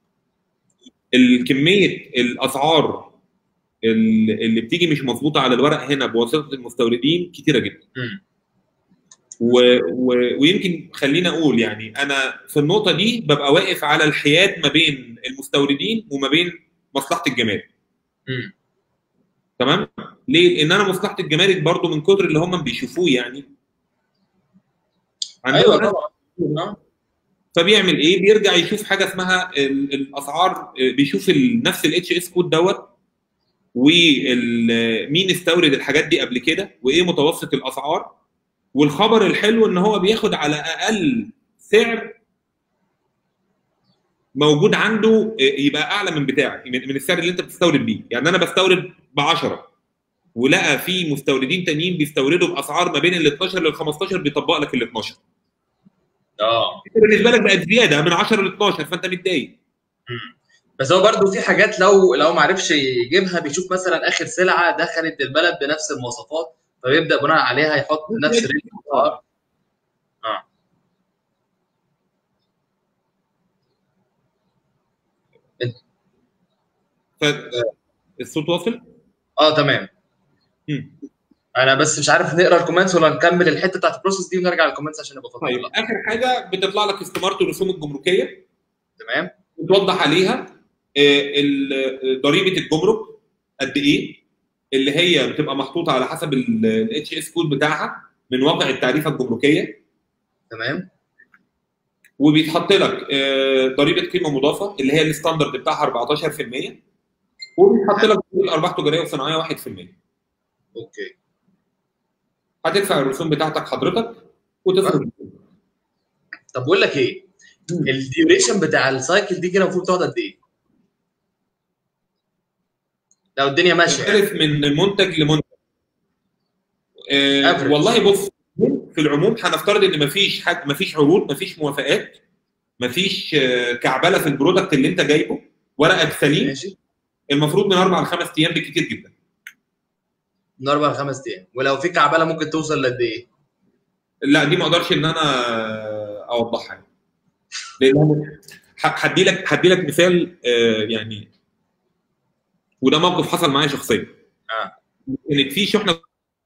الكميه الاسعار ال- اللي بتيجي مش مظبوطه على الورق هنا بواسطه المستوردين كتيره جدا مم. و... و... ويمكن خلينا اقول يعني انا في النقطه دي ببقى واقف على الحياد ما بين المستوردين وما بين مصلحه الجمارك مم. تمام ليه لان انا مصلحه الجمارك برضو من كتر اللي هم بيشوفوه يعني عندهم ايوه ناس طبعا آه. فبيعمل ايه؟ بيرجع يشوف حاجه اسمها ال- الاسعار بيشوف ال- نفس الاتش اس كود دوت ومين استورد الحاجات دي قبل كده وايه متوسط الاسعار والخبر الحلو ان هو بياخد على اقل سعر موجود عنده يبقى اعلى من بتاعك من من السعر اللي انت بتستورد بيه يعني انا بستورد ب 10 ولقى في مستوردين تانيين بيستوردوا باسعار ما بين ال 12 لل 15 بيطبق لك ال 12 اه انت بالنسبه لك بقت زياده من 10 ل 12 فانت متضايق مم. بس هو برضه في حاجات لو لو ما عرفش يجيبها بيشوف مثلا اخر سلعه دخلت البلد بنفس المواصفات فبيبدا بناء عليها يحط نفس ريت الاسعار اه فالصوت واصل؟ اه تمام مم. انا بس مش عارف نقرا الكومنتس ولا نكمل الحته بتاعت البروسيس دي ونرجع للكومنتس عشان نبقى طيب فاضيين اخر حاجه بتطلع لك استماره الرسوم الجمركيه تمام بتوضح عليها آه، ال- ضريبه الجمرك قد ايه اللي هي بتبقى محطوطه على حسب الاتش اس كود بتاعها من واقع التعريفه الجمركيه تمام وبيتحط لك آه، ضريبه قيمه مضافه اللي هي الستاندرد بتاعها 14% وبيتحط لك ضريبه ارباح تجاريه وصناعيه 1% اوكي هتدفع الرسوم بتاعتك حضرتك وتصرف طب بقول لك ايه مم. الديوريشن بتاع السايكل دي كده المفروض تقعد قد ايه؟ لو الدنيا ماشيه يعني. تختلف من منتج لمنتج آه Average. والله بص في العموم هنفترض ان مفيش حاجه مفيش عروض مفيش موافقات مفيش آه كعبله في البرودكت اللي انت جايبه ورقك سليم ماشي المفروض من اربع لخمس ايام بكتير جدا من اربع لخمس ايام ولو في كعبله ممكن توصل لقد ايه؟ لا دي ما اقدرش ان انا اوضحها لان هدي لك هدي لك مثال آه يعني وده موقف حصل معايا شخصيا اه كانت في شحنه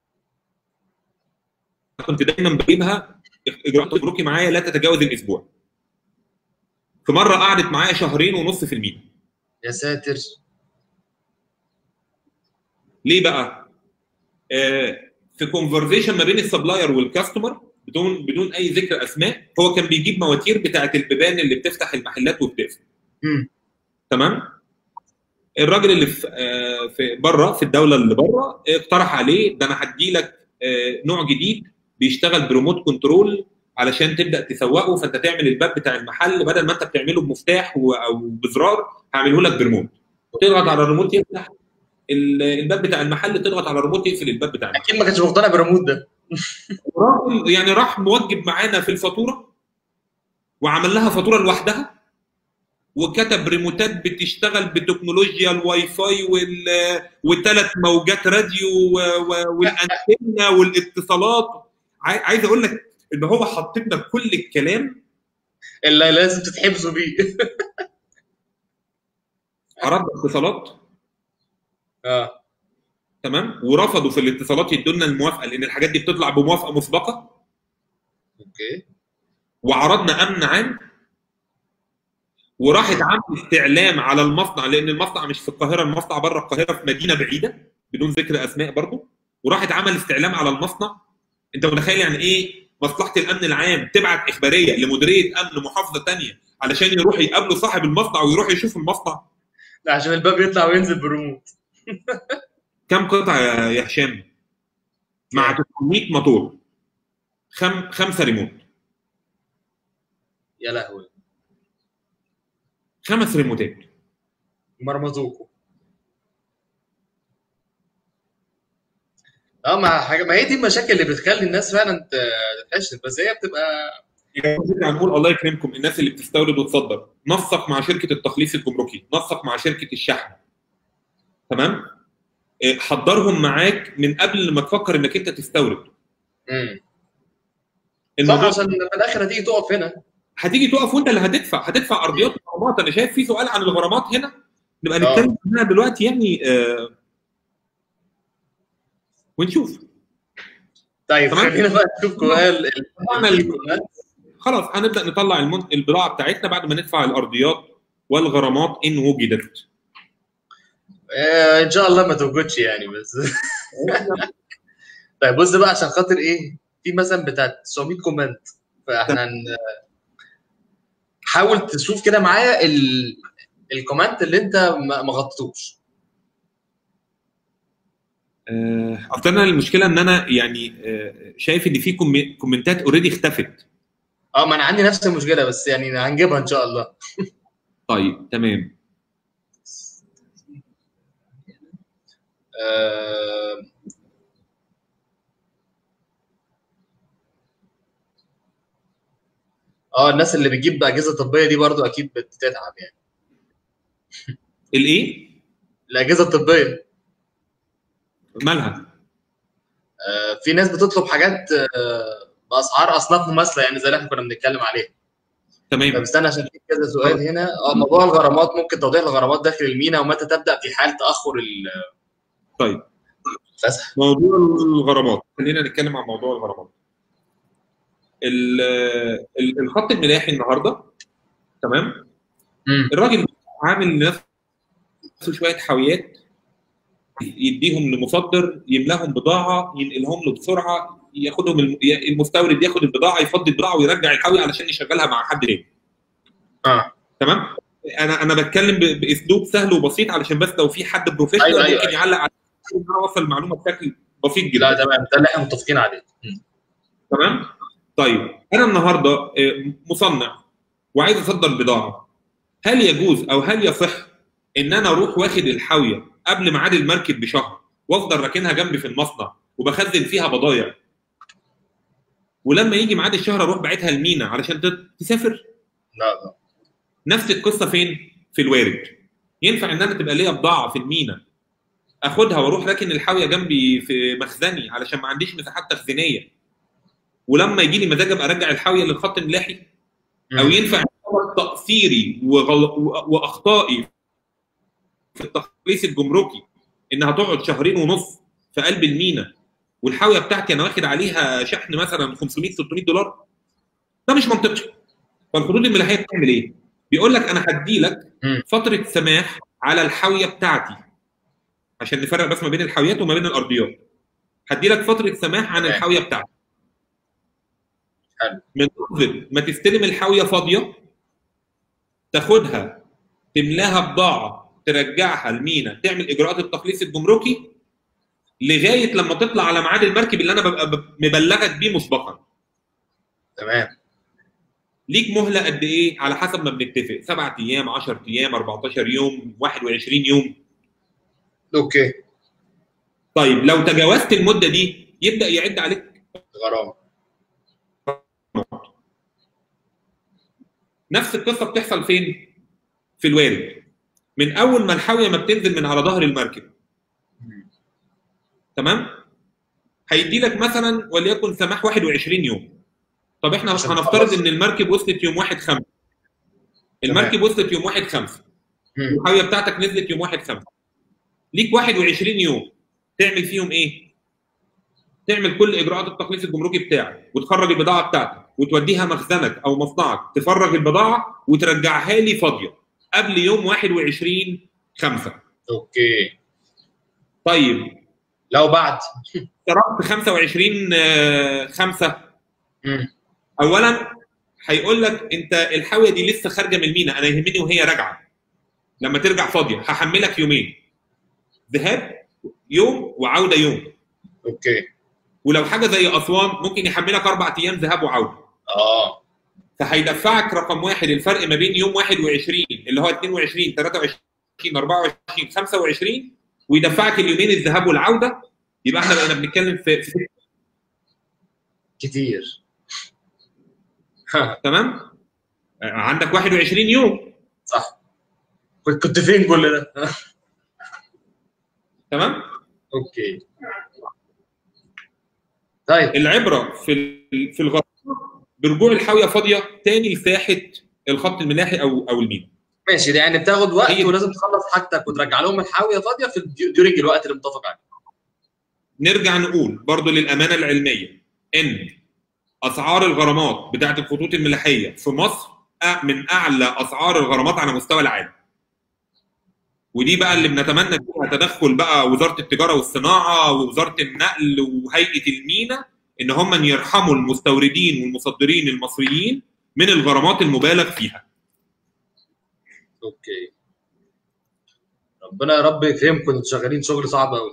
كنت دايما بجيبها اجراءات الجمركي معايا لا تتجاوز الاسبوع في مره قعدت معايا شهرين ونص في المينا يا ساتر ليه بقى؟ آه في كونفرزيشن ما بين السبلاير والكاستمر بدون بدون اي ذكر اسماء هو كان بيجيب مواتير بتاعه البيبان اللي بتفتح المحلات وبتقفل امم تمام الراجل اللي في آه، في بره في الدوله اللي بره اقترح عليه ده انا هدي لك آه، نوع جديد بيشتغل بريموت كنترول علشان تبدا تسوقه فانت تعمل الباب بتاع المحل بدل ما انت بتعمله بمفتاح و- او بزرار هعمله لك بريموت تضغط على الريموت يفتح ال- الباب بتاع المحل تضغط على الريموت يقفل الباب بتاع المحل اكيد ما كانش مقتنع بالريموت ده الراجل يعني راح موجب معانا في الفاتوره وعمل لها فاتوره لوحدها وكتب ريموتات بتشتغل بتكنولوجيا الواي فاي وال والثلاث موجات راديو و- و- والانتنه والاتصالات عاي- عايز اقول لك ان هو حط لنا كل الكلام اللي لازم تتحبسوا بيه عرضنا اتصالات اه تمام ورفضوا في الاتصالات يدوا لنا الموافقه لان الحاجات دي بتطلع بموافقه مسبقه اوكي وعرضنا امن عام وراحت عمل استعلام على المصنع لان المصنع مش في القاهره المصنع بره القاهره في مدينه بعيده بدون ذكر اسماء برضه وراحت عمل استعلام على المصنع انت متخيل يعني ايه مصلحه الامن العام تبعت اخباريه لمديريه امن محافظه ثانيه علشان يروح يقابلوا صاحب المصنع ويروح يشوف المصنع لا عشان الباب يطلع وينزل بالريموت كم قطعه يا يا هشام مع 300 موتور خم... خمسه ريموت يا لهوي خمس ريموتات مرمطوكوا اه ما حاجه ما هي دي المشاكل اللي بتخلي الناس فعلا ت- تتحشر بس هي بتبقى يعني هنقول الله يكرمكم الناس اللي بتستورد وتصدر نسق مع شركه التخليص الجمركي نسق مع شركه الشحن تمام إيه، حضرهم معاك من قبل ما تفكر انك انت تستورد امم صح الموضوع عشان في الاخر هتيجي تقف هنا هتيجي تقف وانت اللي هتدفع هتدفع ارضيات وغرامات انا شايف في سؤال عن الغرامات هنا نبقى آه. نتكلم عنها دلوقتي يعني آه ونشوف طيب تمام. خلينا بقى نشوف سؤال ال- طبعاً ال- ال- خلاص هنبدا نطلع المن... البضاعه بتاعتنا بعد ما ندفع الارضيات والغرامات ان وجدت آه، ان شاء الله ما توجدش يعني بس طيب بص بقى عشان خاطر ايه في مثلا بتاع 900 كومنت فاحنا هن- حاول تشوف كده معايا ال... الكومنت اللي انت ما ما غطيتوش آه، اصل انا المشكله ان انا يعني آه، شايف ان في كومي- كومنتات اوريدي اختفت اه ما انا عندي نفس المشكله بس يعني هنجيبها ان شاء الله طيب تمام آه، اه الناس اللي بتجيب اجهزه طبيه دي برضو اكيد بتتعب يعني الايه الاجهزه الطبيه مالها آه، في ناس بتطلب حاجات آه، باسعار اصناف مماثله يعني زي اللي احنا كنا بنتكلم عليها طب تمام استنى عشان في كذا سؤال هنا اه موضوع الغرامات ممكن توضيح الغرامات داخل المينا ومتى تبدا في حال تاخر ال- طيب الفسح موضوع الغرامات خلينا نتكلم عن موضوع الغرامات ال- ال- الخط الملاحي النهارده تمام مم. الراجل عامل لنفسه شويه حاويات يديهم لمصدر يملاهم بضاعه ينقلهم له بسرعه ياخدهم الم- المستورد ياخد البضاعه يفضي البضاعه ويرجع الحاويه علشان يشغلها مع حد تاني اه تمام انا انا بتكلم ب- باسلوب سهل وبسيط علشان بس لو في حد بروفيشنال أيوة، أيوة، ممكن أيوة. يعلق على إن انا اوصل المعلومه بشكل بسيط جدا لا تمام ده اللي احنا متفقين عليه مم. تمام طيب انا النهارده آه، مصنع وعايز اصدر بضاعه هل يجوز او هل يصح ان انا اروح واخد الحاويه قبل ميعاد المركب بشهر وافضل راكنها جنبي في المصنع وبخزن فيها بضايع ولما يجي ميعاد الشهر اروح باعتها المينا علشان تت- تسافر لا لا نفس القصه فين؟ في الوارد ينفع ان انا تبقى ليا بضاعه في المينا اخدها واروح راكن الحاويه جنبي في مخزني علشان ما عنديش مساحات تخزينيه ولما يجي لي مزاج ابقى ارجع الحاويه للخط الملاحي او مم. ينفع يعتبر تقصيري وغل... و- واخطائي في التخليص الجمركي انها تقعد شهرين ونص في قلب المينا والحاويه بتاعتي انا واخد عليها شحن مثلا 500 600 دولار ده مش منطقي فالخطوط الملاحيه بتعمل ايه؟ بيقول لك انا هدي لك مم. فتره سماح على الحاويه بتاعتي عشان نفرق بس ما بين الحاويات وما بين الارضيات هدي لك فتره سماح عن تمام. الحاويه بتاعتي حلو. من لحظه ما تستلم الحاويه فاضيه تاخدها تملاها بضاعه ترجعها المينا تعمل اجراءات التخليص الجمركي لغايه لما تطلع على ميعاد المركب اللي انا ببقى ب- مبلغك بيه مسبقا تمام ليك مهله قد ايه على حسب ما بنتفق سبعة ايام 10 ايام 14 يوم 21 يوم اوكي طيب لو تجاوزت المده دي يبدا يعد عليك غرامه نفس القصه بتحصل فين؟ في الوارد من اول ما الحاويه ما بتنزل من على ظهر المركب تمام؟ هيدي لك مثلا وليكن سماح 21 يوم طب احنا عشان هنفترض تخلص. ان المركب وصلت يوم 1 5 المركب وصلت يوم 1 5 مم. الحاويه بتاعتك نزلت يوم 1 5 ليك 21 يوم تعمل فيهم ايه؟ تعمل كل اجراءات التخليص الجمركي بتاعك وتخرج البضاعه بتاعتك وتوديها مخزنك او مصنعك تفرغ البضاعه وترجعها لي فاضيه قبل يوم 21 5 اوكي طيب لو بعد صرفت 25 آه، 5 مم. اولا هيقول لك انت الحاويه دي لسه خارجه من المينا انا يهمني وهي راجعه لما ترجع فاضيه هحملك يومين ذهاب يوم وعوده يوم اوكي ولو حاجه زي اسوان ممكن يحملك اربع ايام ذهاب وعوده اه فهيدفعك رقم واحد الفرق ما بين يوم 21 اللي هو 22 23 24 25 ويدفعك اليومين الذهاب والعوده يبقى احنا بقينا بنتكلم في, في كتير ها تمام آه، عندك 21 يوم صح كنت كنت فين كل ده تمام اوكي طيب العبره في ال- في الغرب برجوع الحاويه فاضيه تاني لساحه الخط الملاحي او او المينا ماشي ده يعني بتاخد وقت هي- ولازم تخلص حاجتك وترجع لهم الحاويه فاضيه في ديورنج الوقت اللي متفق عليه نرجع نقول برضو للامانه العلميه ان اسعار الغرامات بتاعه الخطوط الملاحيه في مصر أ- من اعلى اسعار الغرامات على مستوى العالم ودي بقى اللي بنتمنى فيها تدخل بقى وزاره التجاره والصناعه ووزاره النقل وهيئه المينا ان هم يرحموا المستوردين والمصدرين المصريين من الغرامات المبالغ فيها اوكي ربنا يا رب يفهمكم انتوا شغالين شغل صعب قوي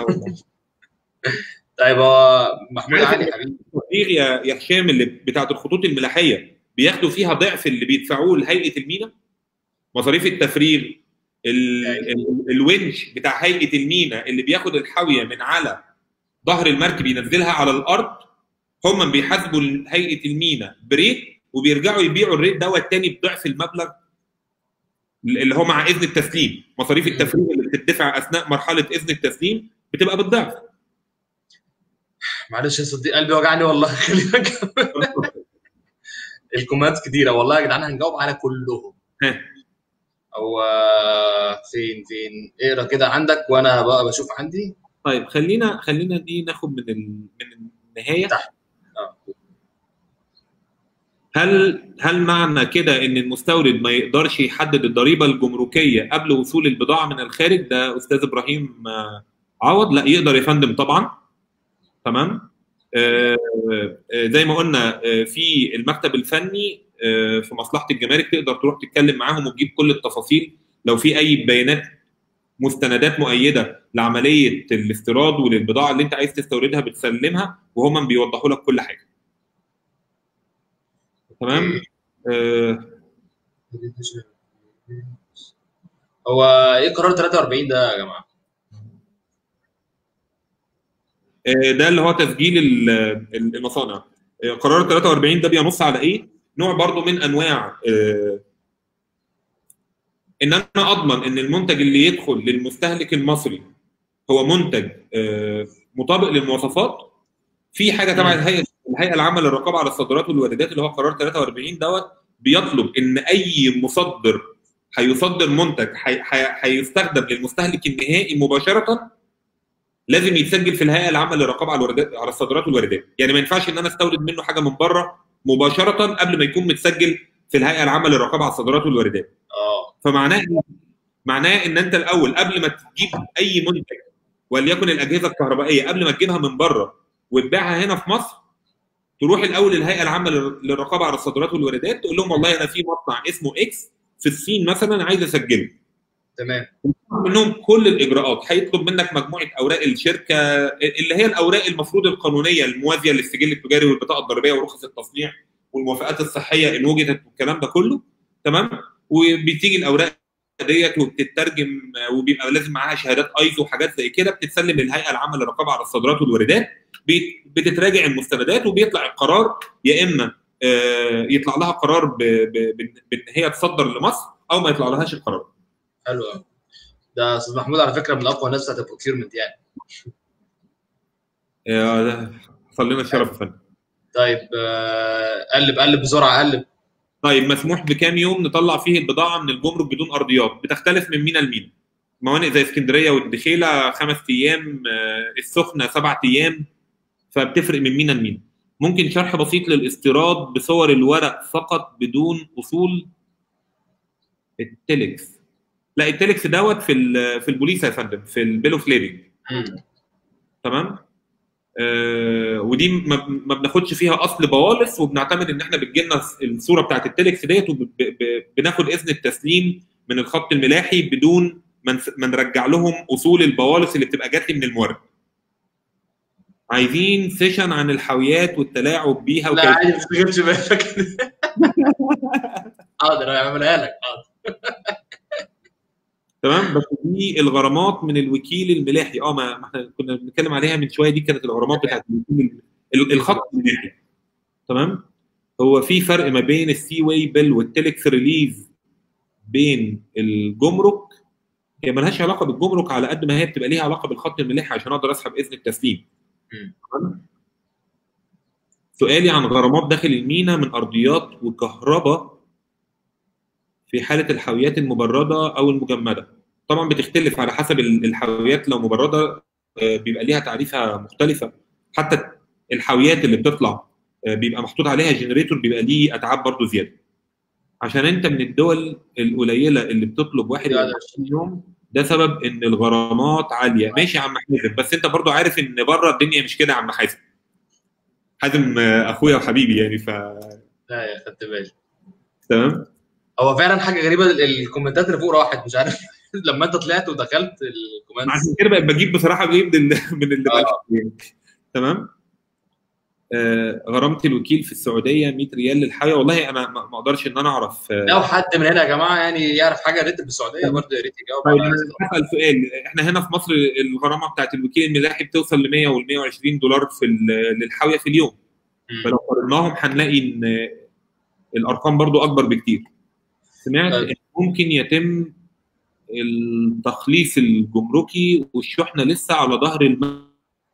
طيب هو محمود عارف علي إن حبيبي التفريغ يا يا هشام اللي بتاعت الخطوط الملاحيه بياخدوا فيها ضعف اللي بيدفعوه لهيئه المينا مصاريف التفريغ ال- ال- الونش بتاع هيئه المينا اللي بياخد الحاويه من على ظهر المركب ينزلها على الارض هم بيحاسبوا هيئه المينا بريت وبيرجعوا يبيعوا الريت دوت تاني بضعف المبلغ اللي هو مع اذن التسليم مصاريف التفريغ اللي بتدفع اثناء مرحله اذن التسليم بتبقى بالضعف معلش يا صديق قلبي وجعني والله خلينا نكمل. الكومنتات كتيره والله يا جدعان هنجاوب على كلهم ها. هو فين فين اقرا كده عندك وانا بقى بشوف عندي طيب خلينا خلينا دي ناخد من ال- من النهايه تحت. آه. هل هل معنى كده ان المستورد ما يقدرش يحدد الضريبه الجمركيه قبل وصول البضاعه من الخارج ده استاذ ابراهيم آه، عوض لا يقدر يا فندم طبعا تمام آه، آه، زي ما قلنا آه، في المكتب الفني آه، في مصلحه الجمارك تقدر تروح تتكلم معاهم وتجيب كل التفاصيل لو في اي بيانات مستندات مؤيده لعمليه الاستيراد وللبضاعه اللي انت عايز تستوردها بتسلمها وهم بيوضحوا لك كل حاجه تمام آه، هو ايه قرار 43 ده يا جماعه؟ آه، ده اللي هو تسجيل ال- ال- المصانع آه، قرار 43 ده بينص على ايه نوع برضو من انواع آه، ان انا اضمن ان المنتج اللي يدخل للمستهلك المصري هو منتج آه، مطابق للمواصفات في حاجه تبع مم. الهيئه الهيئه العامه للرقابه على الصادرات والواردات اللي هو قرار 43 دوت بيطلب ان اي مصدر هيصدر منتج هي- هي- هيستخدم للمستهلك النهائي مباشره لازم يتسجل في الهيئه العامه للرقابه على الواردات على الصادرات والواردات يعني ما ينفعش ان انا استورد منه حاجه من بره مباشره قبل ما يكون متسجل في الهيئه العامه للرقابه على الصادرات والواردات اه فمعناه إيه؟ معناه ان انت الاول قبل ما تجيب اي منتج وليكن الاجهزه الكهربائيه قبل ما تجيبها من بره وتبيعها هنا في مصر تروح الاول الهيئه العامه لل- للرقابه على الصادرات والواردات تقول لهم والله انا في مصنع اسمه اكس في الصين مثلا عايز اسجله تمام منهم كل الاجراءات هيطلب منك مجموعه اوراق الشركه اللي هي الاوراق المفروض القانونيه الموازيه للسجل التجاري والبطاقه الضريبيه ورخص التصنيع والموافقات الصحيه ان وجدت والكلام ده كله تمام وبتيجي الاوراق ديت وبتترجم وبيبقى لازم معاها شهادات ايزو وحاجات زي كده بتتسلم للهيئه العامه للرقابه على الصادرات والواردات بي- بتتراجع المستندات وبيطلع القرار يا اما آه، يطلع لها قرار ب- ب- بان بإن هي تصدر لمصر او ما يطلع لهاش القرار حلو قوي ده استاذ محمود على فكره من اقوى الناس بتاعت البروكيورمنت يعني آه، حصل لنا الشرف يا فندم طيب آه، قلب قلب بسرعه قلب طيب مسموح بكام يوم نطلع فيه البضاعه من الجمرك بدون ارضيات بتختلف من مينا لمينا موانئ زي اسكندريه والدخيله خمس ايام آه، السخنه سبعة ايام فبتفرق من مينا لمينا ممكن شرح بسيط للاستيراد بصور الورق فقط بدون اصول التلكس لا التلكس دوت في ال- في البوليس يا فندم في البيل اوف ليدنج مم. تمام آه ودي ما ما بناخدش فيها اصل بوالص وبنعتمد ان احنا بتجيلنا الصوره بتاعت التلكس ديت وبناخد اذن التسليم من الخط الملاحي بدون ما نس- ما نرجع لهم اصول البوالص اللي بتبقى جات لي من المورد عايزين سيشن عن الحاويات والتلاعب بيها لا وكيف عادي ما تشغلش بالك حاضر هعملها لك حاضر تمام بس دي الغرامات من الوكيل الملاحي اه ما ما احنا كنا بنتكلم عليها من شويه دي كانت الغرامات بتاعت الوكيل ال- الخط الملاحي تمام هو في فرق ما بين السي واي بيل والتلكس ريليز بين الجمرك هي ملهاش علاقه بالجمرك على قد ما هي بتبقى ليها علاقه بالخط الملاحي عشان اقدر اسحب اذن التسليم مم. تمام؟ سؤالي عن غرامات داخل المينا من ارضيات وكهرباء في حاله الحاويات المبرده او المجمده طبعا بتختلف على حسب ال- الحاويات لو مبرده آه، بيبقى ليها تعريفه مختلفه حتى الحاويات اللي بتطلع آه، بيبقى محطوط عليها جنريتور بيبقى ليه اتعاب برضو زياده عشان انت من الدول القليله اللي بتطلب 21 يوم ده سبب ان الغرامات عاليه ماشي يا عم حازم بس انت برضو عارف ان بره الدنيا مش كده يا عم حازم حازم آه، اخويا وحبيبي يعني ف لا يا خدت بالي تمام هو فعلا حاجه غريبه ال- الكومنتات اللي فوق راحت مش عارف لما انت طلعت ودخلت الكومنتس عشان كده بقى بجيب بصراحه بجيب من ال- من اللي آه. بقى تمام آه غرامه الوكيل في السعوديه 100 ريال للحاويه والله انا ما ما اقدرش ان انا اعرف آه لو حد من هنا يا جماعه يعني يعرف حاجه ريت بالسعوديه برضه يا ريت يجاوب طيب على انا هسال سؤال احنا هنا في مصر الغرامه بتاعت الوكيل الملاحي بتوصل ل 100 وال 120 دولار في ال- للحاويه في اليوم مم. فلو قارناهم هنلاقي ان الارقام برضو اكبر بكتير سمعت طيب. ان ممكن يتم التخليص الجمركي والشحنه لسه على ظهر المركب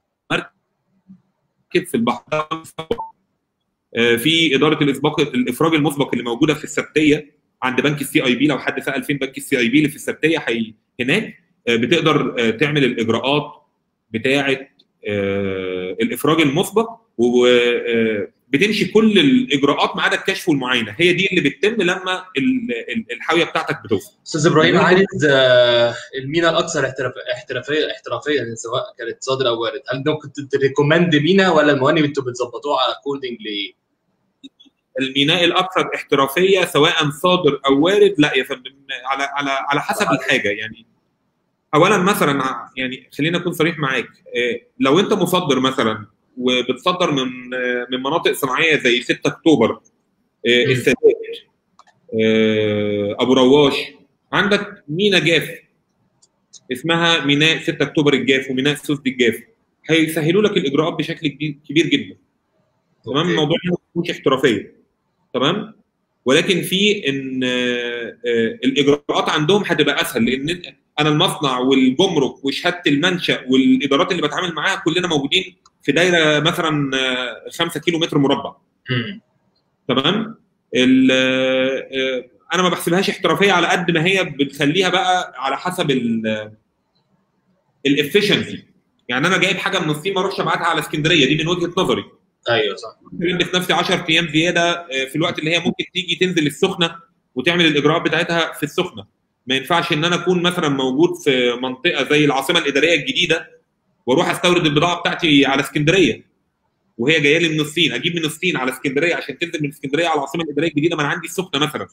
في البحر آه، في اداره الاسباق الافراج المسبق اللي موجوده في السبتيه عند بنك السي اي بي لو حد سال فين بنك السي اي بي اللي في السبتيه حي هناك آه، بتقدر آه، تعمل الاجراءات بتاعه آه، الافراج المسبق وبتمشي كل الاجراءات ما عدا الكشف والمعاينه هي دي اللي بتتم لما ال- ال- الحاويه بتاعتك بتوصل استاذ ابراهيم عايز آه، المينا الاكثر احتراف- احترافيه احترافيه سواء كانت صادر او وارد هل ده كنت تريكومند مينا ولا الموانئ انتوا بتظبطوها على كودنج لايه؟ الميناء الاكثر احترافيه سواء صادر او وارد لا يا فندم على على على حسب الحاجه يعني اولا مثلا يعني خلينا اكون صريح معاك آه، لو انت مصدر مثلا وبتصدر من آه، من مناطق صناعيه زي 6 اكتوبر آه، مم. السادات آه، ابو رواش عندك مينا جاف اسمها ميناء 6 اكتوبر الجاف وميناء سوسدي الجاف هيسهلوا لك الاجراءات بشكل كبير- كبير جدا تمام أوكي. الموضوع هنا ما بيكونش احترافيه تمام ولكن في ان آه، آه، الاجراءات عندهم هتبقى اسهل لان انا المصنع والجمرك وشهاده المنشا والادارات اللي بتعامل معاها كلنا موجودين في دايره مثلا 5 كيلو متر مربع مم. تمام ال- آه، انا ما بحسبهاش احترافيه على قد ما هي بتخليها بقى على حسب الافشنسي يعني انا جايب حاجه من الصين ما اروحش ابعتها على اسكندريه دي من وجهه نظري ايوه صح بلبس نفسي 10 ايام زياده آه، في الوقت اللي هي ممكن تيجي تنزل السخنه وتعمل الاجراءات بتاعتها في السخنه ما ينفعش ان انا اكون مثلا موجود في منطقه زي العاصمه الاداريه الجديده واروح استورد البضاعه بتاعتي على اسكندريه وهي جايه لي من الصين اجيب من الصين على اسكندريه عشان تنزل من اسكندريه على العاصمه الاداريه الجديده ما انا عندي السخنه مثلا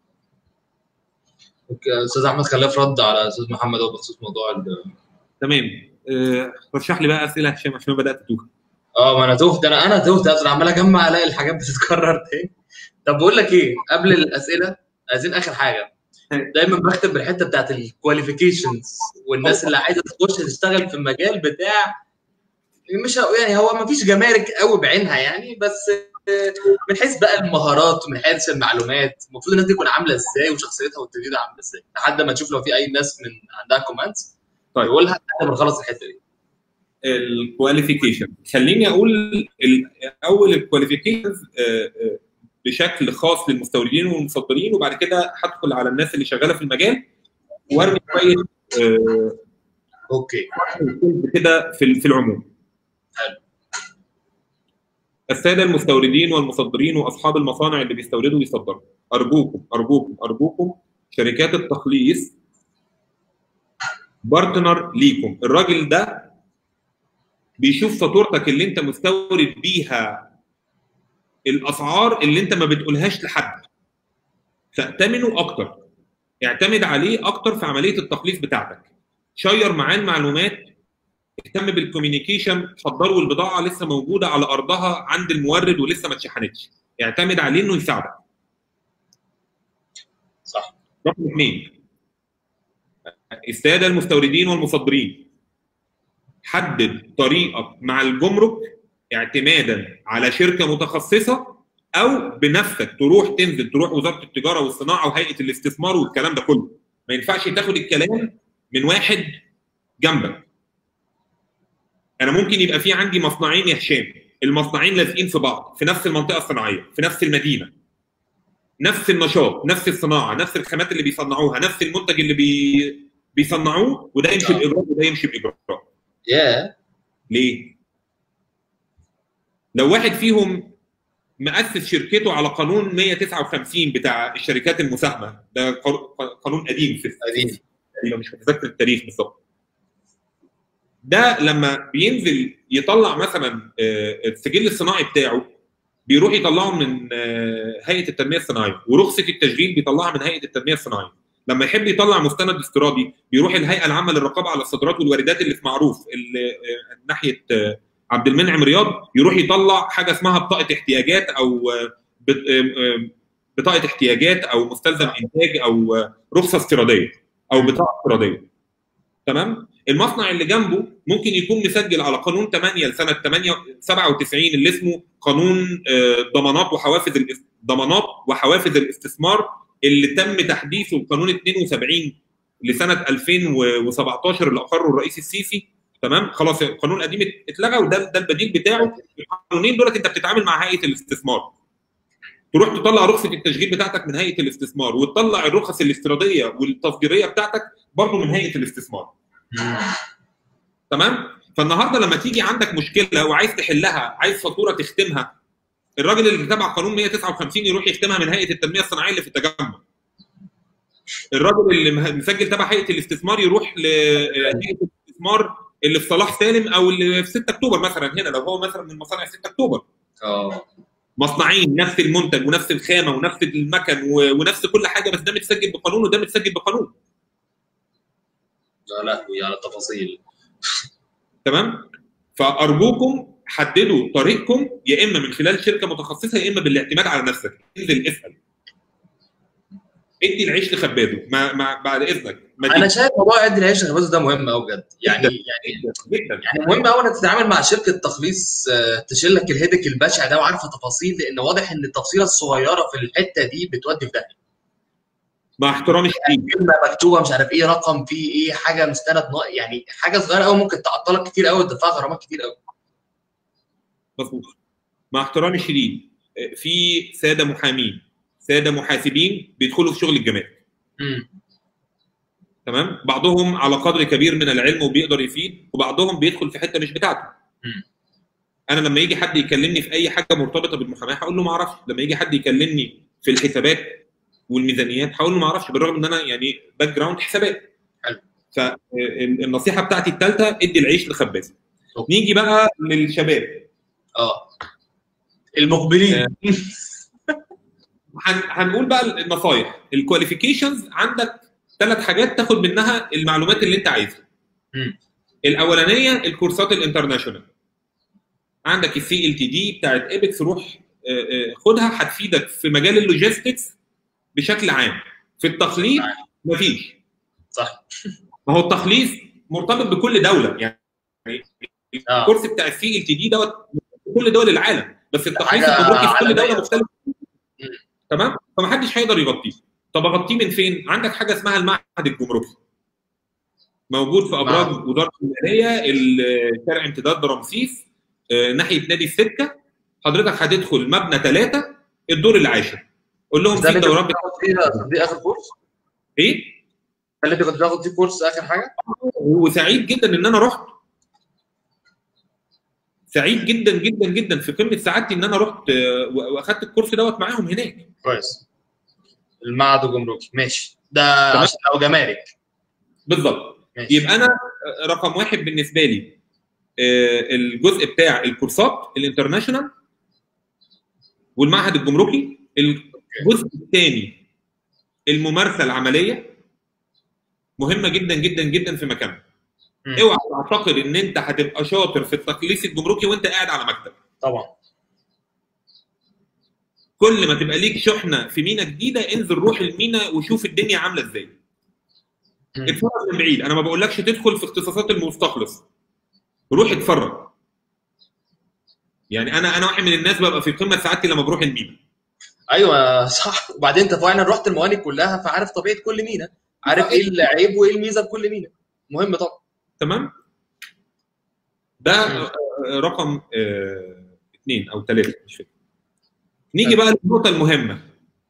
أوكي، استاذ احمد خلاف رد على استاذ محمد أهو بخصوص موضوع ال- تمام آه، رشح لي بقى اسئله هشام عشان أنا بدات اتوه اه ما انا تهت انا انا تهت اصلا عمال اجمع الاقي الحاجات بتتكرر تاني طب بقول لك ايه قبل الاسئله عايزين اخر حاجه دايما بختم بالحته بتاعت الكواليفيكيشنز والناس اللي عايزه تخش تشتغل في المجال بتاع مش ه- يعني هو ما فيش جمارك قوي بعينها يعني بس آه، من حيث بقى المهارات ومن حيث المعلومات المفروض الناس دي تكون عامله ازاي وشخصيتها والتدريب عامله ازاي لحد ما نشوف لو في اي ناس من عندها كومنتس طيب. يقولها لحد ما نخلص الحته دي الكواليفيكيشن خليني اقول ال- اول الكواليفيكيشنز بشكل خاص للمستوردين والمصدرين وبعد كده هدخل على الناس اللي شغاله في المجال وارمي شويه آه، اوكي كده في في العموم حلو. الساده المستوردين والمصدرين واصحاب المصانع اللي بيستوردوا ويصدروا ارجوكم ارجوكم ارجوكم شركات التخليص بارتنر ليكم الراجل ده بيشوف فاتورتك اللي انت مستورد بيها الاسعار اللي انت ما بتقولهاش لحد فائتمنه اكتر اعتمد عليه اكتر في عمليه التخليص بتاعتك شير معاه المعلومات اهتم بالكوميونيكيشن حضروا البضاعه لسه موجوده على ارضها عند المورد ولسه ما اتشحنتش اعتمد عليه انه يساعدك صح رقم اثنين الساده المستوردين والمصدرين حدد طريقك مع الجمرك اعتمادا على شركه متخصصه او بنفسك تروح تنزل تروح وزاره التجاره والصناعه وهيئه الاستثمار والكلام ده كله ما ينفعش تاخد الكلام من واحد جنبك انا ممكن يبقى في عندي مصنعين يا هشام المصنعين لازقين في بعض في نفس المنطقه الصناعيه في نفس المدينه نفس النشاط نفس الصناعه نفس الخامات اللي بيصنعوها نفس المنتج اللي بي... بيصنعوه وده يمشي آه. باجراء وده يمشي باجراء يا ليه؟ لو واحد فيهم مؤسس شركته على قانون 159 بتاع الشركات المساهمه ده قر- قانون قديم في قديم. تقريبا مش متذكر التاريخ بالظبط ده لما بينزل يطلع مثلا آه، السجل الصناعي بتاعه بيروح يطلعه من آه، هيئه التنميه الصناعيه ورخصه التشغيل بيطلعها من هيئه التنميه الصناعيه لما يحب يطلع مستند استيرادي بيروح الهيئه العامه للرقابه على الصادرات والواردات اللي في معروف اللي آه، ناحيه آه، عبد المنعم رياض يروح يطلع حاجه اسمها بطاقه احتياجات او آه، بط- آه، آه، بطاقه احتياجات او مستلزم انتاج او آه، رخصه استيراديه او بطاقه استيراديه تمام المصنع اللي جنبه ممكن يكون مسجل على قانون 8 لسنه 8 97 اللي اسمه قانون آه، ضمانات وحوافز الاس- ضمانات وحوافز الاستثمار اللي تم تحديثه بقانون 72 لسنه 2017 اللي اقره الرئيس السيسي تمام خلاص القانون القديم اتلغى وده ده البديل بتاعه القانونين دولت انت بتتعامل مع هيئه الاستثمار تروح تطلع رخصه التشغيل بتاعتك من هيئه الاستثمار وتطلع الرخص الاستيراديه والتصديريه بتاعتك برضه من هيئه الاستثمار تمام فالنهارده لما تيجي عندك مشكله وعايز تحلها عايز فاتوره تختمها الراجل اللي تبع قانون 159 يروح يختمها من هيئه التنميه الصناعيه اللي في التجمع الراجل اللي مه- مسجل تبع هيئه الاستثمار يروح لهيئه الاستثمار اللي في صلاح سالم او اللي في 6 اكتوبر مثلا هنا لو هو مثلا من مصانع 6 اكتوبر اه مصنعين نفس المنتج ونفس الخامه ونفس المكن و- ونفس كل حاجه بس ده متسجل بقانون وده متسجل بقانون يا لهوي على التفاصيل تمام فارجوكم حددوا طريقكم يا اما من خلال شركه متخصصه يا اما بالاعتماد على نفسك انزل اسال ادي العيش لخبازه ما, ما بعد اذنك ما انا شايف موضوع ادي العيش الخبازه ده مهم قوي بجد يعني جداً. يعني جدا يعني مهم قوي انك تتعامل مع شركه تخليص آه، تشيل لك الهيدك البشع ده وعارفه تفاصيل لان واضح ان التفصيله الصغيره في الحته دي بتودي في داهيه مع احترامي الشديد كلمه مكتوبه مش عارف ايه رقم فيه ايه حاجه مستند ناقص يعني حاجه صغيره قوي ممكن تعطلك كتير قوي وتدفع غرامات كتير قوي مظبوط مع احترامي الشديد في ساده محامين ساده محاسبين بيدخلوا في شغل الجمارك امم تمام بعضهم على قدر كبير من العلم وبيقدر يفيد وبعضهم بيدخل في حته مش بتاعته مم. انا لما يجي حد يكلمني في اي حاجه مرتبطه بالمحاماه هقول له ما اعرفش لما يجي حد يكلمني في الحسابات والميزانيات هقول له ما اعرفش بالرغم ان انا يعني باك جراوند حسابات حلو. فالنصيحه بتاعتي الثالثه ادي العيش لخبازه أوكي. نيجي بقى للشباب اه المقبلين هن- هنقول بقى النصايح الكواليفيكيشنز عندك ثلاث حاجات تاخد منها المعلومات اللي انت عايزها مم. الاولانيه الكورسات الانترناشونال عندك السي ال تي دي بتاعت ايبكس روح آه، آه، خدها هتفيدك في مجال اللوجيستكس بشكل عام في التخليص مفيش صح ما هو التخليص مرتبط بكل دوله يعني اه الكورس بتاع السي ال تي دي دوت في كل دول العالم بس التخليص حاجة الجمركي في كل عالمية. دوله مختلف مم. تمام فمحدش هيقدر يغطيه طب اغطيه من فين عندك حاجه اسمها المعهد الجمركي موجود في ابراج نعم. وزاره الماليه ال- شارع امتداد رمسيس آه، ناحيه نادي السكه حضرتك هتدخل مبنى ثلاثه الدور العاشر قول لهم ده في اللي انت دورات كنت بتاخد فيه دي اخر كورس؟ ايه ده اللي انت كنت بتاخد فيه كورس اخر حاجه؟ وسعيد جدا ان انا رحت سعيد جدا جدا جدا في قمه سعادتي ان انا رحت آه، و- واخدت الكورس دوت معاهم هناك كويس المعهد الجمركي ماشي ده تمام. عشان او جمارك بالظبط ماشي يبقى انا آه، رقم واحد بالنسبه لي آه، الجزء بتاع الكورسات الانترناشونال والمعهد الجمركي الجزء الثاني الممارسه العمليه مهمه جدا جدا جدا في مكانها مم. اوعى تعتقد ان انت هتبقى شاطر في التقليص الجمركي وانت قاعد على مكتب طبعا كل ما تبقى ليك شحنه في مينا جديده انزل روح المينا وشوف الدنيا عامله ازاي مم. اتفرج من بعيد انا ما بقولكش تدخل في اختصاصات المستخلص روح اتفرج يعني انا انا واحد من الناس ببقى في قمه سعادتي لما بروح المينا ايوه صح وبعدين انت فعلا رحت الموانئ كلها فعارف طبيعه كل مينا عارف ايه العيب وايه الميزه في كل مينا مهم طبعا تمام ده مم. آه، رقم آه، اثنين او ثلاثه مش فاكر نيجي بقى للنقطه المهمه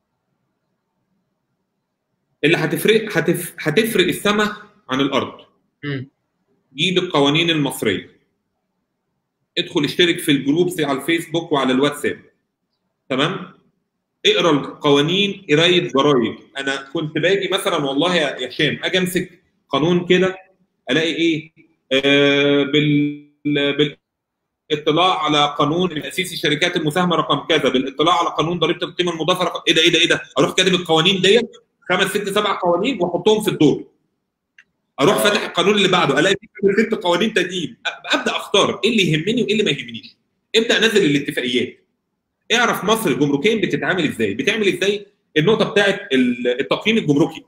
اللي هتفرق هتف... هتفرق السماء عن الارض مم. جيب القوانين المصريه ادخل اشترك في الجروبس على الفيسبوك وعلى الواتساب تمام اقرا القوانين قرايه جرايد انا كنت باجي مثلا والله يا يا هشام اجي امسك قانون كده الاقي ايه آه بال بالاطلاع على قانون تاسيس الشركات المساهمه رقم كذا بالاطلاع على قانون ضريبه القيمه المضافه رقم ايه ده ايه ده ايه ده اروح كاتب القوانين ديت خمس ست سبع قوانين واحطهم في الدور اروح آه. فاتح القانون اللي بعده الاقي فيه ست قوانين تانيين أ- ابدا اختار ايه اللي يهمني وايه اللي ما يهمنيش ابدا انزل الاتفاقيات اعرف مصر جمركيا بتتعامل ازاي بتعمل ازاي النقطه بتاعت ال- التقييم الجمركي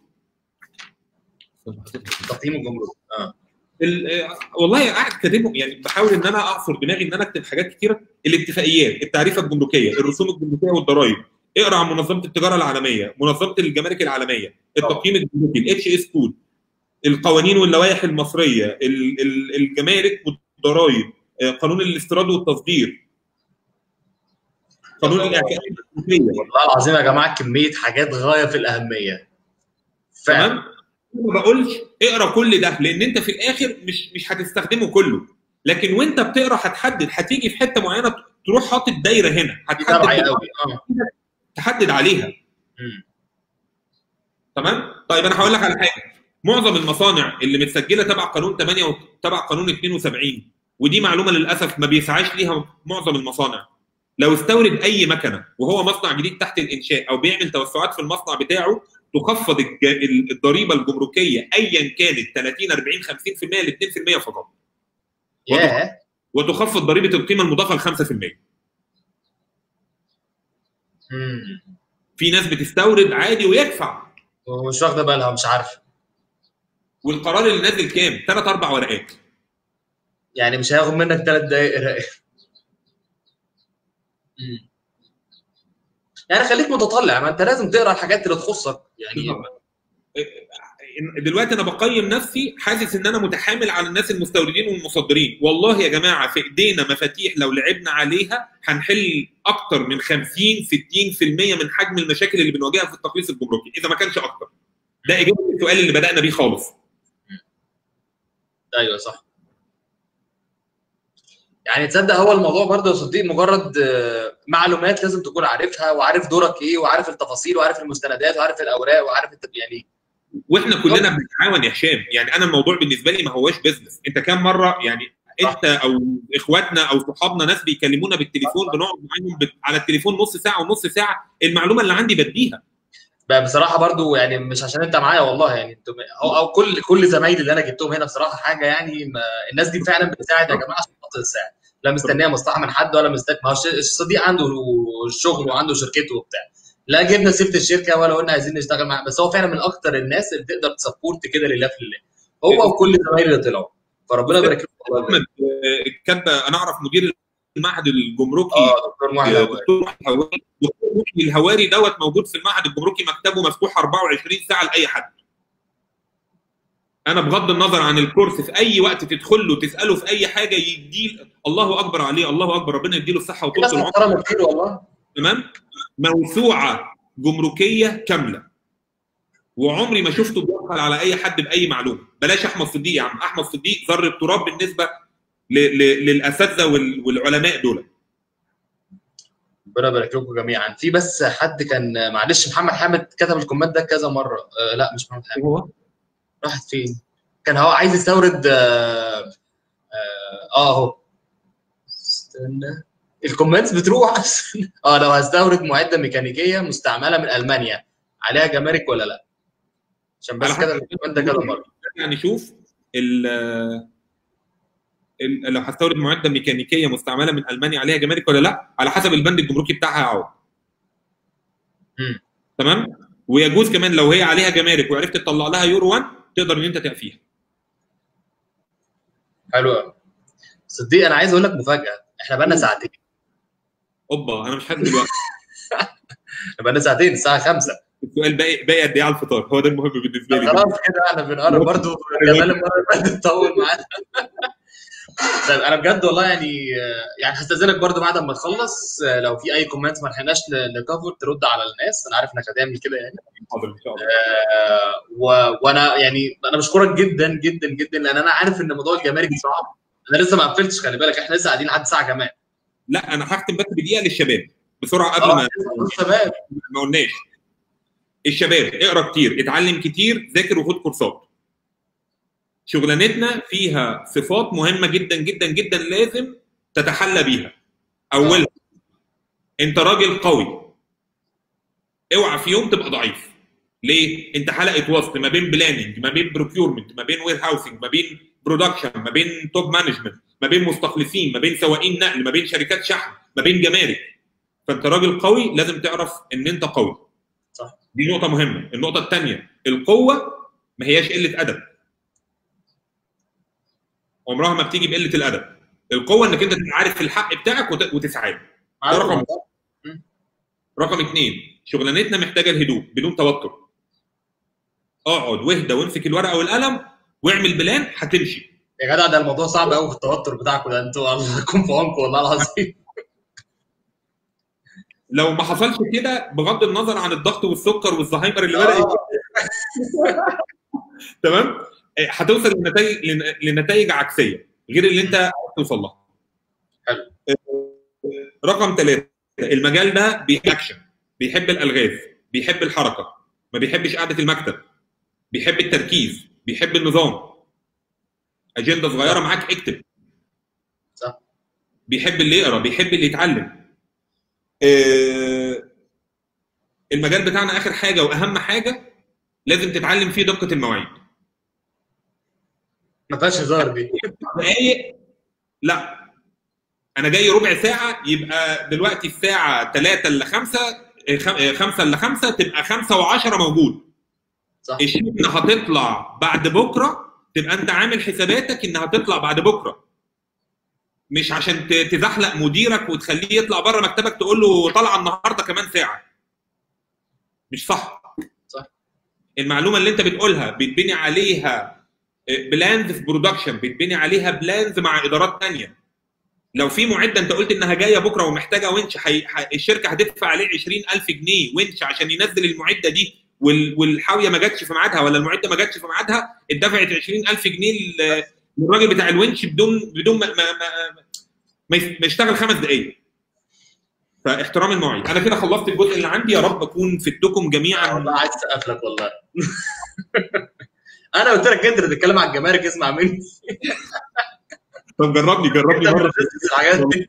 تقييم الجمرك اه ال- آه، والله قاعد كاتبه يعني بحاول ان انا اعصر دماغي ان انا اكتب حاجات كتيره الاتفاقيات التعريفه الجمركيه الرسوم الجمركيه والضرائب اقرا عن منظمه التجاره العالميه منظمه الجمارك العالميه التقييم الجمركي الاتش اس كود القوانين واللوائح المصريه ال- ال- الجمارك والضرائب آه، قانون الاستيراد والتصدير قانون الاعفاءات الجمركيه والله العظيم يا جماعه كميه حاجات غايه في الاهميه فعلا تمام ما بقولش اقرا كل ده لان انت في الاخر مش مش هتستخدمه كله لكن وانت بتقرا هتحدد هتيجي في حته معينه تروح حاطط دايره هنا دي تبعي هتحدد قوي اه تحدد عليها مم. تمام طيب انا هقول لك على حاجه معظم المصانع اللي متسجله تبع قانون 8 وتبع قانون 72 ودي معلومه للاسف ما بيسعاش ليها معظم المصانع لو استورد اي مكنه وهو مصنع جديد تحت الانشاء او بيعمل توسعات في المصنع بتاعه تخفض الج- ال- الضريبه الجمركيه ايا كانت 30 40 50% ل 2% فقط ياه وتخفض ضريبه القيمه المضافه ل 5% مم. في ناس بتستورد عادي ويدفع ومش واخده بالها مش عارفه والقرار اللي نازل كام؟ ثلاث اربع ورقات يعني مش هياخد منك ثلاث دقايق قرايه مم. يعني خليك متطلع ما انت لازم تقرا الحاجات اللي تخصك يعني دلوقتي انا بقيم نفسي حاسس ان انا متحامل على الناس المستوردين والمصدرين والله يا جماعه في ايدينا مفاتيح لو لعبنا عليها هنحل اكتر من 50 60% من حجم المشاكل اللي بنواجهها في التقليص الجمركي اذا ما كانش اكتر ده اجابه السؤال اللي بدانا بيه خالص ايوه صح يعني تصدق هو الموضوع برضه يا صديق مجرد آه، معلومات لازم تكون عارفها وعارف دورك ايه وعارف التفاصيل وعارف المستندات وعارف الاوراق وعارف الت- يعني واحنا كلنا بنتعاون يا هشام يعني انا الموضوع بالنسبه لي ما هواش بيزنس انت كام مره يعني انت او اخواتنا او صحابنا ناس بيكلمونا بالتليفون بنقعد معاهم بت- على التليفون نص ساعه ونص ساعه المعلومه اللي عندي بديها بقى بصراحه برضو يعني مش عشان انت معايا والله يعني انتوا او, أو كل كل زمايلي اللي انا جبتهم هنا بصراحه حاجه يعني ما الناس دي فعلا بتساعد يا جماعه عشان خاطر تساعد لا مستنيه مصلحه من حد ولا مستني ما هو الش- الصديق عنده الشغل وعنده شركته وبتاع لا جبنا سيره الشركه ولا قلنا عايزين نشتغل معاه بس هو فعلا من اكتر الناس اللي تقدر تسبورت كده لله في لله هو وكل زمايلي اللي طلعوا فربنا يبارك لهم والله احمد آه، الكاتبه انا اعرف مدير المعهد الجمركي اه دكتور محمد آه، أبو دكتور محي الهواري دكتور محي الهواري دوت موجود في المعهد الجمركي مكتبه مفتوح 24 ساعه لاي حد انا بغض النظر عن الكورس في اي وقت تدخل له تساله في اي حاجه يدي الله اكبر عليه الله اكبر ربنا يديله الصحه وطول ناس العمر محترمه كتير والله تمام موسوعه جمركيه كامله وعمري ما شفته بيدخل على اي حد باي معلومه بلاش احمد صديق يا عم احمد صديق ذره تراب بالنسبه ل- ل- للاساتذه وال- والعلماء دول ربنا يبارك لكم جميعا في بس حد كان معلش محمد حامد كتب الكومنت ده كذا مره آه لا مش محمد حامد هو راحت فين كان هو عايز يستورد اه اه آه، اهو استنى الكومنتس بتروح اه لو هستورد معده ميكانيكيه مستعمله من المانيا عليها جمارك ولا لا عشان بس على كده حسب. الكومنت ده كذا مره يعني شوف ال ال- لو هستورد معده ميكانيكيه مستعمله من المانيا عليها جمارك ولا لا على حسب البند الجمركي بتاعها يعوض مم. تمام ويجوز كمان لو هي عليها جمارك وعرفت تطلع لها يورو 1 تقدر ان انت تعفيها حلو قوي صديق انا عايز اقول لك مفاجاه احنا بقالنا ساعتين اوبا انا مش حاسس دلوقتي احنا بقالنا ساعتين الساعه 5 السؤال باقي باقي قد ايه على الفطار هو ده المهم بالنسبه لي خلاص كده احنا بنقرب برضه جمال المره اللي فاتت طول معانا طيب انا بجد والله يعني يعني هستاذنك برضه بعد ما تخلص لو في اي كومنتس ما لحقناش نكفر ترد على الناس انا عارف انك هتعمل كده يعني حاضر ان شاء الله آه، و- وانا يعني انا بشكرك جدا جدا جدا لان انا عارف ان موضوع الجمارك صعب انا لسه ما قفلتش خلي بالك احنا لسه قاعدين لحد ساعه كمان لا انا هختم بس بدقيقه للشباب بسرعه قبل ما شباب ما قلناش الشباب اقرا كتير اتعلم كتير ذاكر وخد كورسات شغلانتنا فيها صفات مهمه جدا جدا جدا لازم تتحلى بيها اولها انت راجل قوي اوعى في يوم تبقى ضعيف ليه انت حلقه وسط ما بين بلاننج ما بين بروكيورمنت ما بين وير هاوسنج ما بين برودكشن ما بين توب مانجمنت ما بين مستخلصين ما بين سواقين نقل ما بين شركات شحن ما بين جمارك فانت راجل قوي لازم تعرف ان انت قوي صح. دي نقطه مهمه النقطه الثانيه القوه ما هياش قله ادب عمرها ما بتيجي بقله الادب القوه انك انت تبقى عارف الحق بتاعك وت- وتسعى له. ده رقم رقم اثنين شغلانتنا محتاجه الهدوء بدون توتر اقعد واهدى وامسك الورقه والقلم واعمل بلان هتمشي يا جدع ده الموضوع صعب قوي في التوتر بتاعكم ده انتوا الله يكون في عونكم والله العظيم لو ما حصلش كده بغض النظر عن الضغط والسكر والزهايمر اللي بدا آه. تمام آه، هتوصل لنتائج لن- لنتائج عكسيه غير اللي انت عايز توصل لها حلو. آه، رقم ثلاثه المجال ده بيحب اكشن بيحب الالغاز بيحب الحركه ما بيحبش قعده المكتب بيحب التركيز بيحب النظام اجنده صغيره معاك اكتب صح. بيحب اللي يقرا بيحب اللي يتعلم آه، المجال بتاعنا اخر حاجه واهم حاجه لازم تتعلم فيه دقه المواعيد ما فيهاش هزار دي دقايق لا انا جاي ربع ساعه يبقى دلوقتي الساعه 3 ل 5 5 ل 5 تبقى 5 و10 موجود صح الشحنه هتطلع بعد بكره تبقى انت عامل حساباتك انها هتطلع بعد بكره مش عشان ت- تزحلق مديرك وتخليه يطلع بره مكتبك تقول له طالعه النهارده كمان ساعه مش صح صح. المعلومه اللي انت بتقولها بيتبني عليها بلانز في برودكشن بيتبني عليها بلانز مع ادارات تانية لو في معده انت قلت انها جايه بكره ومحتاجه ونش حي... ح... الشركه هتدفع عليه 20000 جنيه ونش عشان ينزل المعده دي وال... والحاويه ما جاتش في ميعادها ولا المعده ما جاتش في ميعادها اتدفعت 20000 جنيه لل- للراجل بتاع الونش بدون بدون ما ما, ما... ما يس- ما يشتغل خمس دقائق فاحترام المواعيد انا كده خلصت الجزء اللي عندي يا رب اكون فدتكم جميعا والله عايز اسقف لك والله انا قلت لك انت اللي تتكلم عن الجمارك اسمع مني طب جربني جربني انت مره بتدرس الحاجات دي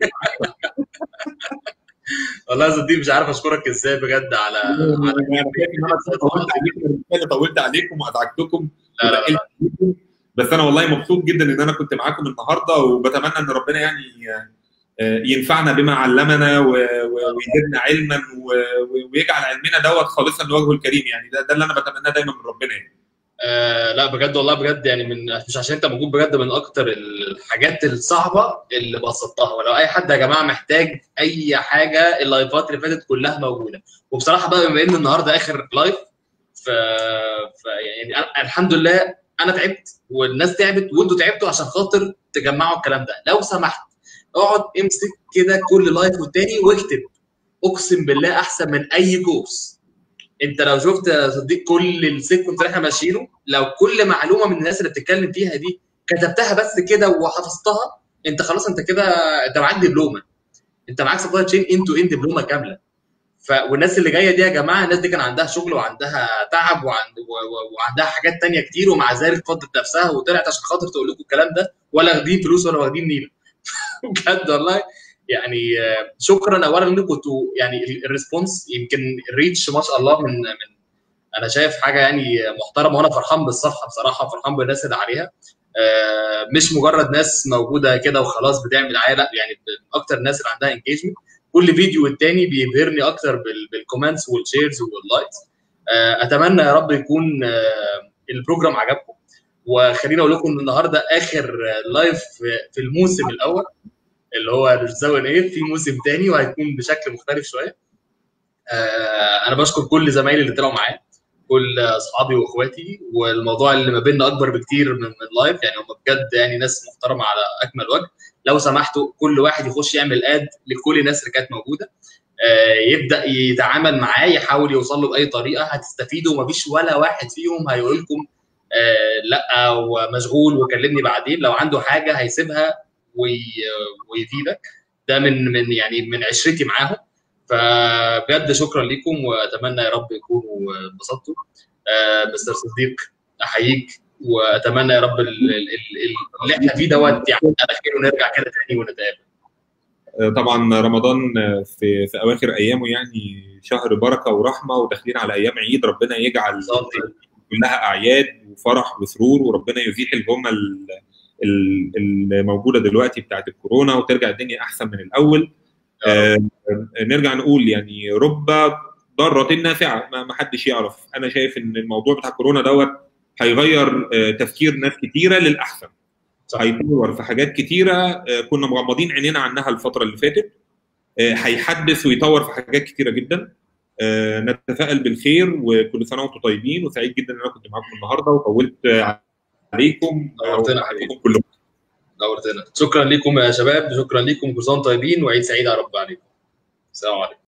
والله يا صديق مش عارف اشكرك ازاي بجد على على أنا فاكر إن أنا طولت عليكم أنا طولت عليكم وازعجتكم لا لا لا. وتقلت عليكم. بس انا والله مبسوط جدا ان انا كنت معاكم النهارده وبتمنى ان ربنا يعني آه، ينفعنا بما علمنا و- و- ويزيدنا علما و- و- ويجعل علمنا دوت خالصا لوجهه الكريم يعني ده, ده اللي انا بتمناه دايما من ربنا يعني آه لا بجد والله بجد يعني من مش عشان انت موجود بجد من اكتر الحاجات الصعبه اللي بسطتها ولو اي حد يا جماعه محتاج اي حاجه اللايفات اللي فاتت كلها موجوده وبصراحه بقى بما ان النهارده اخر لايف ف... ف يعني أنا- الحمد لله انا تعبت والناس تعبت وانتوا تعبتوا عشان خاطر تجمعوا الكلام ده لو سمحت اقعد امسك كده كل لايف والتاني واكتب اقسم بالله احسن من اي كورس انت لو شفت يا صديق كل السيكونس اللي احنا ماشيينه لو كل معلومه من الناس اللي بتتكلم فيها دي كتبتها بس كده وحفظتها انت خلاص انت كده انت معاك دبلومه انت معاك سبلاي تشين انتو ان دبلومه كامله ف والناس اللي جايه دي يا جماعه الناس دي كان عندها شغل وعندها تعب وعند و... و... وعندها حاجات تانية كتير ومع ذلك فضت نفسها وطلعت عشان خاطر تقول لكم الكلام ده ولا واخدين فلوس ولا واخدين نيله بجد والله يعني شكرا اولا انكم كنتوا يعني الريسبونس يمكن الريتش ما شاء الله من من انا شايف حاجه يعني محترمه وانا فرحان بالصفحه بصراحه فرحان بالناس اللي عليها مش مجرد ناس موجوده كده وخلاص بتعمل دعايه لا يعني اكتر الناس اللي عندها انجيجمنت كل فيديو والتاني بيبهرني اكتر بالكومنتس والشيرز واللايكس اتمنى يا رب يكون البروجرام عجبكم وخليني اقول لكم ان النهارده اخر لايف في الموسم الاول اللي هو رزاوي ايه في موسم تاني وهيكون بشكل مختلف شويه انا بشكر كل زمايلي اللي طلعوا معايا كل اصحابي واخواتي والموضوع اللي ما بيننا اكبر بكتير من اللايف يعني هم بجد يعني ناس محترمه على اكمل وجه لو سمحتوا كل واحد يخش يعمل اد لكل الناس اللي كانت موجوده يبدا يتعامل معاه يحاول يوصل له باي طريقه هتستفيدوا ومفيش ولا واحد فيهم هيقول لكم لا ومشغول وكلمني بعدين لو عنده حاجه هيسيبها ويفيدك ده من من يعني من عشرتي معاهم فبجد شكرا لكم واتمنى يا رب يكونوا انبسطتوا مستر صديق احييك واتمنى يا رب اللي احنا فيه دوت يعني على خير ونرجع كده تاني ونتقابل طبعا رمضان في في اواخر ايامه يعني شهر بركه ورحمه وداخلين على ايام عيد ربنا يجعل كلها اعياد وفرح وسرور وربنا يزيح الهمه الموجوده دلوقتي بتاعت الكورونا وترجع الدنيا احسن من الاول آه نرجع نقول يعني رب ضاره نافعه ما حدش يعرف انا شايف ان الموضوع بتاع كورونا دوت هيغير آه تفكير ناس كتيره للاحسن هيطور في حاجات كتيره آه كنا مغمضين عينينا عنها الفتره اللي فاتت هيحدث ويطور في حاجات كتيره جدا نتفائل بالخير وكل سنه وانتم طيبين وسعيد جدا ان انا كنت معاكم النهارده وطولت عليكم نورتنا عليكم كلكم نورتنا شكرا لكم يا شباب شكرا لكم كل سنه طيبين وعيد سعيد يا رب عليكم السلام عليكم